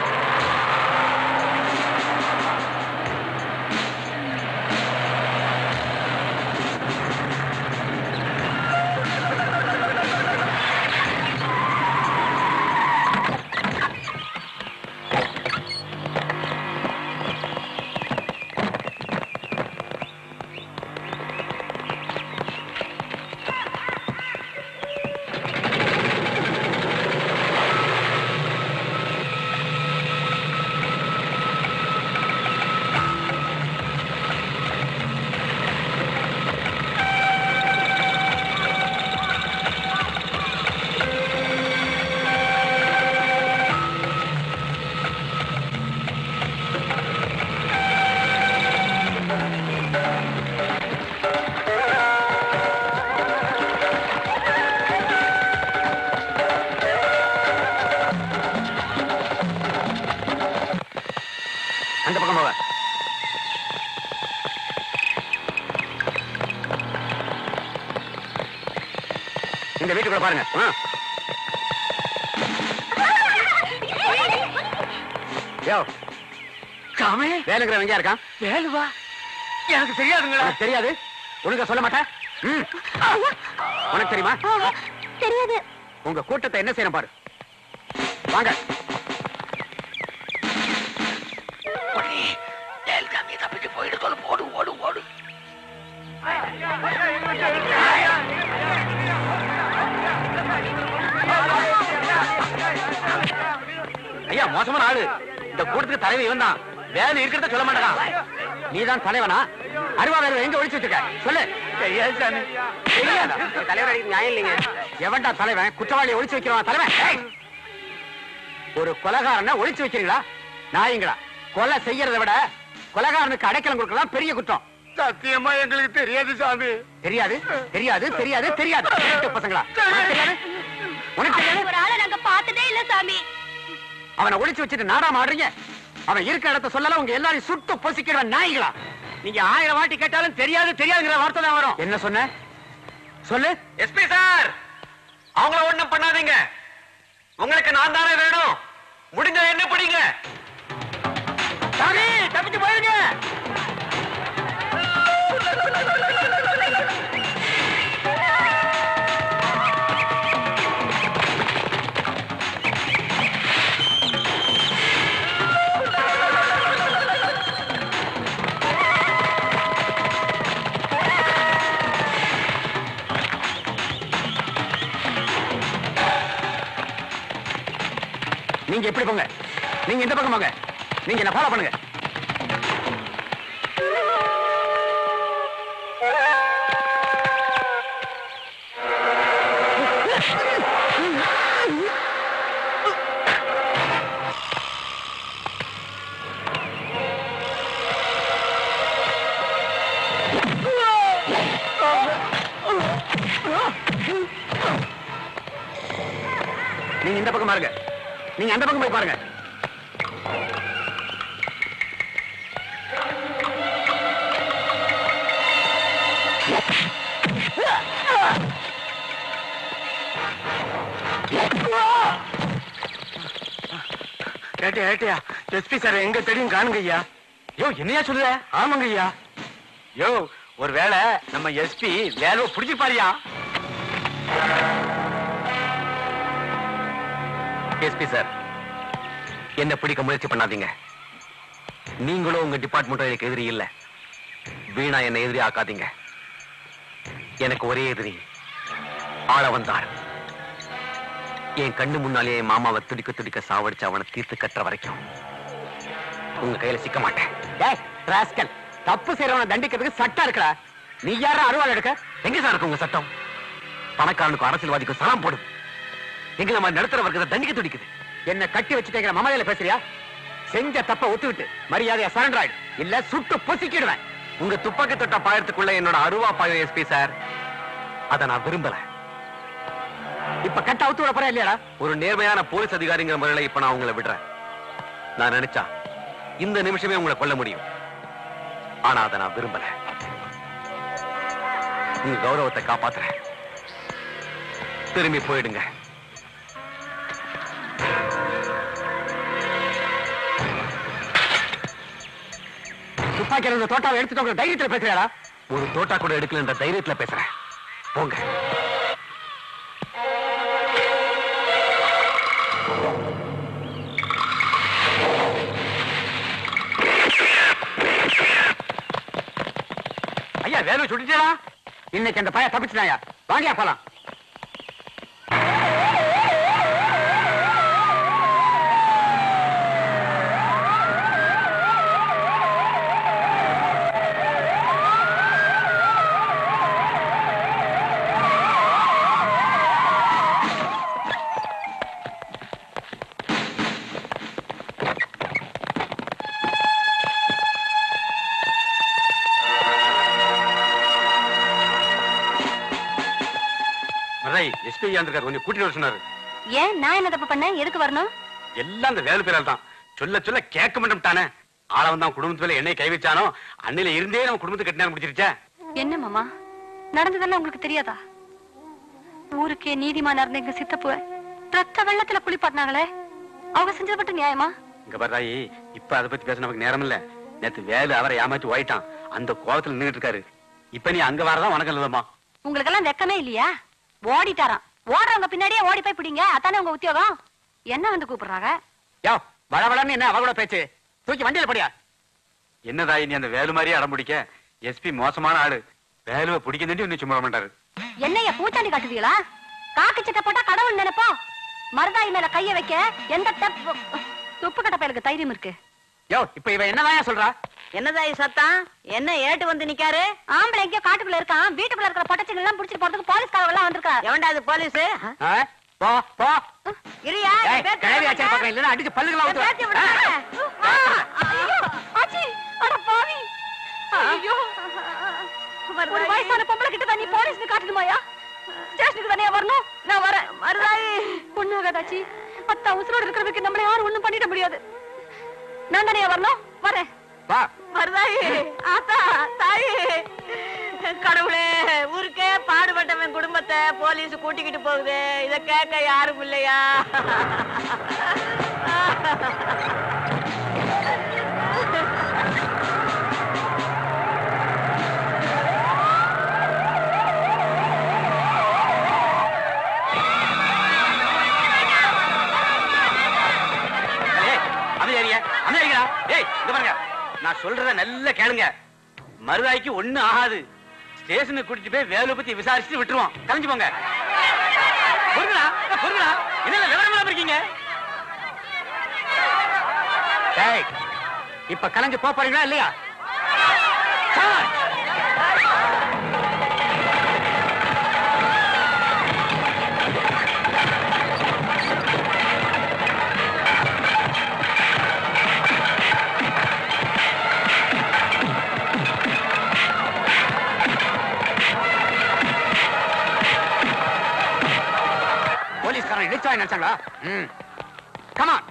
இந்த வீட்டுக்குள்ள பாருங்க ஆ. யோ சாமி வேலுங்கிறவன் எங்கேயா இருக்கான் வேலுவா எனக்கு தெரியாதுங்களா உனக்கு தெரியாது ஒழுங்கா சொல்ல மாட்டேன் ம். உனக்கு தெரியுமா தெரியாது உங்க கூட்டத்தை என்ன செய்யணும் பாரு வாங்க வேல்காமி தப்பிச்சு போயிட்டு சொல்ல போடு ஓடு ஓடு ஐயா மோசமான ஆளு இந்த கூட்டத்துக்கு தலைவர் இவன் தான் வேலை இருக்கிறத சொல்ல மாட்டான் நீதான் தலைவனா அருவா வேலை எங்க ஒழிச்சு வச்சிருக்க சொல்லு தெரியாதா? தலைவர் அடிக்க நியாயம் இல்லைங்க எவன்டா தலைவன் குற்றவாளியை ஒழிச்சு வைக்கிறவன் தலைவன் ஏய்! ஒரு கொலகாரனை ஒழிச்சு வைக்கிறீங்களா நாயங்களா கொலை செய்யறதை விட கொலகாரனுக்கு அடைக்கலம் கொடுக்கலாம் பெரிய குற்றம் சத்தியமா எங்களுக்கு தெரியாது சாமி தெரியாது தெரியாது தெரியாது தெரியாது திருட்டு பசங்களா உனக்கு தெரியாது உனக்கு தெரியாது ஒரு ஆளை நாங்க பார்த்ததே இல்ல சாமி அவனை ஒளிச்சு வச்சுட்டு நாடாம ஆடுறீங்க அவன் இருக்கிற இடத்த சொல்லல உங்க எல்லாரையும் சுட்டு பொசிக்கிற நாய்களா நீங்க ஆயிரம் வாட்டி கேட்டாலும் தெரியாது தெரியாதுங்கிற வார்த்தை தான் வரும் என்ன சொன்ன சொல்லு எஸ்பி சார் அவங்கள ஒண்ணும் பண்ணாதீங்க உங்களுக்கு நான் தானே வேணும் முடிஞ்ச என்ன பிடிங்க சாமி தப்பிச்சு போயிருங்க நீங்க எப்படி போங்க நீங்க இந்த பக்கம் போங்க நீங்க என்ன ஃபாலோ பண்ணுங்க நீங்க இந்த பக்கம் பாருங்க நீங்க அந்த பக்கம் போய் பாருங்க ஏட்டியா ஏட்டியா எஸ்பி சார் எங்க தெரியும் காணுங்க ஐயா யோ என்னையா சொல்லுத ஆமாங்க ஐயா யோ ஒருவேளை நம்ம எஸ்பி வேலை பிடிச்சிருப்பாரியா எஸ்பி சார் என்ன பிடிக்க முயற்சி பண்ணாதீங்க நீங்களும் உங்க டிபார்ட்மெண்ட்டும் எனக்கு எதிரி இல்ல வீணா என்னை எதிரி ஆக்காதீங்க எனக்கு ஒரே எதிரி ஆள வந்தார் என் கண்ணு முன்னாலே என் மாமாவை துடிக்க துடிக்க சாவடிச்சு அவனை தீர்த்து கட்டுற வரைக்கும் உங்க கையில சிக்க மாட்டேன் டேய் ராஸ்கல் தப்பு செய்யறவனை தண்டிக்கிறதுக்கு சட்டம் இருக்கடா நீ யாரா அருவாள் எடுக்க எங்க சார் இருக்கு உங்க சட்டம் பணக்காரனுக்கும் அரசியல்வாதிக்கும் சலாம் போடும் எங்க நம்ம நடத்துற வர்க்கத்தை தண்டிக்க துடிக்குது என்ன கட்டி வச்சுட்டேங்கிற மமதையில பேசுறியா செஞ்ச தப்ப ஒத்துவிட்டு மரியாதையா சரண்டர் ஆயிடு இல்ல சுட்டு பொசிக்கிடுவேன் உங்க துப்பாக்கி தொட்ட பாயத்துக்குள்ள என்னோட அருவா பாயம் எஸ்பி சார் அதை நான் விரும்பல இப்ப கட்ட அவுத்து விட போறேன் இல்லையாடா ஒரு நேர்மையான போலீஸ் அதிகாரிங்கிற முறையில இப்ப நான் உங்களை விடுறேன் நான் நினைச்சா இந்த நிமிஷமே உங்களை கொல்ல முடியும் ஆனா அதை நான் விரும்பல உங்க கௌரவத்தை காப்பாத்துறேன் திரும்பி போயிடுங்க துப்பாக்கி இருந்த தோட்டாவை எடுத்துட்டு தைரியத்துல பேசுறியாடா ஒரு தோட்டா கூட எடுக்கலன்ற தைரியத்துல பேசுறேன் போங்க ஐயா வேலை சுட்டுச்சா இன்னைக்கு அந்த பையன் தப்பிச்சுட்டாயா வாங்கியா போலாம் மதுரை எஸ்பி இருக்காரு கொஞ்சம் கூட்டிட்டு வர சொன்னாரு ஏன் நான் என்ன தப்பு பண்ணேன் எதுக்கு வரணும் எல்லாம் அந்த வேலு பேரால் தான் சொல்ல சொல்ல கேட்க மாட்டோம்ட்டானே ஆளவன் தான் குடும்பத்துல என்னை கை வச்சானோ அன்னையில இருந்தே நம்ம குடும்பத்துக்கு கட்டினாலும் முடிச்சிருச்சே என்ன மாமா நடந்ததெல்லாம் உங்களுக்கு தெரியாதா ஊருக்கே நீதிமானா இருந்த எங்க சித்தப்புவ ரத்த வெள்ளத்துல குளிப்பாட்டினாங்களே அவங்க செஞ்சது மட்டும் நியாயமா இங்க பாரு இப்ப அதை பத்தி பேச நமக்கு நேரம் இல்ல நேத்து வேலு அவரை ஏமாத்தி ஓயிட்டான் அந்த கோவத்துல நின்னுட்டு இருக்காரு இப்ப நீ அங்க வரதான் உனக்கு இல்லதம்மா உங்களுக்கெல்லாம் வெக்கமே இல்லையா ஓடிட்டாராம் ஓடுறவங்க பின்னாடியே ஓடி போய் பிடிங்க அதானே உங்க உத்தியோகம் என்ன வந்து கூப்பிடுறாங்க யோ வளவளன்னு என்ன அவ கூட பேச்சு தூக்கி வண்டியில படியா என்னதாயி நீ அந்த வேலு மாதிரியே அடம் பிடிக்க எஸ்பி மோசமான ஆளு வேலுவை பிடிக்க இன்னும் சும்மா விட மாட்டாரு என்னைய பூச்சாண்டி காட்டுவீங்களா காக்கு சட்டை போட்டா கடவுள் நினைப்போம் மருதாயி மேல கைய வைக்க எந்த தப்பு துப்பு கட்ட பயலுக்கு தைரியம் இருக்கு யோ இப்ப இவ என்னதான் சொல்றா என்னதாய் சத்தம் என்ன ஏட்டு வந்து நிக்காரு ஆம்பளை எங்கேயோ காட்டுக்குள்ள இருக்கான் வீட்டுக்குள்ள இருக்கிற பொட்டச்சிங்க எல்லாம் புடிச்சிட்டு போறதுக்கு போலீஸ்காரங்க எல்லாம் வந்திருக்கா எவன்டா அது போலீஸ் ஆ? போ போ இரியா ஏய், கிளவி ஆச்சா பக்கம் இல்லைன்னா அடிச்சு பல்லுகளா ஊத்துவேன். ஐயோ ஒரு வயசான பொம்பளை கிட்ட தான் நீ போலீஸ்னு காட்டணுமாயா ஸ்டேஷனுக்கு தானே வரணும் நான் வரேன் மருதாயி பொண்ணு ஆகாதாச்சி பத்தா உசுரோடு இருக்கிறதுக்கு நம்மள யாரும் ஒண்ணும் பண்ணிட முடியாது நான் தானே வரணும் வரேன் வா மருதாயி ஆத்தா தாயி கடவுளே ஊருக்கே பாடுபட்டவன் குடும்பத்தை போலீஸ் கூட்டிக்கிட்டு போகுது இத கேட்க யாரும் இல்லையா ஏய், அமைதியாரிங்க, அமைதியாரிங்கடா. ஏய், இங்க பாருங்க. நான் சொல்றத நல்லா கேளுங்க மருதாய்க்கு ஒண்ணு ஆகாது ஸ்டேஷனுக்கு கூட்டிட்டு போய் வேலை பத்தி விசாரிச்சுட்டு விட்டுருவோம் கலைஞ்சு போங்க பொறுங்கடா ஏய், பொறுங்கடா என்ன விவரம் இல்லாம இருக்கீங்க டேய், இப்ப கலைஞ்சு போப் போறீங்களா இல்லையா சார் போலீஸ்காரன் இடிச்சா நினைச்சாங்களா ம் கமான்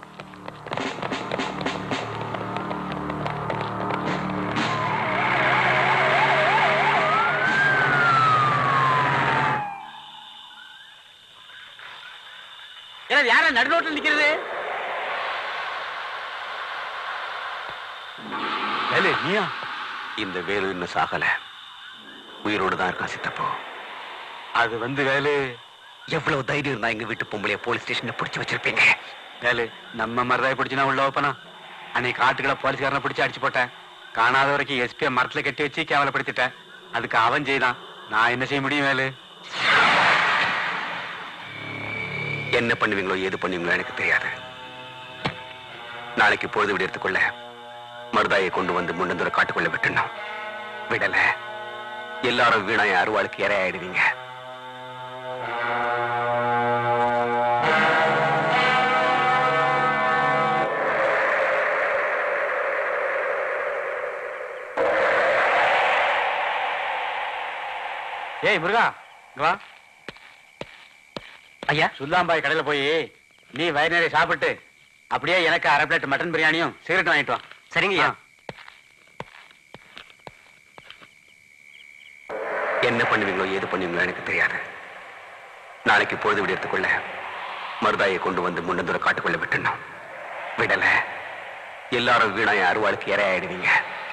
ஏன்னா யார நடுரோட்டில் நிக்கிறது வேலு நீயா இந்த வேலு இன்னும் சாகல உயிரோடு தான் இருக்கான் சித்தப்போ அது வந்து வேலு எவ்வளவு தைரியம் இருந்தா எங்க வீட்டு பொம்பளைய போலீஸ் ஸ்டேஷன்ல பிடிச்சு வச்சிருப்பீங்க வேலு நம்ம மருதாய் பிடிச்சுனா உள்ள வைப்பனா அன்னைக்கு காட்டுக்குள்ள போலீஸ்காரனை பிடிச்சு அடிச்சு போட்டேன் காணாத வரைக்கும் எஸ்பியை மரத்துல கட்டி வச்சு கேவலப்படுத்திட்டேன் அதுக்கு அவன் செய்தான் நான் என்ன செய்ய முடியும் வேலு என்ன பண்ணுவீங்களோ ஏது பண்ணுவீங்களோ எனக்கு தெரியாது நாளைக்கு பொழுது விடியறதுக்குள்ள மருதாயை கொண்டு வந்து முன்னந்துர காட்டுக்குள்ள விட்டுணும் விடல எல்லாரும் வீணாய அருவாளுக்கு இரையாயிடுவீங்க ஏய் முருகா இங்க வா ஐயா சுல்லாம்பாய் கடையில போய் நீ வயிறு நிறைய சாப்பிட்டு அப்படியே எனக்கு அரை பிளேட் மட்டன் பிரியாணியும் சிகரெட் வாங்கிட்டு வா சரிங்க என்ன பண்ணுவீங்களோ ஏது பண்ணுவீங்களோ எனக்கு தெரியாது நாளைக்கு பொழுது விடியறதுக்குள்ள மருதாயை கொண்டு வந்து முன்னந்துர காட்டுக்குள்ள விட்டுணும் விடல எல்லாரும் வீணாய அருவாளுக்கு இரையாயிடுவீங்க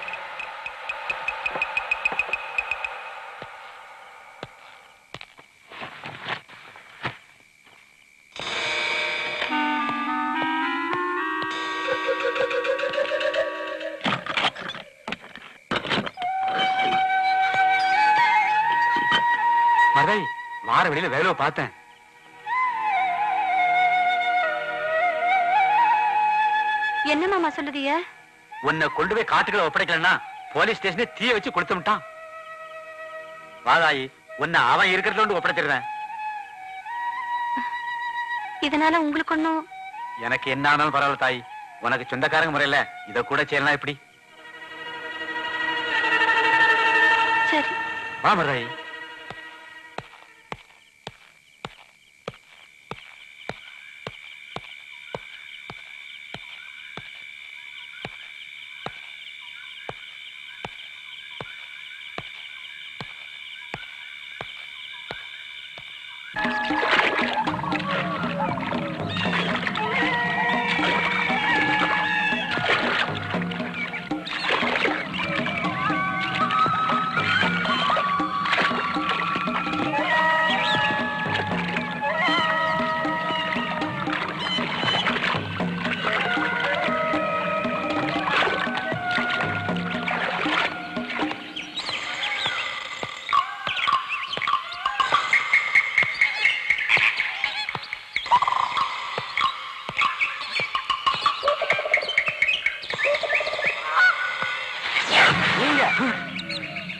மருதாய் வார வெளியில வேலையை பார்த்தேன் என்ன மாமா சொல்லுதிய உன்னை கொண்டு போய் காட்டுக்குள்ள ஒப்படைக்கலன்னா போலீஸ் ஸ்டேஷனே தீய வச்சு கொடுத்துட்டான் வாதாயி உன்னை அவன் இருக்கிறதுல கொண்டு ஒப்படைச்சிருந்தேன் இதனால உங்களுக்கு ஒண்ணும் எனக்கு என்ன ஆனாலும் பரவாயில்ல தாய் உனக்கு சொந்தக்காரங்க முறையில இத கூட செய்யலாம் எப்படி சரி வா மருதாயி ஆ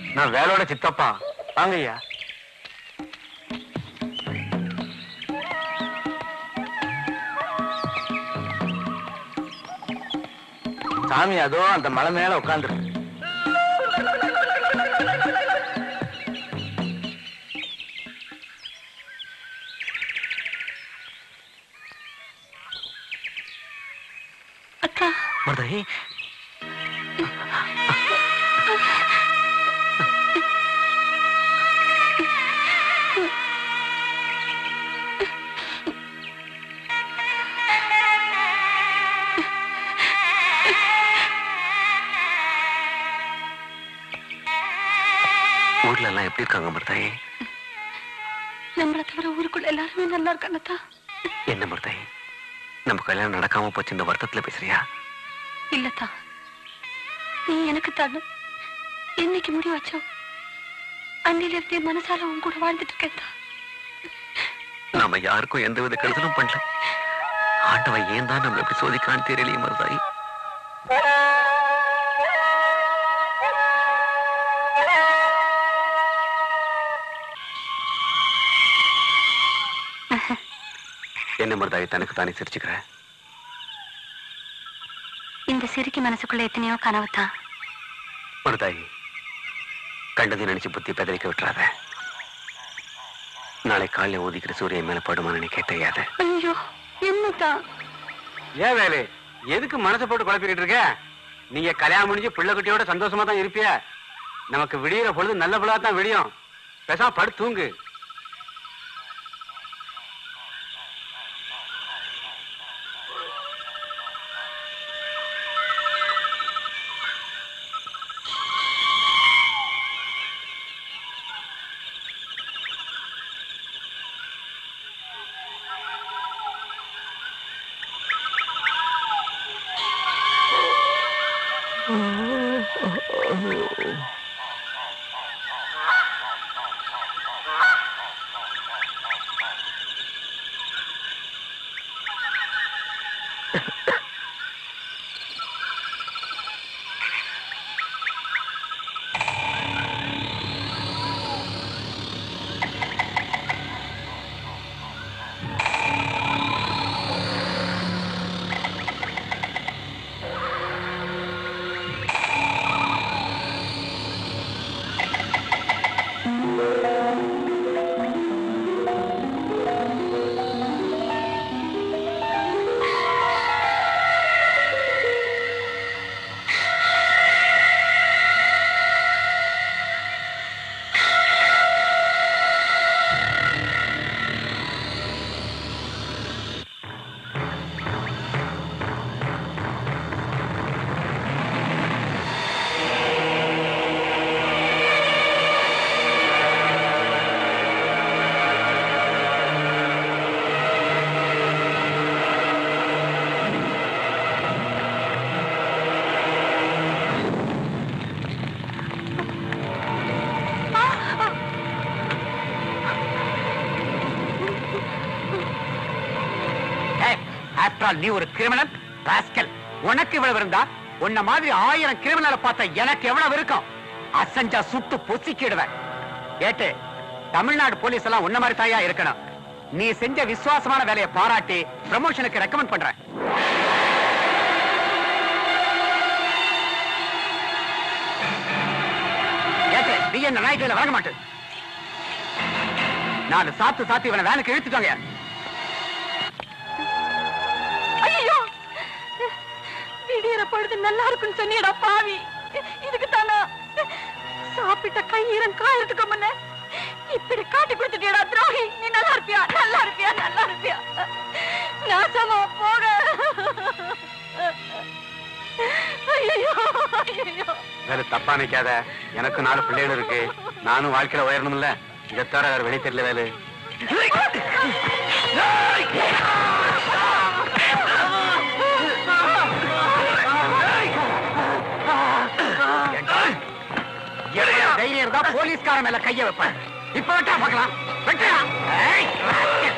நான் வேலோட சித்தப்பா வாங்கய்யா சாமி அதோ அந்த மலை மேல உட்காந்துருக்கு அக்கா மருதாயி ஊர்ல எல்லாம் எப்படி இருக்காங்க மருதாயி நம்மளை தவிர ஊருக்குள்ள எல்லாருமே நல்லா இருக்காங்க அத்தா என்ன மருதாயி நம்ம கல்யாணம் நடக்காம போச்சு இந்த வருத்தத்துல பேசுறியா இல்லத்தா நீ எனக்கு தானு என்னைக்கு முடி வச்சோ அன்னில இருந்தே மனசால உன் கூட வாழ்ந்துட்டு இருக்கேன் நாம யாருக்கும் எந்த வித கருதலும் பண்ணல ஆண்டவன் ஏன் தான் நம்மள இப்படி சோதிக்கான்னு தெரியலையே மருதாயி என்ன மருதாயி தனக்கு தானே சிரிச்சுக்கிற இந்த சிரிக்கி மனசுக்குள்ள எத்தனையோ கனவு தான் மருதாயி கண்டதை நினைச்சு புத்தி பெதறிக்க விட்டுறாத நாளை காலையில ஊதிக்கிற சூரியன் மேல படுமா நினைக்க தெரியாது ஐயோ என்னதான் ஏன் வேலு எதுக்கு மனசை போட்டு குழப்பிக்கிட்டு இருக்க நீங்க கல்யாணம் முடிஞ்சு பிள்ளை குட்டியோட சந்தோஷமா தான் இருப்பிய நமக்கு விடியிற பொழுது நல்ல பொழுதா தான் விடியும் பேசாம படு தூங்கு ஆஃப்டர் ஆல் நீ ஒரு கிரிமினல் ராஸ்கல் உனக்கு இவ்வளவு இருந்தா உன்ன மாதிரி ஆயிரம் கிரிமினலை பார்த்த எனக்கு எவ்வளவு இருக்கும் அசஞ்சா சுட்டு பொசிக்கிடுவேன் ஏட்டு தமிழ்நாடு போலீஸ் எல்லாம் உன்ன மாதிரி தாயா இருக்கணும் நீ செஞ்ச விசுவாசமான வேலையை பாராட்டி ப்ரமோஷனுக்கு ரெக்கமெண்ட் பண்றேன் ஏட்டு நீ என்ன நாய்களை வழங்க மாட்டேன் நாலு சாத்து சாத்து இவனை வேனுக்கு இழுத்துட்டாங்க ஐயோ விடியற பொழுது நல்லா இருக்குன்னு சொன்னியடா பாவி இதுக்கு தானா சாப்பிட்ட கையீரன் காயறதுக்கு முன்ன இப்படி காட்டி கொடுத்துட்டியடா துரோகி நீ நல்லா இருப்பியா நல்லா இருப்பியா நல்லா இருப்பியா நாசமா போக ஐயோ ஐயோ வேற தப்பா நிக்காத எனக்கு நாலு பிள்ளைகள் இருக்கு நானும் வாழ்க்கையில உயரணும்ல இதை தவிர வேற வெளியே தெரியல வேலு எவ்வளவு தைரியம் இருந்தா போலீஸ்கார மேல கைய வைப்பேன் இப்ப வெட்டா பார்க்கலாம் வெட்டா ஏய், rascal.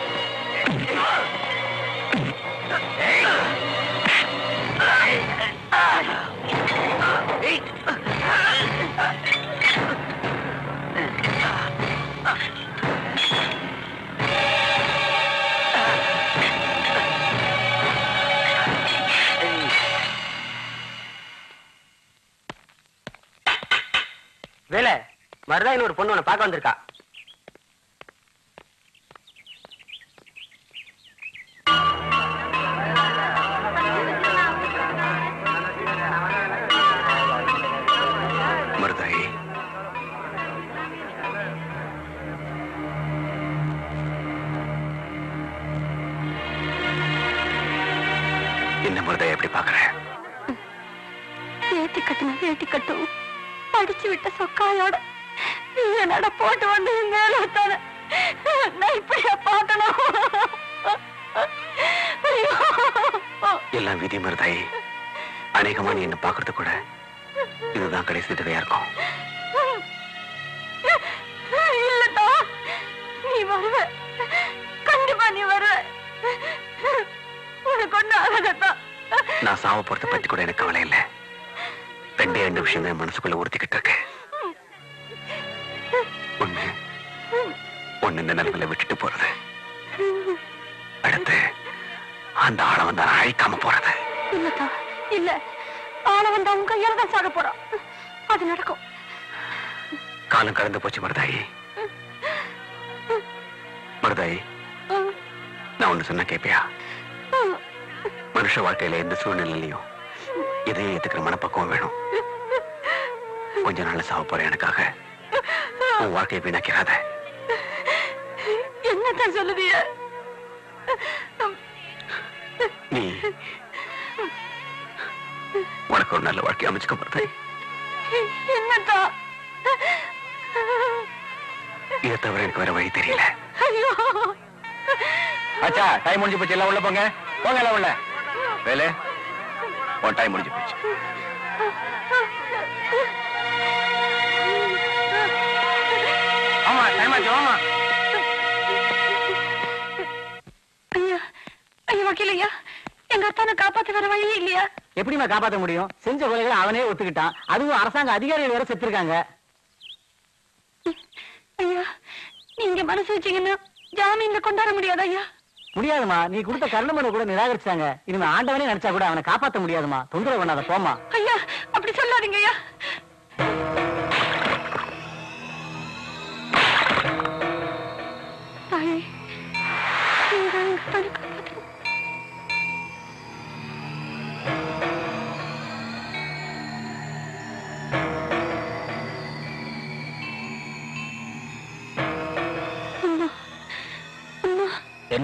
ஏய். ஏய். மருதாயின்னு ஒரு பொண்ணு உன்னை பார்க்க வந்திருக்கா மருதாயி என்ன மருதாயி எப்படி பாக்குற வேட்டி கட்டுன வேட்டி கட்டும் படிச்சு விட்ட சொக்காயோட வீர நட போட்டு வந்து மேல விட்டான நான் இப்படியா பார்க்கணும் ஐயோ. எல்லாம் விதி மருதாயி அநேகமா நீ என்ன பாக்குறது கூட இதுதான் கடைசி தடவையா இருக்கும் இல்லடா நீ வருவ கண்டிப்பா நீ வருவ உனக்கு ஒண்ணு ஆகாதா நான் சாவ போறத பத்தி கூட எனக்கு கவலை இல்லை ரெண்டே ரெண்டு விஷயம் தான் என் மனசுக்குள்ள உறுத்திக்கிட்டு இருக்கு ஒண்ணு ஒண்ணு இந்த நிலைமையில விட்டுட்டு போறது அடுத்து அந்த ஆளை வந்து நான் அழிக்காம போறது இல்லடா இல்ல ஆள வந்தா உங்க கையால தான் சாக போறான் அது நடக்கும் காலம் கடந்து போச்சு மருதாயி மருதாயி நான் ஒண்ணு சொன்ன கேப்பியா மனுஷ வாழ்க்கையில எந்த சூழ்நிலையிலையும் இதையும் ஏத்துக்கிற மனப்பக்குவம் வேணும் கொஞ்ச நாள்ல சாவ போற எனக்காக உன் வாழ்க்கையை வீணாக்கிறாத என்னதான் சொல்லுதிய நீ உனக்கு ஒரு நல்ல வாழ்க்கை அமைச்சுக்க மருதாயி என்னடா இதை தவிர எனக்கு வேற வழி தெரியல ஐயோ ஆச்சா டைம் முடிஞ்சு போச்சு எல்லாம் உள்ள போங்க போங்க எல்லாம் உள்ள வேலை உன் டைம் முடிஞ்சு போச்சு ஆமா டைம் ஆச்சு ஆமா ஐயா ஐயா வக்கீல் ஐயா எங்க அத்தானை காப்பாத்த வர வழி இல்லையா எப்படிம்மா காப்பாத்த முடியும் செஞ்ச கொலைகளை அவனே ஒத்துக்கிட்டான் அதுவும் அரசாங்க அதிகாரிகள் வேற செத்துருக்காங்க ஐயா நீங்க மனசு வச்சீங்கன்னா ஜாமீன்ல கொண்டாட முடியாது ஐயா முடியாதுமா நீ கொடுத்த கருண மனு கூட நிராகரிச்சாங்க இனிமே ஆண்டவனே நினைச்சா கூட அவனை காப்பாத்த முடியாதுமா தொந்தரவு பண்ணாத போமா ஐயா அப்படி சொல்லாதீங்க ஐயா தாயே நீங்க எங்க அத்தானை காப்பாத்துங்க அம்மா அம்மா என்ன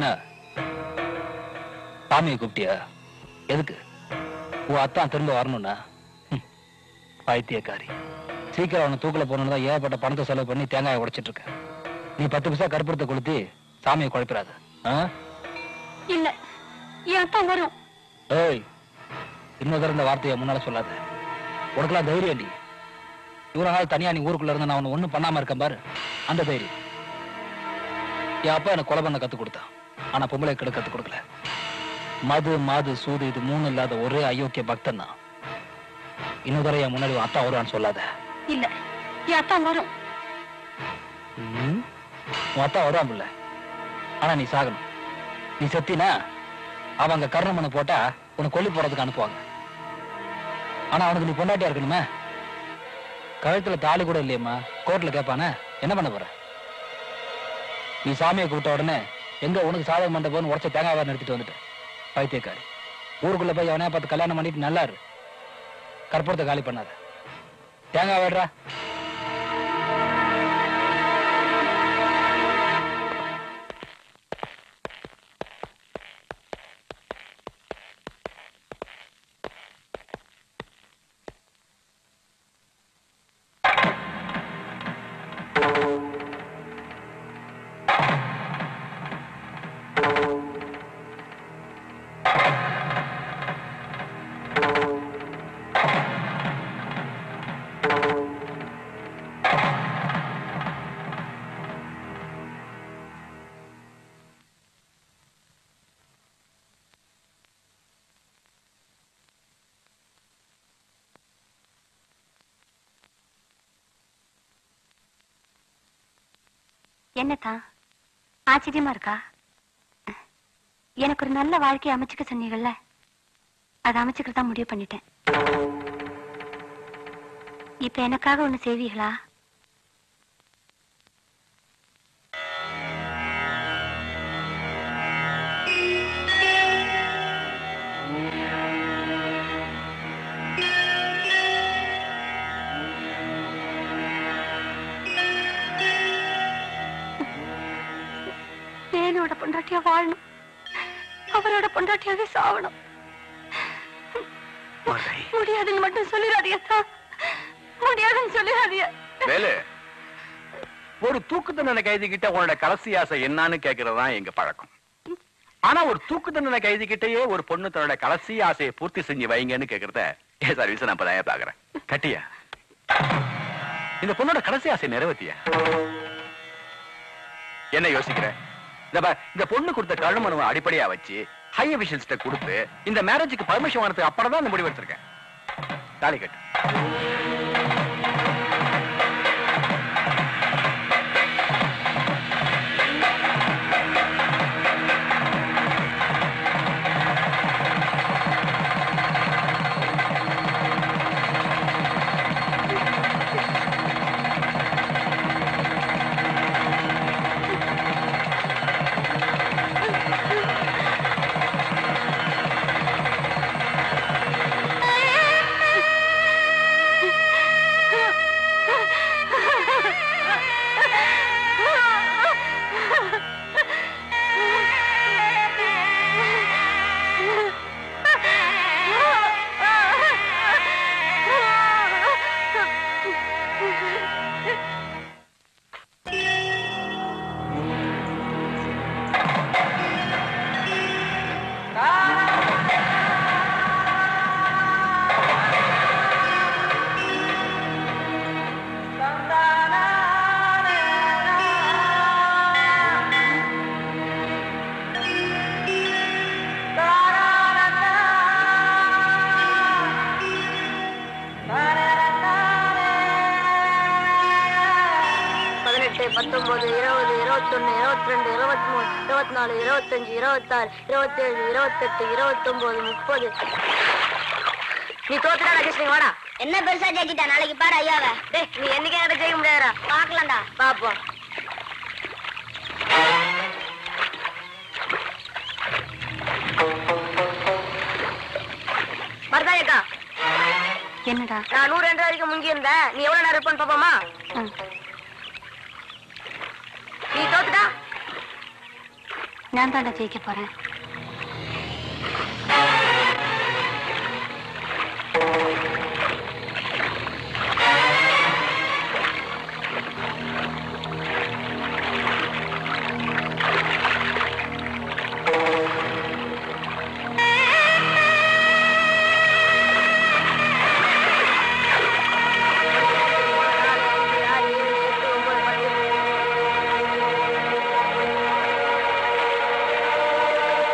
சாமியை கூப்பிட்டியா எதுக்கு உன் அத்தான் திரும்ப வரணும்னா ஹம், பைத்தியக்காரி சீக்கிரம் அவனை தூக்கில போகணும்னு தான் ஏகப்பட்ட பணத்தை செலவு பண்ணி தேங்காயை உடைச்சிட்டு இருக்க நீ பத்து பைசா கற்பூரத்தை கொளுத்தி சாமியை குழப்பிடாத ஆ? இல்ல என் அத்தான் வரும் ஏய் இன்னொரு தடவை இந்த வார்த்தையை முன்னால சொல்லாத உனக்கெல்லாம் தைரியம் இல்லையே இவ்வளவு நாள் தனியா நீ ஊருக்குள்ள இருந்து நான் உன்னை ஒண்ணும் பண்ணாம இருக்கேன் பாரு அந்த தைரியம் என் அப்பா எனக்கு கொலை பண்ண கத்து கொடுத்தான் ஆனா பொம்பளை கெடு கத்து கொடுக்கல மது மாது சூது இது மூணு இல்லாத ஒரே அயோக்கிய பக்தன் தான் இன்னொரு தடவை என் முன்னாடி உன் அத்தா வருவான்னு சொல்லாத இல்ல என் அத்தான் வரும் ம்? உன் அத்தா வருவான் பிள்ளை ஆனா நீ சாகணும் நீ செத்தினா அவங்க கருணமனை போட்டா உன்னை கொல்லி போறதுக்கு அனுப்புவாங்க ஆனா அவனுக்கு நீ பொண்டாட்டியா இருக்கணுமே கழுத்துல தாலி கூட இல்லையம்மா கோர்ட்ல கேட்பானே என்ன பண்ண போற நீ சாமியை கூப்பிட்ட உடனே எங்க உனக்கு சாதகம் மண்டபம்னு உடச்ச தேங்காவை நிறுத்திட்டு வந்துட்டேன் பைத்தியக்காரி ஊருக்குள்ள போய் அவனையா பார்த்து கல்யாணம் பண்ணிட்டு நல்லா இரு கற்பூரத்தை காலி பண்ணாத தேங்காய் வேடுறா என்னத்தான் ஆச்சரியமா இருக்கா எனக்கு ஒரு நல்ல வாழ்க்கையை அமைச்சுக்க சொன்னீங்கல்ல அதை அமைச்சுக்கிறதா முடிவு பண்ணிட்டேன் இப்ப எனக்காக ஒண்ணு செய்வீங்களா பொண்டாட்டியா வாழணும் அவரோட பொண்டாட்டியாவே சாவணும் முடியாதுன்னு மட்டும் சொல்லிடாதீங்க முடியாதுன்னு சொல்லிடாதீங்க வேலு ஒரு தூக்கு தண்டனை கைதி கிட்ட உன்னோட கடைசி ஆசை என்னன்னு கேக்குறது தான் எங்க பழக்கம் ஆனா ஒரு தூக்கு தண்டனை கைதி கிட்டயே ஒரு பொண்ணு தன்னோட கடைசி ஆசையை பூர்த்தி செஞ்சு வைங்கன்னு கேக்குறத என் சர்வீஸ் நான் இப்பதான் பாக்குறேன் கட்டியா இந்த பொண்ணோட கடைசி ஆசை நிறைவேத்தியா என்ன யோசிக்கிற இந்த பார், இந்த பொண்ணு கொடுத்த கழுமனுவை அடிப்படையா வச்சு ஹை அபிஷியல்ஸ்ட கொடுத்து இந்த மேரேஜுக்கு பர்மிஷன் வாங்கினதுக்கு அப்புறம் தான் இந்த முடிவு எடுத்திருக்கேன் தாலி கட்டு பதினெட்டு பத்தொன்பது இருபது இருபத்தொன்னு இருபத்தி ரெண்டு இருபத்தி மூணு இருபத்தி நாலு இருபத்தஞ்சு இருபத்தாறு இருபத்தேழு இருபத்தெட்டு இருபத்தொன்பது முப்பது நீ தோத்துடா ராஜேஷ் நீ வாடா என்ன பெருசா ஜெயிச்சிட்டா நாளைக்கு பாரு ஐயாவை டேய் நீ என்னைக்கு என்கிட்ட ஜெயிக்க முடியாதுடா பாக்கலாம்டா பாப்போம் மருதாயக்கா என்னடா நான் நூறு ரெண்டு வரைக்கும் முங்கி இருந்தேன் நீ எவ்வளவு நேரம் இருப்பேன்னு பாப்போமா நீ தோத்துட்டா நான் தாண்டா ஜெயிக்க போறேன் ஆறு, ஏழு, எட்டு, ஒன்பது, பத்து.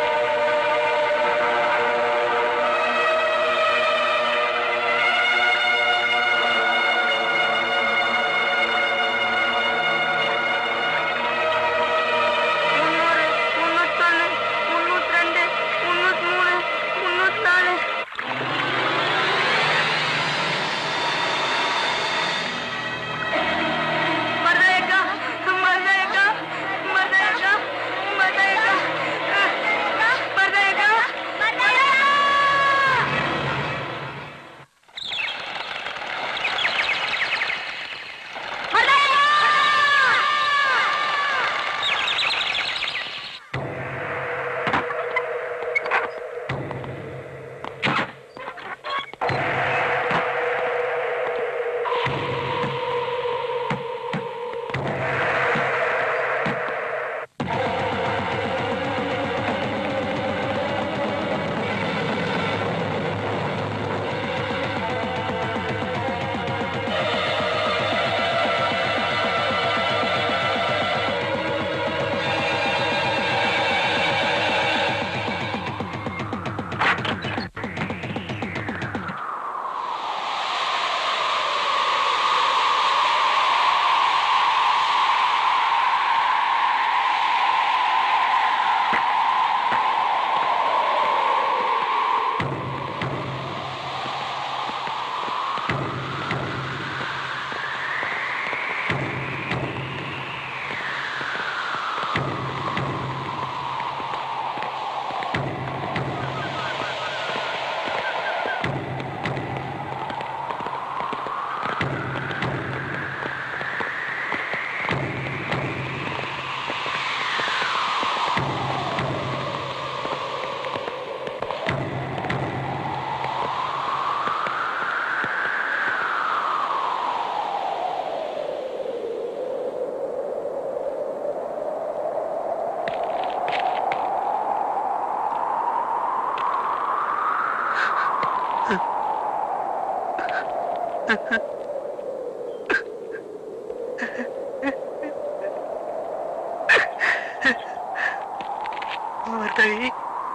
மருதாயி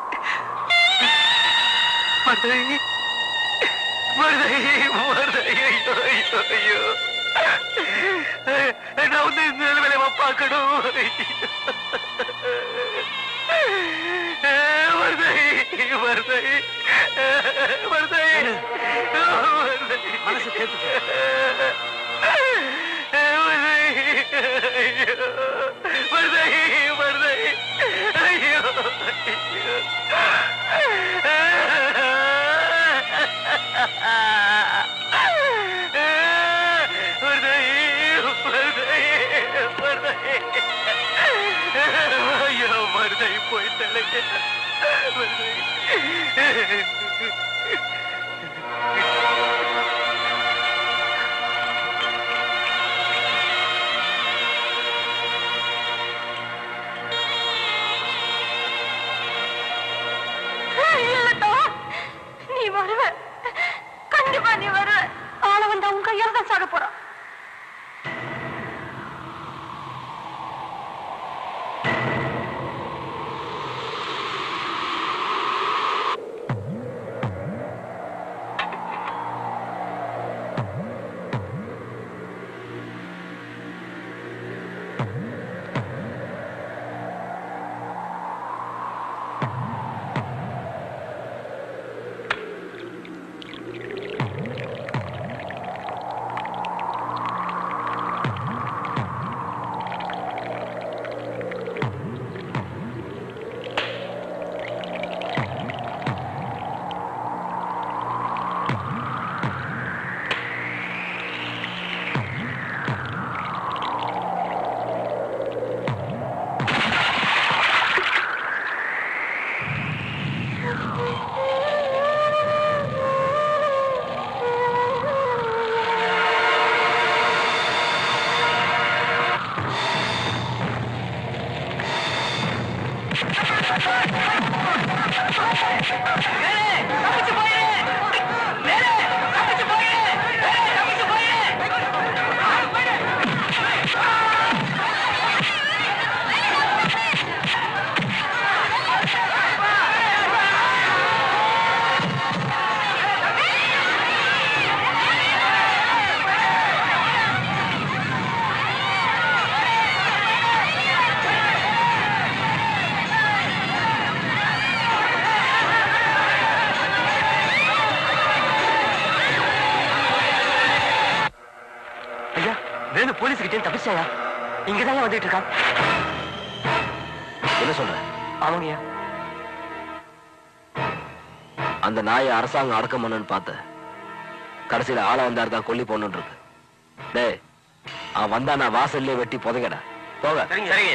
மருதாயி மருதாயி மருதாயி ஐயோ ஐயோ ஐயோ நான் வந்து இந்த நிலைமையில பார்க்கணும் மருதாயி மருதாயி மருதாயி மனசு கேட்டு மருதாயி மருதாயி ஐயோ ஐயோ மருதை போயிட்டே இல்லடா நீ வருவ கண்டிப்பா நீ வருவ ஆள வந்தா உன் கையால தான் சாக போறான் ஐயா வேணு போலீஸ் கிட்டே தப்பிச்சாயா இங்கதான் வந்துட்டு இருக்கான் என்ன சொல்ற ஆமாங்கய்யா அந்த நாயை அரசாங்கம் அடக்கம் பண்ணுன்னு பார்த்த கடைசியில ஆள வந்தாரு தான் கொல்லி போடணும்னு இருக்கு டேய் அவன் வந்தா நான் வாசல்லே வெட்டி புதைக்கடா போக சரிங்க சரிங்க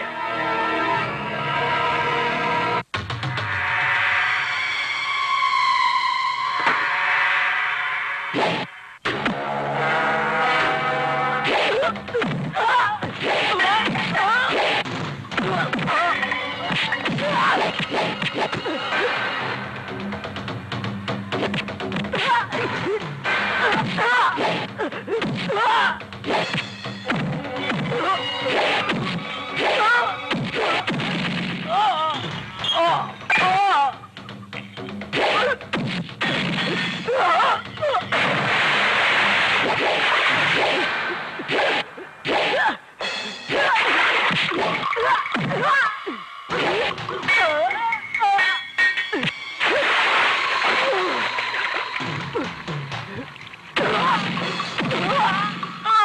Ah!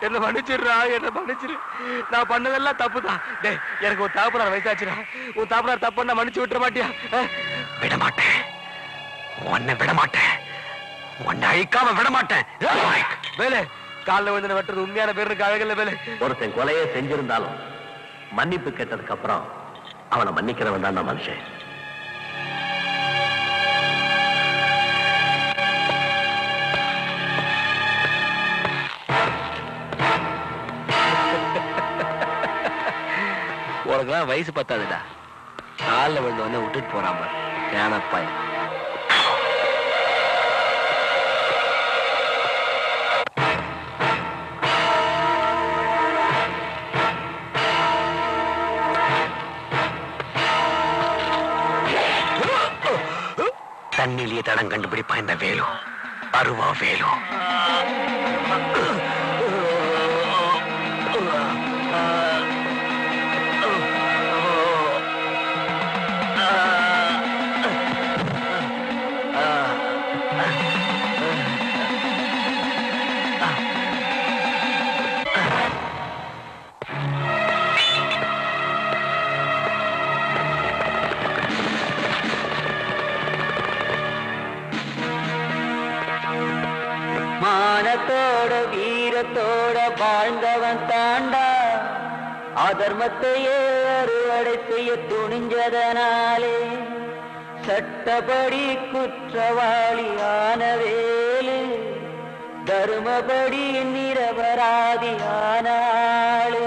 என்ன மன்னிச்சிடுறா என்ன மன்னிச்சிரு நான் பண்ணதெல்லாம் தப்பு தான் டேய் எனக்கு ஒரு தாப்பனார் வயசாச்சுடா உன் தாப்பனார் தப்பு பண்ணா மன்னிச்சு விட்டுற மாட்டியா அஹ்? விட மாட்டேன் உன்னை விட மாட்டேன் உன்னை அழிக்காம விட மாட்டேன் வேலு காலில் வந்து வெட்டுறது உண்மையான பேர் இருக்கு அழகல்ல வேலு ஒருத்தன் கொலையை செஞ்சிருந்தாலும் மன்னிப்பு கேட்டதுக்கு அப்புறம் அவனை மன்னிக்கிறவன் தான் மனுஷன் உனக்குலாம் வயசு பத்தாதுடா காலில் விழுந்து வந்து விட்டுட்டு போறாம ஏனப்பாய் தண்ணிலேயே தடம் கண்டுபிடிப்பா இந்த வேலு அருவா வேலு மானத்தோட வீரத்தோட வாழ்ந்தவன் தாண்டா அதர்மத்தையே அறுவடை செய்ய துணிஞ்சதனாலே சட்டப்படி குற்றவாளியான வேலு தர்மபடி நிரபராதியான ஆளு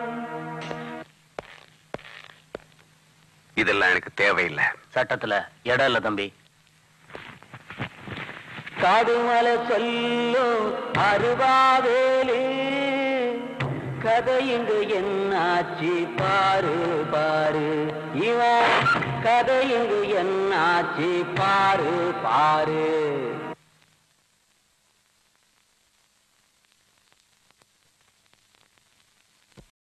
இதெல்லாம் எனக்கு தேவையில்லை சட்டத்துல இடம் இல்ல தம்பி காடுமலை சொல்லும் அருவாவேலு கதை இங்கு என்னாச்சு பாரு பாரு இவன் கதை இங்கு என்னாச்சு பாரு பாரு